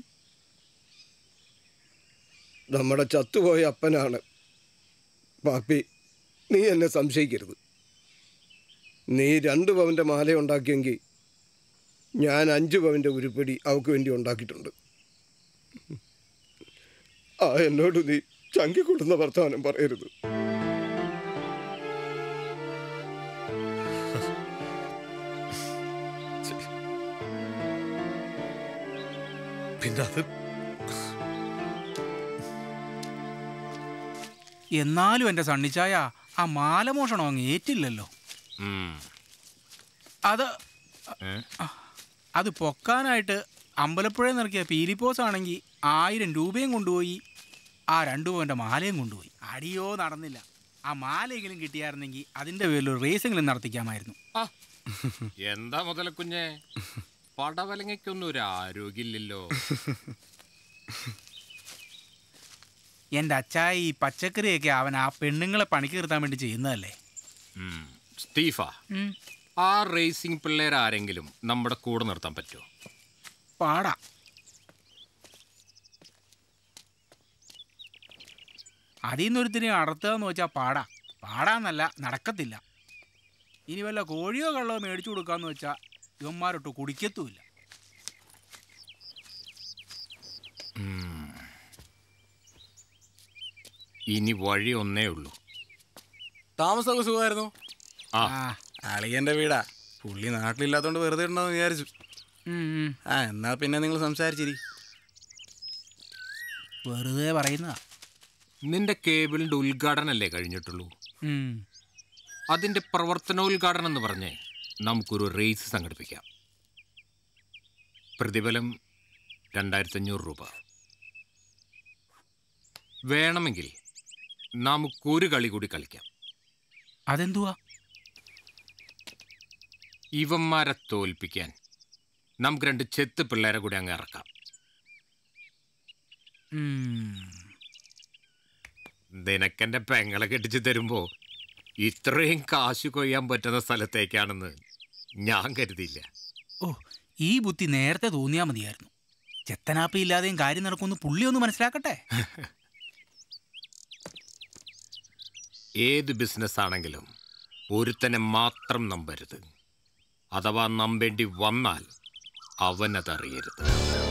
നമ്മുടെ ചത്തുപോയ അപ്പനാണ് പാപ്പി നീ എന്നെ സംശയിക്കരുത് നീ രണ്ട് പവൻ്റെ മാല ഉണ്ടാക്കിയെങ്കിൽ ഞാൻ അഞ്ച് പവൻ്റെ ഉരുപ്പടി അവൾക്ക് വേണ്ടി ഉണ്ടാക്കിയിട്ടുണ്ട് ആ എന്നോട് നീ ചങ്കിക്കൊള്ളുന്ന വർത്തമാനം പറയരുത് പിന്നെ അത് എന്നാലും എൻ്റെ സണ്ണിച്ചായ ആ മാലമോഷണം അങ്ങ് ഏറ്റില്ലല്ലോ അത് അത് പൊക്കാനായിട്ട് അമ്പലപ്പുഴയിൽ നിറക്കിയ പീലിപ്പോസ് ആണെങ്കിൽ ആയിരം രൂപയും കൊണ്ടുപോയി ആ രണ്ടു പവൻ്റെ മാലയും കൊണ്ടുപോയി അടിയോ നടന്നില്ല ആ മാലയെങ്കിലും കിട്ടിയായിരുന്നെങ്കിൽ അതിൻ്റെ പേരിൽ ഒരു റേസെങ്കിലും നടത്തിക്കാമായിരുന്നു എന്താ മുതല കുഞ്ഞെ പടവലങ്ങയ്ക്കൊന്നും ഒരു ആരോഗ്യമില്ലല്ലോ എൻ്റെ അച്ചായി ഈ പച്ചക്കറിയൊക്കെ അവൻ ആ പെണ്ണുങ്ങളെ പണിക്ക് നിർത്താൻ വേണ്ടി ചെയ്യുന്നതല്ലേ ഉം. സ്റ്റീഫ ഉം. ആ റേസിംഗ് പിള്ളേർ ആരെങ്കിലും നമ്മുടെ കൂടെ നിർത്താൻ പറ്റുമോ പാടാ അതിൽ നിന്നൊരുത്തിനെ അടർത്തുക എന്ന് വെച്ചാൽ പാടാ പാടാന്നല്ല നടക്കത്തില്ല ഇനി വല്ല കോഴിയോ കള്ളോ മേടിച്ചു കൊടുക്കാന്ന് വെച്ചാൽ ഇവന്മാരൊട്ട് കുടിക്കത്തുമില്ല ഇനി വഴി ഒന്നേ ഉള്ളൂ താമസമൊക്കെ സുഖമായിരുന്നു ആ അളിയന്റെ വീടാ പുള്ളി നാട്ടിലില്ലാത്തോണ്ട് വെറുതെ ഉണ്ടെന്ന് വിചാരിച്ചു ആ എന്നാ പിന്നെ നിങ്ങൾ സംസാരിച്ചിരി വെറുതെ പറയുന്നതാ നിന്റെ കേബിളിന്റെ ഉദ്ഘാടനമല്ലേ കഴിഞ്ഞിട്ടുള്ളൂ ഉം. അതിന്റെ പ്രവർത്തനോദ്ഘാടനം എന്ന് പറഞ്ഞ് നമുക്കൊരു റേസ് സംഘടിപ്പിക്കാം പ്രതിഫലം രണ്ടായിരത്തി അഞ്ഞൂറ് രൂപ വേണമെങ്കിൽ നമുക്കൊരു കളി കൂടി കളിക്കാം അതെന്തുവാ ഇവന്മാരെ തോൽപ്പിക്കാൻ നമുക്ക് രണ്ട് ചെത്ത് പിള്ളേരെ കൂടി അങ്ങ് ഇറക്കാം ഉം. നിനക്കെന്റെ പെങ്ങളെ കെട്ടിച്ച് തരുമ്പോ ഇത്രയും കാശ് കൊയ്യാൻ പറ്റുന്ന സ്ഥലത്തേക്കാണെന്ന് ഞാൻ കരുതിയില്ല ഓ ഈ ബുദ്ധി നേരത്തെ തോന്നിയാൽ മതിയായിരുന്നു ചെത്തനാപ്പി ഇല്ലാതെയും കാര്യം നടക്കുമെന്ന് പുള്ളി ഒന്ന് മനസ്സിലാക്കട്ടെ ഏത് ബിസിനസ് ആണെങ്കിലും ഒരുത്തനെ മാത്രം നമ്പരുത് അഥവാ നമ്പേണ്ടി വന്നാൽ അവനതറിയരുത്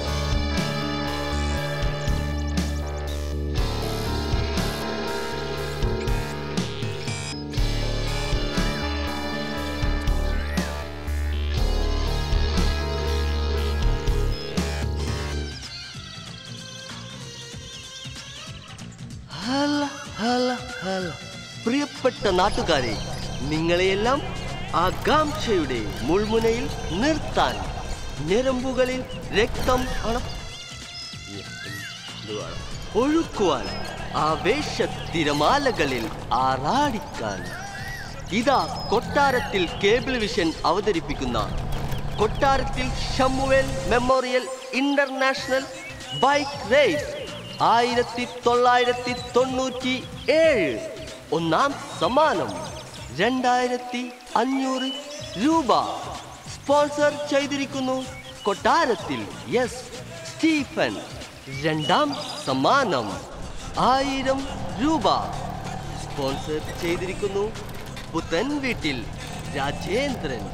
ഹല ഹല ഹല പ്രിയപ്പെട്ട നാട്ടുകാരെ നിങ്ങളെയെല്ലാം ആകാംക്ഷയുടെ മുൾമുനയിൽ നിർത്താൻ ഞരമ്പുകളിൽ രക്തം അണ എന്തുവാണ്? ഒഴുക്കുവാൻ ആവേശ തിരമാലകളിൽ ആറാടിക്കാൻ ഇതാ കൊട്ടാരത്തിൽ കേബിൾ വിഷൻ അവതരിപ്പിക്കുന്ന കൊട്ടാരത്തിൽ Samuel memorial international bike race ആയിരത്തി തൊള്ളായിരത്തി തൊണ്ണൂറ്റി ഏഴ് ഒന്നാം സമ്മാനം രണ്ടായിരത്തി അഞ്ഞൂറ് രൂപ സ്പോൺസർ ചെയ്തിരിക്കുന്നു കൊട്ടാരത്തിൽ എസ് സ്റ്റീഫൻ രണ്ടാം സമ്മാനം ആയിരം രൂപ സ്പോൺസർ ചെയ്തിരിക്കുന്നു പുത്തൻ വീട്ടിൽ രാജേന്ദ്രൻ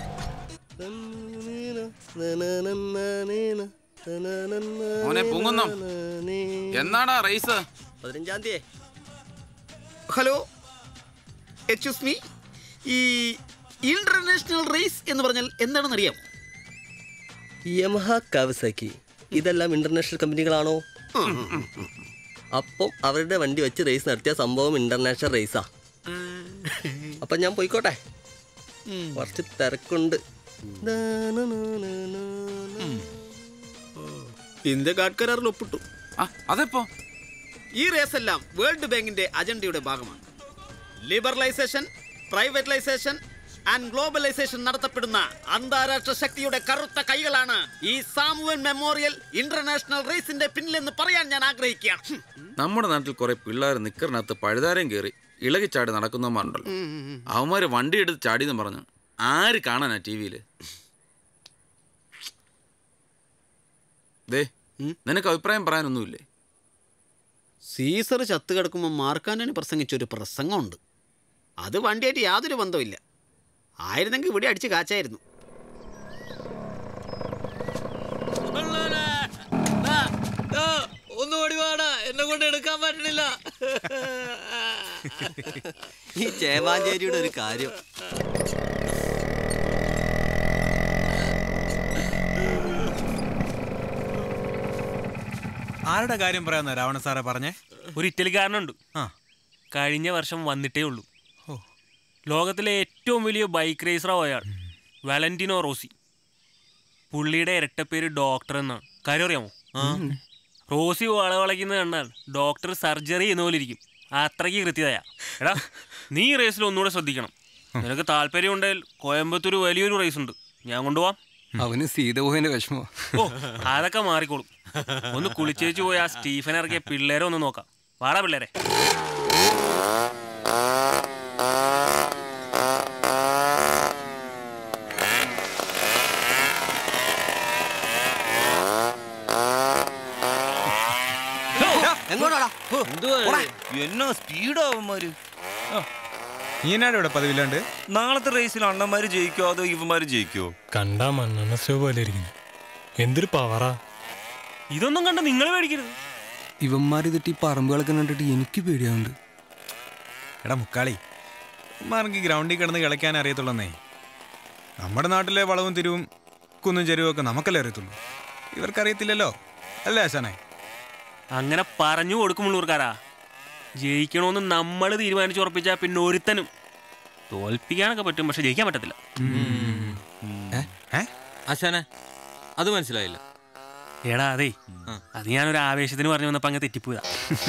മോനെ പൂങ്കുന്നം എന്നാടാ റേസ് പതിനഞ്ചാം തീയതി ഹലോ എക്സ്ക്യൂസ് മീ ഈ ഇന്റർനാഷണൽ റേസ് എന്ന് പറഞ്ഞാൽ എന്താണെന്ന് അറിയാം യമഹ കാവസാക്കി ഇതെല്ലാം ഇന്റർനാഷണൽ കമ്പനികളാണോ അപ്പം അവരുടെ വണ്ടി വെച്ച് റേസ് നടത്തിയ സംഭവം ഇന്റർനാഷണൽ റേസാ അപ്പൊ ഞാൻ പോയിക്കോട്ടെ കുറച്ച് തിരക്കുണ്ട് ഇന്ത്യ ഗാഡ് കരാറിൽ ഒപ്പിട്ടു അതെപ്പോ ഈ റേസ് എല്ലാം വേൾഡ് ബാങ്കിന്റെ അജണ്ടയുടെ ഭാഗമാണ് ലിബറലൈസേഷൻ പ്രൈവറ്റൈസേഷൻ ആൻഡ് ഗ്ലോബലൈസേഷൻ നടത്തപ്പെടുന്ന അന്താരാഷ്ട്ര ശക്തിയുടെ കറുത്ത കൈകളാണ് ഈ സാമുവൻ മെമ്മോറിയൽ ഇന്റർനാഷണൽ റേസിന്റെ പിന്നിലെന്ന് പറയാൻ ഞാൻ ആഗ്രഹിക്കുകയാണ് ഹും. നമ്മുടെ നാട്ടിൽ കുറെ പിള്ളേർ നിക്കറിനകത്ത് പഴുതാരം കയറി ഇളകിച്ചാടി നടക്കുന്നവന്മാരുണ്ടല്ലോ അവന്മാര് വണ്ടി എടുത്ത് ചാടിയെന്ന് പറഞ്ഞു ആര് കാണാനാ ടി വിയില് ദേ നിനക്ക് അഭിപ്രായം പറയാനൊന്നുമില്ലേ സീസർ ചത്തു കിടക്കുമ്പോൾ മാർക്കാൻഡനി പ്രസംഗിച്ച ഒരു പ്രസംഗമുണ്ട് അത് വണ്ടിയായിട്ട് യാതൊരു ബന്ധവുമില്ല ആയിരുന്നെങ്കിൽ ഇവിടെ അടിച്ച് കാച്ചായിരുന്നു ഒന്ന് ഓടിവാടാ എന്നെ കൊണ്ട് എടുക്കാൻ പറ്റണില്ല ഈ ചേമാഞ്ചേരിയുടെ ഒരു കാര്യം ആരുടെ കാര്യം പറയാന്ന രാവണ സാറേ പറഞ്ഞേ ഒരു ഇറ്റലിക്കാരനുണ്ട് ആ കഴിഞ്ഞ വർഷം വന്നിട്ടേ ഉള്ളൂ ലോകത്തിലെ ഏറ്റവും വലിയ ബൈക്ക് റേസറാവും അയാൾ വാലന്റിനോ റോസി പുള്ളിയുടെ ഇരട്ടപ്പേര് ഡോക്ടർ എന്നാണ് കാര്യം അറിയാമോ റോസി വളവളയ്ക്കുന്നത് കണ്ടാൽ ഡോക്ടർ സർജറി എന്ന പോലെ ഇരിക്കും അത്രയ്ക്ക് കൃത്യതയാ എടാ നീ ഈ റേസിൽ ഒന്നുകൂടെ ശ്രദ്ധിക്കണം നിനക്ക് താല്പര്യം ഉണ്ടെങ്കിൽ കോയമ്പത്തൂർ വലിയൊരു റേസ് ഉണ്ട് ഞാൻ കൊണ്ടുപോവാം അവന് സീത പോയതിന്റെ വിഷമോ ഓ അതൊക്കെ മാറിക്കോളും ഒന്ന് കുളിച്ചേച്ച് പോയി ആ സ്റ്റീഫൻ ഇറക്കിയ പിള്ളേരെ ഒന്ന് നോക്കാം വാടാ പിള്ളേരെ എന്നാ സ്പീഡാ അവന്മാര് നീ എന്നാണ് ഇവിടെ പതിവില്ലാണ്ട് നാളത്തെ റേസിൽ അണ്ണന്മാര് ജയിക്കോ അതോ ഇവന്മാര് ജയിക്കോ കണ്ടാ മണ്ണെണ്ണ സ്റ്റവ് പോലെ ഇരിക്കുന്നു എന്തൊരു പവറാ ഇതൊന്നും കണ്ട നിങ്ങൾ മേടിക്കരുത് ഇവന്മാർ ഇതിട്ട് ഈ പറമ്പുകളൊക്കെ കണ്ടിട്ട് എനിക്ക് പേടിയാവുന്നുണ്ട് എടാ മുക്കാളി ഇമാർക്ക് ഗ്രൗണ്ടിൽ കിടന്ന് കളിക്കാൻ അറിയത്തുള്ളന്നേ നമ്മുടെ നാട്ടിലെ വളവും തിരിവും കുന്നും ചെരുവും ഒക്കെ നമുക്കല്ലേ അറിയത്തുള്ളൂ ഇവർക്കറിയത്തില്ലല്ലോ അല്ലേ ആശാനെ അങ്ങനെ പറഞ്ഞു കൊടുക്കും മുള്ളൂർക്കാരാ ജയിക്കണമെന്ന് നമ്മൾ തീരുമാനിച്ചുറപ്പിച്ചാൽ പിന്നെ ഒരുത്തനും തോൽപ്പിക്കാനൊക്കെ പറ്റും പക്ഷെ ജയിക്കാൻ പറ്റത്തില്ല ആശാനെ അത് മനസ്സിലായില്ല എടാ അതെ അത് ഞാനൊരു ആവേശത്തിന് പറഞ്ഞു വന്നപ്പോ അങ്ങ് തെറ്റിപ്പോയതാ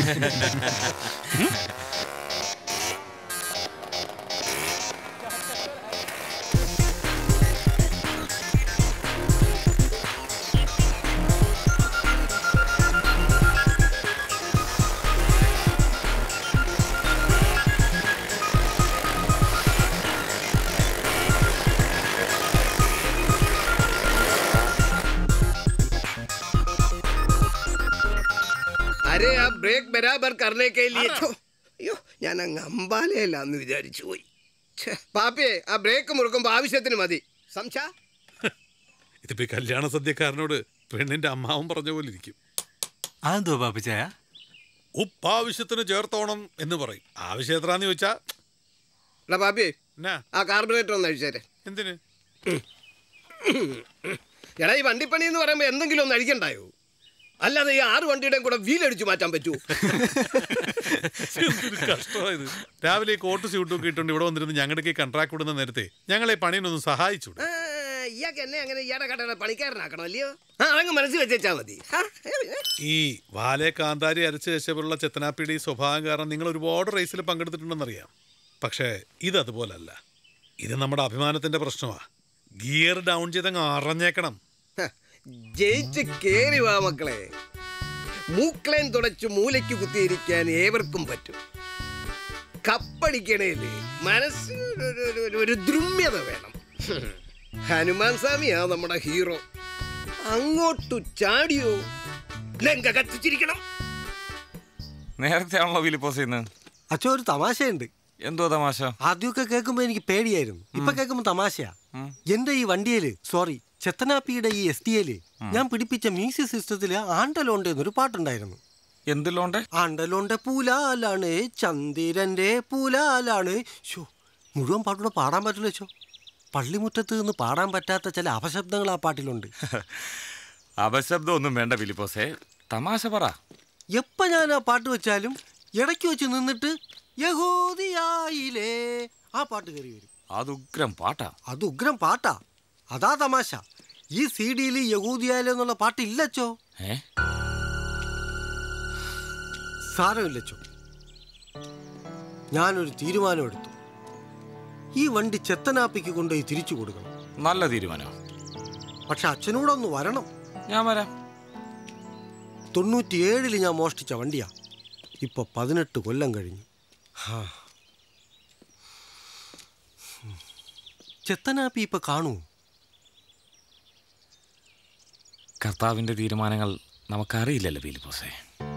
अरे आप ब्रेक बराबर करने के लिए छो അയ്യോ ഞാൻ അങ്ങ് അമ്പാലയല്ലാന്ന് വിചാരിച്ചു പോയി ഛെ, പാപ്പിയെ ആ ബ്രേക്ക് മുറുക്കുമ്പോ ആവശ്യത്തിന് മതി സംശ ഇതിപ്പോ ഈ കല്യാണ സദ്യക്കാരനോട് പെണ്ണിന്റെ അമ്മാവൻ പറഞ്ഞ പോലെ ഇരിക്കും അതെന്തോ പാപ്പിച്ചായ ഉപ്പ് ആവശ്യത്തിന് ചേർത്തോണം എന്ന് പറയും ആവശ്യം എത്രാന്ന് ചോദിച്ചാ എടാ പാപ്പിയെ എന്നാ ആ കാർബറേറ്റർ ഒന്ന് അഴിച്ചേരെ എന്തിന് എടാ ഈ വണ്ടിപ്പണി എന്ന് പറയുമ്പോ എന്തെങ്കിലും ഒന്ന് അഴിക്കണ്ടായോ അല്ലാതെ ഈ ആറ് വണ്ടിയുടെയും കൂടെ വീലടിച്ചു മാറ്റാൻ പറ്റൂ എന്തൊരു കഷ്ടമായത് രാവിലെ ഈ കോട്ട് സ്യൂട്ടും ഒക്കെ ഇട്ടുകൊണ്ട് ഇവിടെ വന്നിരുന്ന് ഞങ്ങളുടെ കൺട്രാക്ട് വിടുന്ന നേരത്തെ ഞങ്ങളെ പണിയൊന്നും സഹായിച്ചു ആ, ഇയാൾക്ക് എന്നെ അങ്ങനെ ഇയാടെ കടയുടെ പണിക്കാരനാക്കണം അല്ലയോ ആ അതങ്ങ് മനസ്സിൽ വെച്ചാ മതി ആ, ഏ, പിന്നെ. ഈ വാലെ കാന്താരി അരച്ച് വെച്ചപ്പോഴുള്ള ചെത്തനാപ്പിയുടെ ഈ സ്വഭാവം കാരണം നിങ്ങൾ ഒരുപാട് റേസിൽ പങ്കെടുത്തിട്ടുണ്ടെന്നറിയാം പക്ഷേ ഇത് അതുപോലല്ല ഇത് നമ്മുടെ അഭിമാനത്തിന്റെ പ്രശ്നമാ ഗിയർ ഡൗൺ ചെയ്തങ്ങ് അറിഞ്ഞേക്കണം ഹ, ജയിച്ച് കേറി വാ മക്കളെ മൂക്കളേൻ തുടച്ച് മൂലയ്ക്ക് കുത്തിയിരിക്കാൻ ഏവർക്കും പറ്റും കപ്പടിക്കണേല് മനസ്സിന് ഒരു- ഒരു- ഒരു- ഒരു ദ്രുമ്യത വേണം ഹനുമാൻ സ്വാമിയാ നമ്മുടെ ഹീറോ അങ്ങോട്ടു ചാടിയോ ലങ്ക കത്തിച്ചിരിക്കണം നേരത്തെ ആണല്ലോ വിലിപ്പോസ് ചെയ്യുന്നത് അച്ഛൻ ഒരു തമാശയുണ്ട് എന്തോ തമാശ ആദ്യമൊക്കെ കേൾക്കുമ്പോ എനിക്ക് പേടിയായിരുന്നു ഇപ്പൊ കേൾക്കുമ്പോ തമാശയാ എന്റെ ഈ വണ്ടിയില് സോറി ചെത്തനാപ്പിയുടെ ഈ എസ് ടി എല് ഞാൻ പിടിപ്പിച്ച മ്യൂസിക് സിസ്റ്റത്തില് ആണ്ടലോണ്ട് എന്നൊരു പാട്ടുണ്ടായിരുന്നു എന്തിലോണ്ട് ആണ്ടലോണ്ട് പൂലാലാണ് ചന്ദ്രന്റെ പൂലാലാണ് ഷോ മുഴുവൻ പാട്ടൂടെ പാടാൻ പറ്റില്ല ചോ പള്ളിമുറ്റത്ത് നിന്ന് പാടാൻ പറ്റാത്ത ചില അപശബ്ദങ്ങൾ ആ പാട്ടിലുണ്ട് അപശബ്ദം ഒന്നും വേണ്ട വിലിപ്പോസേ തമാശ പറ എപ്പോ ഞാൻ ആ പാട്ട് വെച്ചാലും ഇടയ്ക്ക് വെച്ച് നിന്നിട്ട് യഹൂദിയായിലേ ആ പാട്ട് കയറി വരും അത് ഉഗ്രം പാട്ടാ അത് ഉഗ്രം പാട്ടാ അതാ തമാശ ഈ സി ഡിയിൽ യഹൂദിയായിലേ എന്നുള്ള പാട്ട് ഇല്ലച്ചോ ഏ സാരമില്ലച്ചോ ഞാനൊരു തീരുമാനം എടുത്തു ഈ വണ്ടി ചെത്തനാപ്പിക്ക് കൊണ്ടുപോയി തിരിച്ചു കൊടുക്കണം നല്ല തീരുമാനം പക്ഷെ അച്ഛനോടൊന്ന് വരണം ഞാൻ വരാം തൊണ്ണൂറ്റിയേഴില് ഞാൻ മോഷ്ടിച്ച വണ്ടിയാ ഇപ്പൊ പതിനെട്ട് കൊല്ലം കഴിഞ്ഞു ഹാ. ചെത്തനാപ്പി ഇപ്പൊ കാണൂ കർത്താവിന്റെ തീരുമാനങ്ങൾ നമുക്കറിയില്ലല്ലോ വിലിപ്പോസേ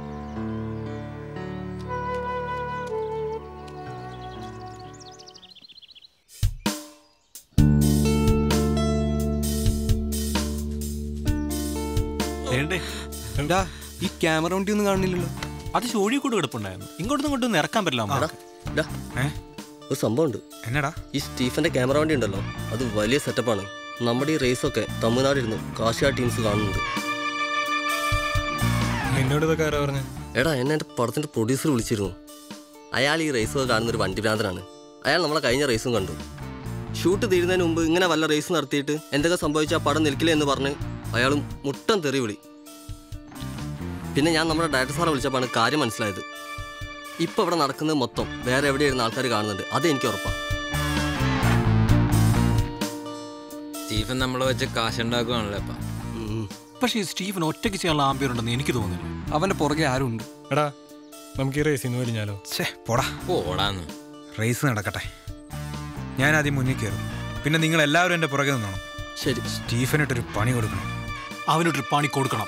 എന്താ ഈ ക്യാമറ വണ്ടി ഒന്നും കാണുന്നില്ലല്ലോ അത് ഷോഴി കൂടെ കിടപ്പുണ്ടായിരുന്നു ഇങ്ങോട്ടും ഇങ്ങോട്ടും ഇറക്കാൻ പറ്റില്ല എടാ, എടാ, ഒരു സംഭവമുണ്ട് എന്നടാ ഈ സ്റ്റീഫന്റെ ക്യാമറ വണ്ടി ഉണ്ടല്ലോ അത് വലിയ സെറ്റപ്പാണ് നമ്മുടെ ഈ റേസൊക്കെ തമിഴ്നാടിരുന്ന് കാശിയ ടീംസ് കാണുന്നുണ്ട് നിന്നോട് ഇതൊക്കെ ആരാ പറഞ്ഞു എടാ എന്നെ എൻ്റെ പടത്തിന്റെ പ്രൊഡ്യൂസർ വിളിച്ചിരുന്നു അയാൾ ഈ റേസ് കാണുന്ന ഒരു വണ്ടി ഭ്രാന്തനാണ് അയാൾ നമ്മളെ കഴിഞ്ഞ റേസും കണ്ടു ഷൂട്ട് തീരുന്നതിന് മുമ്പ് ഇങ്ങനെ വല്ല റേസ് നടത്തിയിട്ട് എന്തൊക്കെ സംഭവിച്ചാൽ പടം നിൽക്കില്ല എന്ന് പറഞ്ഞ് അയാളും മുട്ടം തെറി വിളി പിന്നെ ഞാൻ നമ്മുടെ ഡയറക്ടർ സാറെ വിളിച്ചപ്പോഴാണ് കാര്യം മനസ്സിലായത് ഇപ്പൊ ഇവിടെ നടക്കുന്നത് മൊത്തം വേറെ എവിടെയായിരുന്ന ആൾക്കാർ കാണുന്നുണ്ട് അത് എനിക്ക് ഉറപ്പാണ് സ്റ്റീഫൻ നമ്മളെ വെച്ച് കാശുണ്ടാക്കുവാണല്ലോ ഇപ്പം പക്ഷേ ഈ സ്റ്റീഫൻ ഒറ്റയ്ക്ക് ചെയ്യാനുള്ള ആംബിയർ ഉണ്ടെന്ന് എനിക്ക് തോന്നുന്നില്ല അവന്റെ പുറകെ ആരും ഉണ്ട് എടാ നമുക്ക് ഈ റേസിൽ നിന്ന് വലിഞ്ഞാലോ ഛേ പോടാ പോടാന്ന് റേസ് നടക്കട്ടെ ഞാൻ ആദ്യം മുന്നിൽ കയറും പിന്നെ നിങ്ങൾ എല്ലാവരും എൻ്റെ പുറകെ നിന്നോണം ശരി സ്റ്റീഫനിട്ടൊരു പണി കൊടുക്കണം അവനൊരു പണി കൊടുക്കണം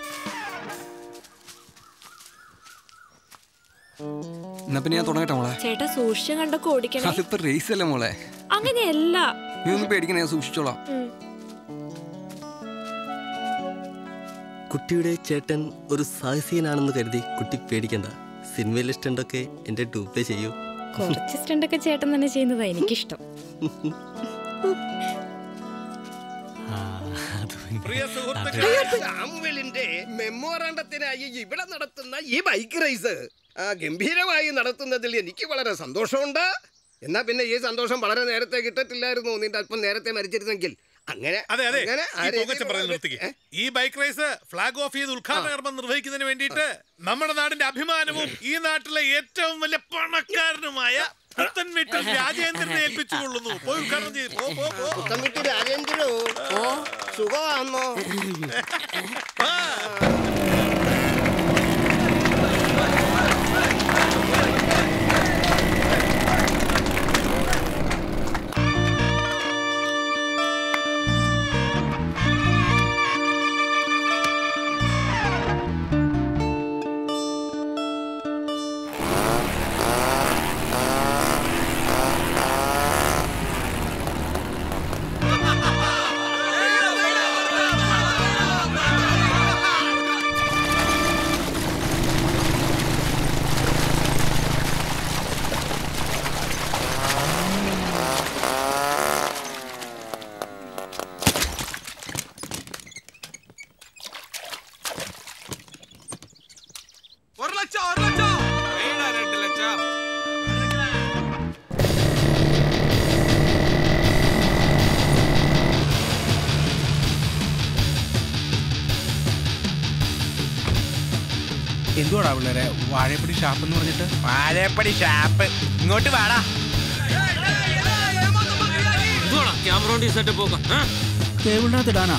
എന്നാ പിന്നെ ഞാൻ തുടങ്ങട്ടെ മോളെ ചേട്ടാ സൂക്ഷിച്ചും കണ്ടൊക്കെ ഓടിക്കണേ അതിപ്പോ റേസ് അല്ലേ മോളെ അങ്ങനെയല്ല നീ ഒന്നും പേടിക്കണേ ഞാൻ സൂക്ഷിച്ചോളാം ഉം. കുട്ടിയുടെ ചേട്ടൻ ഒരു സാഹസികനാണെന്ന് കരുതി കുട്ടി പേടിക്കണ്ട സിനിമയിലെ സ്റ്റണ്ടൊക്കെ എൻ്റെ ഡൂപ്പേ ചെയ്യൂ കുറച്ച് സ്റ്റണ്ടൊക്കെ ചേട്ടൻ തന്നെ ചെയ്യുന്നതാ എനിക്കിഷ്ടം പ്രിയ സാമുവലിന്റെ മെമ്മോറാണ്ടത്തിനായി ഇവിടെ നടത്തുന്ന ഈ ബൈക്ക് റേസ് ആ ഗംഭീരമായി നടത്തുന്നതിൽ എനിക്ക് വളരെ സന്തോഷമുണ്ട് എന്നാ പിന്നെ ഈ സന്തോഷം വളരെ നേരത്തെ കിട്ടത്തില്ലായിരുന്നു നിന്റെ അല്പം നേരത്തെ മരിച്ചിരുന്നെങ്കിൽ അങ്ങനെ അതെ അതെ അങ്ങനെ ആ ഈ രീതിയിൽ പൊങ്ങച്ചൻ പറയുന്നത് നിർത്തിക്ക് ഈ ബൈക്ക് റേസ് ഫ്ലാഗ് ഓഫ് ചെയ്ത് ഉദ്ഘാടന കർമ്മം നിർവഹിക്കുന്നതിന് വേണ്ടിയിട്ട് നമ്മുടെ നാടിന്റെ അഭിമാനവും ഈ നാട്ടിലെ ഏറ്റവും വലിയ പണക്കാരനുമായ പുത്തൻവീട്ടിൽ രാജേന്ദ്രനെ ഏൽപ്പിച്ചുകൊള്ളുന്നു പോയി ഉദ്ഘാടനം ചെയ്ത് പോ പോ പോ പുത്തൻവീട്ടിൽ രാജേന്ദ്രോ സുഖമാണോ ഒരു ലക്ഷം ഒരു ലക്ഷം വേണ്ട രണ്ട് ലക്ഷം എന്തുവാടാ പിള്ളേരെ വാഴപ്പടി ഷാപ്പ് എന്ന് പറഞ്ഞിട്ട് വാഴപ്പടി ഷാപ്പ് ഇങ്ങോട്ട് വാടാ ക്യാമറ സെറ്റപ്പ് പോക്കാം ടേബിളിനകത്ത് ഇടാനാ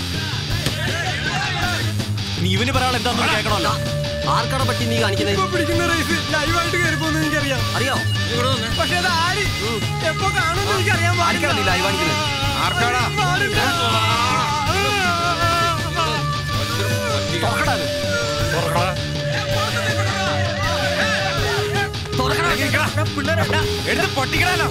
നീ ഇവന് പറയാൻ എന്താന്ന് കേൾക്കണമല്ലോ ആർക്കാടെ പറ്റി നീ കാണിക്കുന്നത് പിടിക്കുന്ന റേസ് ലൈവായിട്ട് കയറി പോകുന്നത് എനിക്കറിയാം അറിയോ പക്ഷെ അത് ആര് എപ്പോ കാണുമെന്ന് എനിക്കറിയാൻ പാടില്ല നീ ലൈവ് കാണിക്കുന്നത് ആർക്കാടാ എടുത്ത് പൊട്ടിക്കണല്ലോ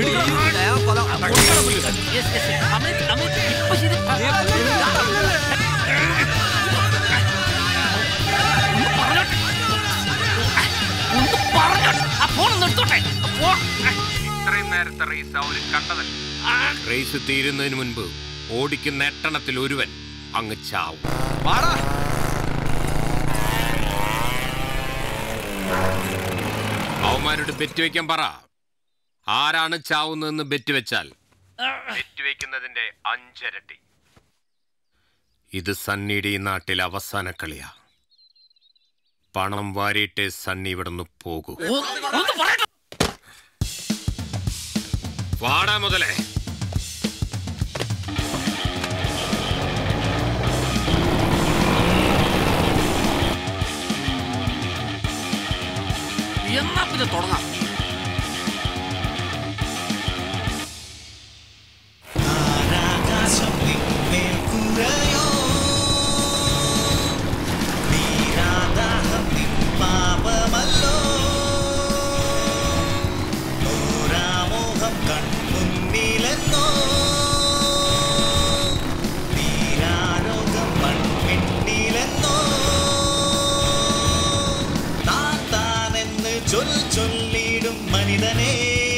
ഇത്രയും നേരത്തെ റേസ് അവർ കണ്ടതല്ല റേസ് തീരുന്നതിന് മുൻപ് ഓടിക്കുന്ന എട്ടെണ്ണത്തിൽ ഒരുവൻ അങ്ങ് ചാവും അവന്മാരോട് ബെറ്റ് വെക്കാൻ പറ ആരാണ് ചാവുന്നതെന്ന് ബെറ്റ് വെച്ചാൽ ബെറ്റ് വെക്കുന്നതിന്റെ അഞ്ചരട്ടി ഇത് സണ്ണിയുടെ ഈ നാട്ടിലെ അവസാന കളിയാ പണം വാരിയിട്ടേ സണ്ണി ഇവിടുന്ന് പോകൂ വാടാ മുതലേ എന്നാ പിന്നെ തുടങ്ങാം പാപമല്ലോ നൂറാമോഹം കൺമുന്നിലെന്നോ നീരാരോഗം മൺമിന്നിലെന്നോ താൻ താനെന്ന് ചൊൽ ചൊല്ലിടും മനിതനെ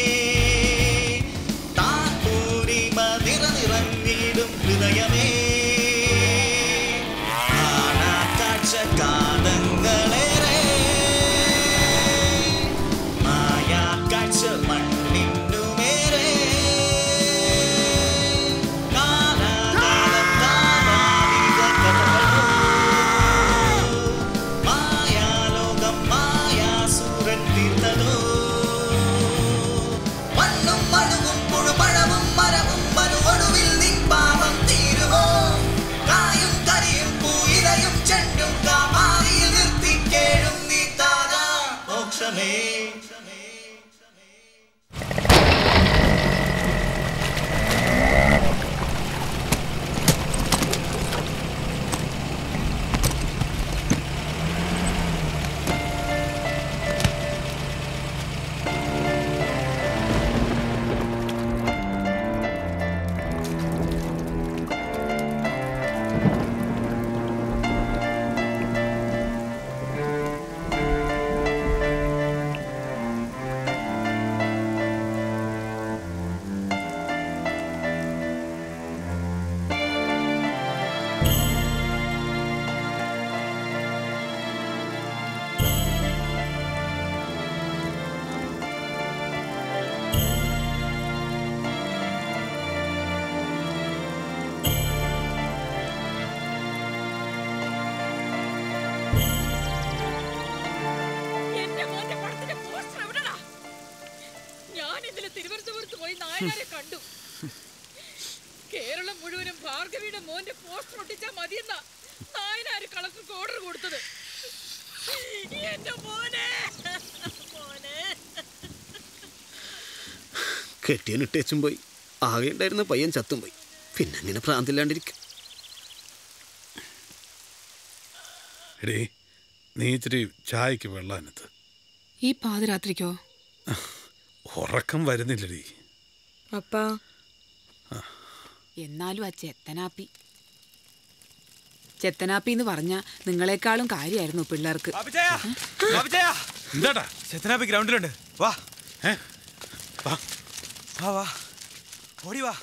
താൻ പൂരിമ നിറനിറങ്ങിടും ഹൃദയമേ കാണാക്കാഴ്ച കാതങ്ങളേറെ മായാക്കാഴ്ച മണ്ണിനുമേറെ നായനാരെ കണ്ടു കേരളം മുഴുവനും ഭാർഗവിയുടെ മോന്റെ പോസ്റ്റർ ഒട്ടിച്ചാ മതിയെന്ന നായനാര് കളക്ടർക്ക് ഓർഡർ കൊടുത്തത് എന്റെ മോനെ മോനെ കെട്ടിയൻ ഇട്ടേച്ചും പോയി ആകെ ഉണ്ടായിരുന്ന പയ്യൻ ചത്തും പോയി പിന്നെ അങ്ങനെ ഭ്രാന്തില്ലാണ്ടിരിക്കും എടീ നീ ഇച്ചിരി ചായക്ക് വെള്ളം അനത്ത് ഈ പാതിരാത്രിക്കോ ഉറക്കം വരുന്നില്ലടി അപ്പാ എന്നാലും ആ ചെത്തനാപ്പി ചെത്തനാപ്പി എന്ന് പറഞ്ഞ നിങ്ങളെക്കാളും കാര്യമായിരുന്നു പിള്ളേർക്ക് എന്താടാ ചെത്തനാപ്പി ഗ്രൗണ്ടിലുണ്ട് വാ വാ വാ വാ ഓടി വാ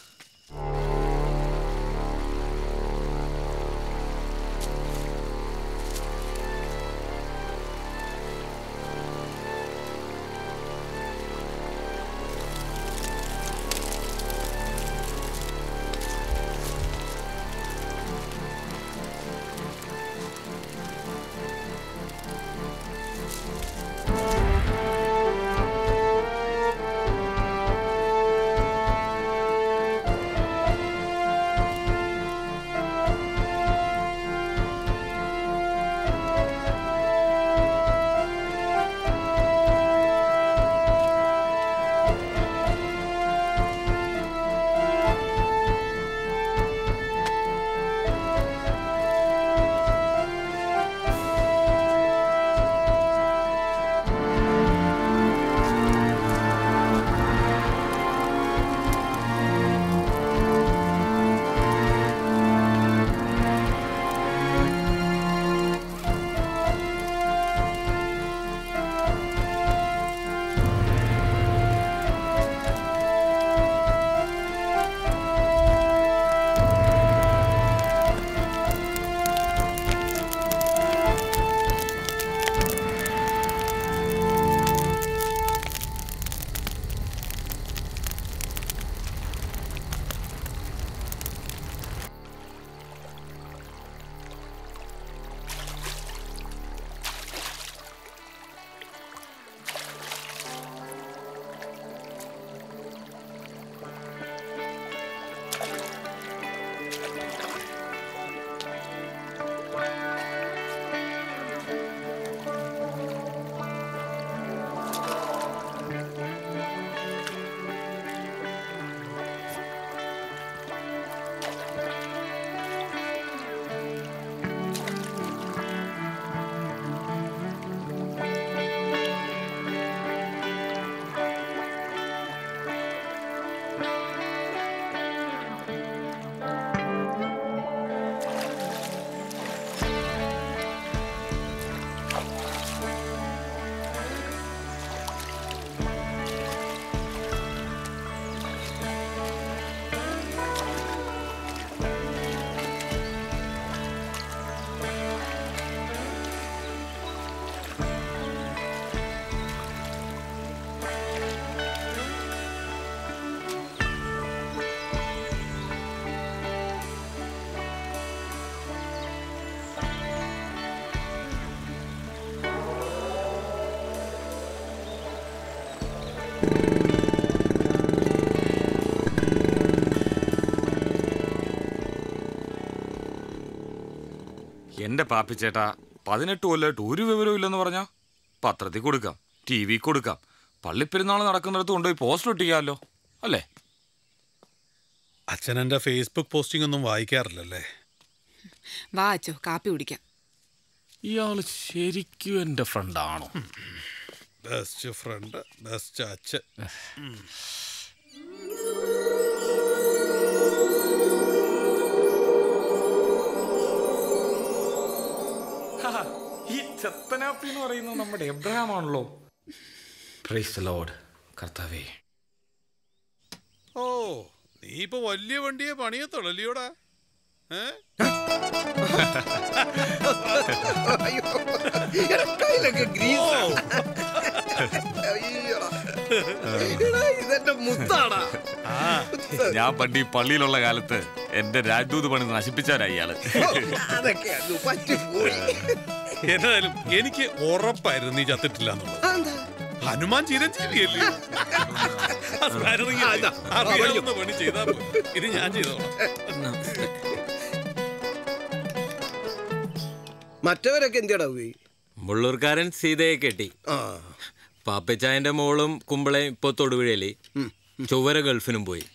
എന്റെ പാപ്പിച്ചേട്ടാ പതിനെട്ട് കൊല്ലമായിട്ട് ഒരു വിവരവും ഇല്ലെന്ന് പറഞ്ഞാ പത്രത്തിൽ കൊടുക്കാം ടി വി കൊടുക്കാം പള്ളിപ്പെരുന്നാൾ നടക്കുന്നിടത്ത് കൊണ്ടുപോയി പോസ്റ്റർ ഒട്ടിക്കാമല്ലോ അല്ലേ അച്ഛൻ എൻ്റെ ഫേസ്ബുക്ക് പോസ്റ്റിംഗ് ഒന്നും വായിക്കാറില്ലല്ലേ വാ അച്ചോ കാപ്പി കുടിക്കാം ഇയാള് ശരിക്കും എന്റെ ഫ്രണ്ടാണോ ബെസ്റ്റ് ഫ്രണ്ട് ബെസ്റ്റ് അച്ഛൻ ഉം. ഈ ചെത്തനാപ്പി എന്ന് പറയുന്നത് നമ്മുടെ എബ്രഹാം ആണല്ലോ പ്രൈസ് ലോഡ് കർത്താവേ ഓ നീ ഇപ്പൊ വലിയ വണ്ടിയെ പണിയത്തുള്ളല്ലോടാ ഏ കയ്യിലൊക്കെ ഗ്രീസ് ഇതെന്റെ മുത്താടാ ഞാൻ പണ്ട് ഈ പള്ളിയിലുള്ള കാലത്ത് എന്റെ രാജ്ദൂത് പണി നശിപ്പിച്ചവരാ ഇയാള് അതൊക്കെ അങ്ങ് പറ്റിപ്പോയി എന്നാലും എനിക്ക് ഉറപ്പായിരുന്നു നീ ചത്തിട്ടില്ല എന്നുള്ളത് ഹനുമാൻ ചിരഞ്ജീവിയല്ലേ ആ സ്പാനറിങ് ആ, ഇതാ. ആ, അറിയാവുന്ന പണി ചെയ്താൽ മതി. ഇത് ഞാൻ ചെയ്തോളാം മറ്റവരൊക്കെ എന്തിയടാ പോയി മുള്ളൂർക്കാരൻ സീതയെ കെട്ടി പാപ്പച്ചായന്റെ മോളും കുമ്പളയും ഇപ്പൊ തൊടുപുഴയില് ചൊവ്വര ഗൾഫിനും പോയി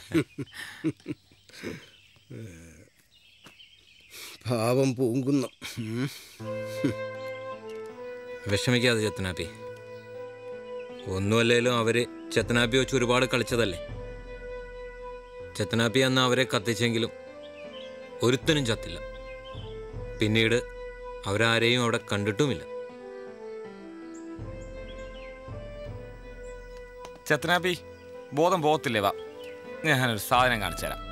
പാവം പൂങ്കുന്നം ഉം. വിഷമിക്കാതെ ചെത്തനാപ്പി ഒന്നുമല്ലേലും അവര് ചെത്തനാപ്പി വെച്ച് ഒരുപാട് കളിച്ചതല്ലേ ചെത്തനാപ്പി അന്ന് അവരെ കത്തിച്ചെങ്കിലും ഒരുത്തനും ചത്തില്ല പിന്നീട് അവരാരെയും അവിടെ കണ്ടിട്ടുമില്ല ചെത്തനാപ്പി ബോധം പോകത്തില്ലേ വാ ഞാനൊരു സാധനം കാണിച്ചു തരാം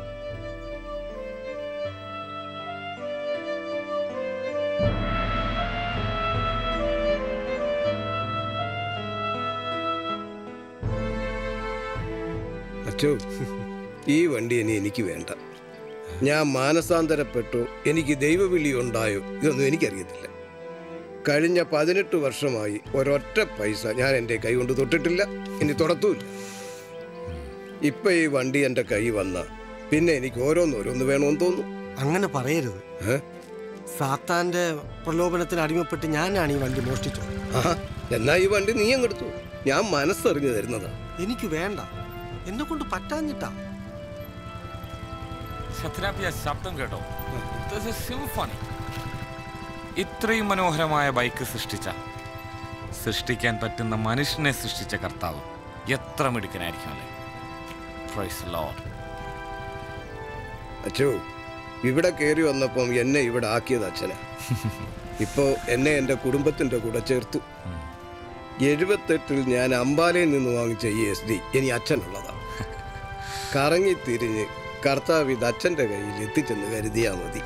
അച്ചോ ഈ വണ്ടി ഇനി എനിക്ക് വേണ്ട ഞാൻ മാനസാന്തരപ്പെട്ടു എനിക്ക് ദൈവവിളി ഉണ്ടായോ ഇതൊന്നും എനിക്കറിയത്തില്ല കഴിഞ്ഞ പതിനെട്ട് വർഷമായി ഒരൊറ്റ പൈസ ഞാൻ എൻ്റെ കൈ കൊണ്ട് തൊട്ടിട്ടില്ല ഇനി തൊടത്തുമില്ല ഇപ്പൊ ഈ വണ്ടി എൻ്റെ കൈ വന്ന പിന്നെ എനിക്ക് ഓരോന്നോരോന്ന് വേണമെന്ന് തോന്നും അങ്ങനെ പറയരുത് സാത്താന്റെ പ്രലോഭനത്തിന് അടിമപ്പെട്ട് ഞാനാണ് ഈ വണ്ടി മോഷ്ടിച്ചത് ആഹാ എന്നാ ഈ വണ്ടി നീ അങ്ങെടുത്തു ഞാൻ മനസ്സറിഞ്ഞു തരുന്നതാ എനിക്ക് വേണ്ട എന്നെ കൊണ്ട് പറ്റാഞ്ഞിട്ടാ ചെത്തനാപ്പി ആ ശബ്ദം കേട്ടോ സിംഫണി ഇത്രയും മനോഹരമായ ബൈക്ക് സൃഷ്ടിച്ച സൃഷ്ടിക്കാൻ പറ്റുന്ന മനുഷ്യനെ സൃഷ്ടിച്ച കർത്താവ് എത്ര മിടുക്കനായിരിക്കും അല്ലേ പ്രൈസ് ലോഡ് അച്ചോ ഇവിടെ കയറി വന്നപ്പം എന്നെ ഇവിടെ ആക്കിയത് അച്ഛനാ ഇപ്പോ എന്നെ എൻ്റെ കുടുംബത്തിന്റെ കൂടെ ചേർത്തു എഴുപത്തെട്ടിൽ ഞാൻ അമ്പാലയിൽ നിന്ന് വാങ്ങിച്ച ഈ എസ് ഡി ഇനി അച്ഛനുള്ളതാ കറങ്ങി തിരിഞ്ഞ് കർത്താവ് ഇത് അച്ഛൻ്റെ കയ്യിൽ എത്തിച്ചെന്ന് കരുതിയാ മതി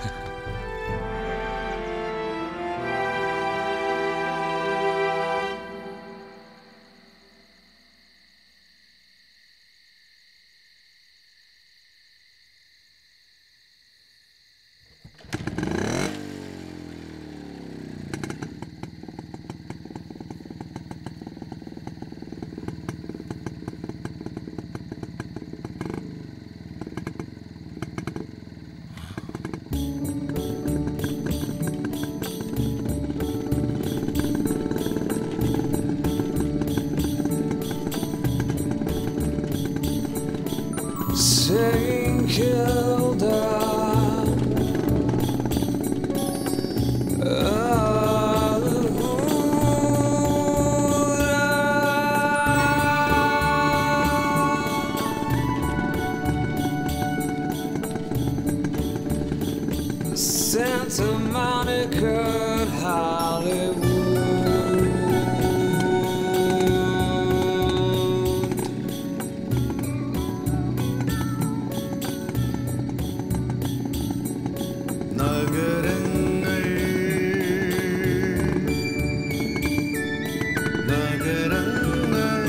Saint Kilda. Santa Monica, Hollywood. നഗരങ്ങൾ നഗരങ്ങൾ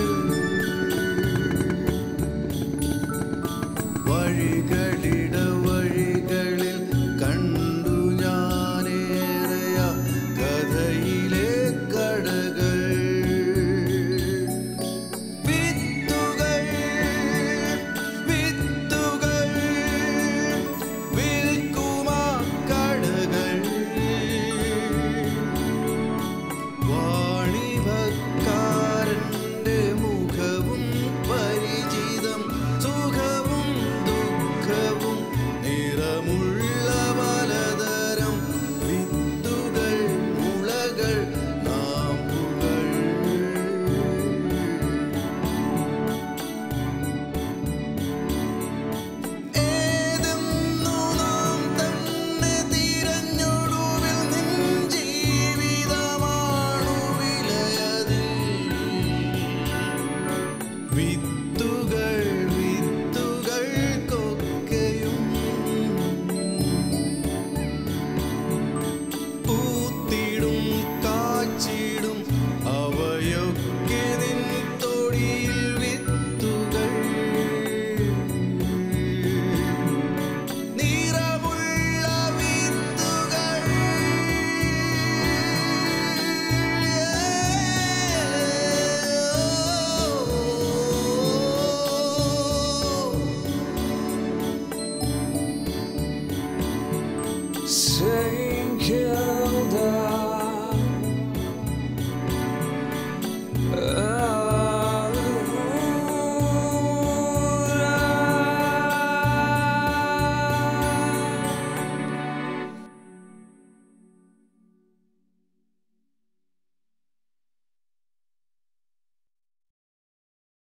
വഴികളിട വഴികളിൽ കണ്ടു ഞാനേറെയ കഥയിലെ കടകൾ വിത്തുകൾ വിത്തുകൾ വിൽക്കുമാ കടകൾ Santa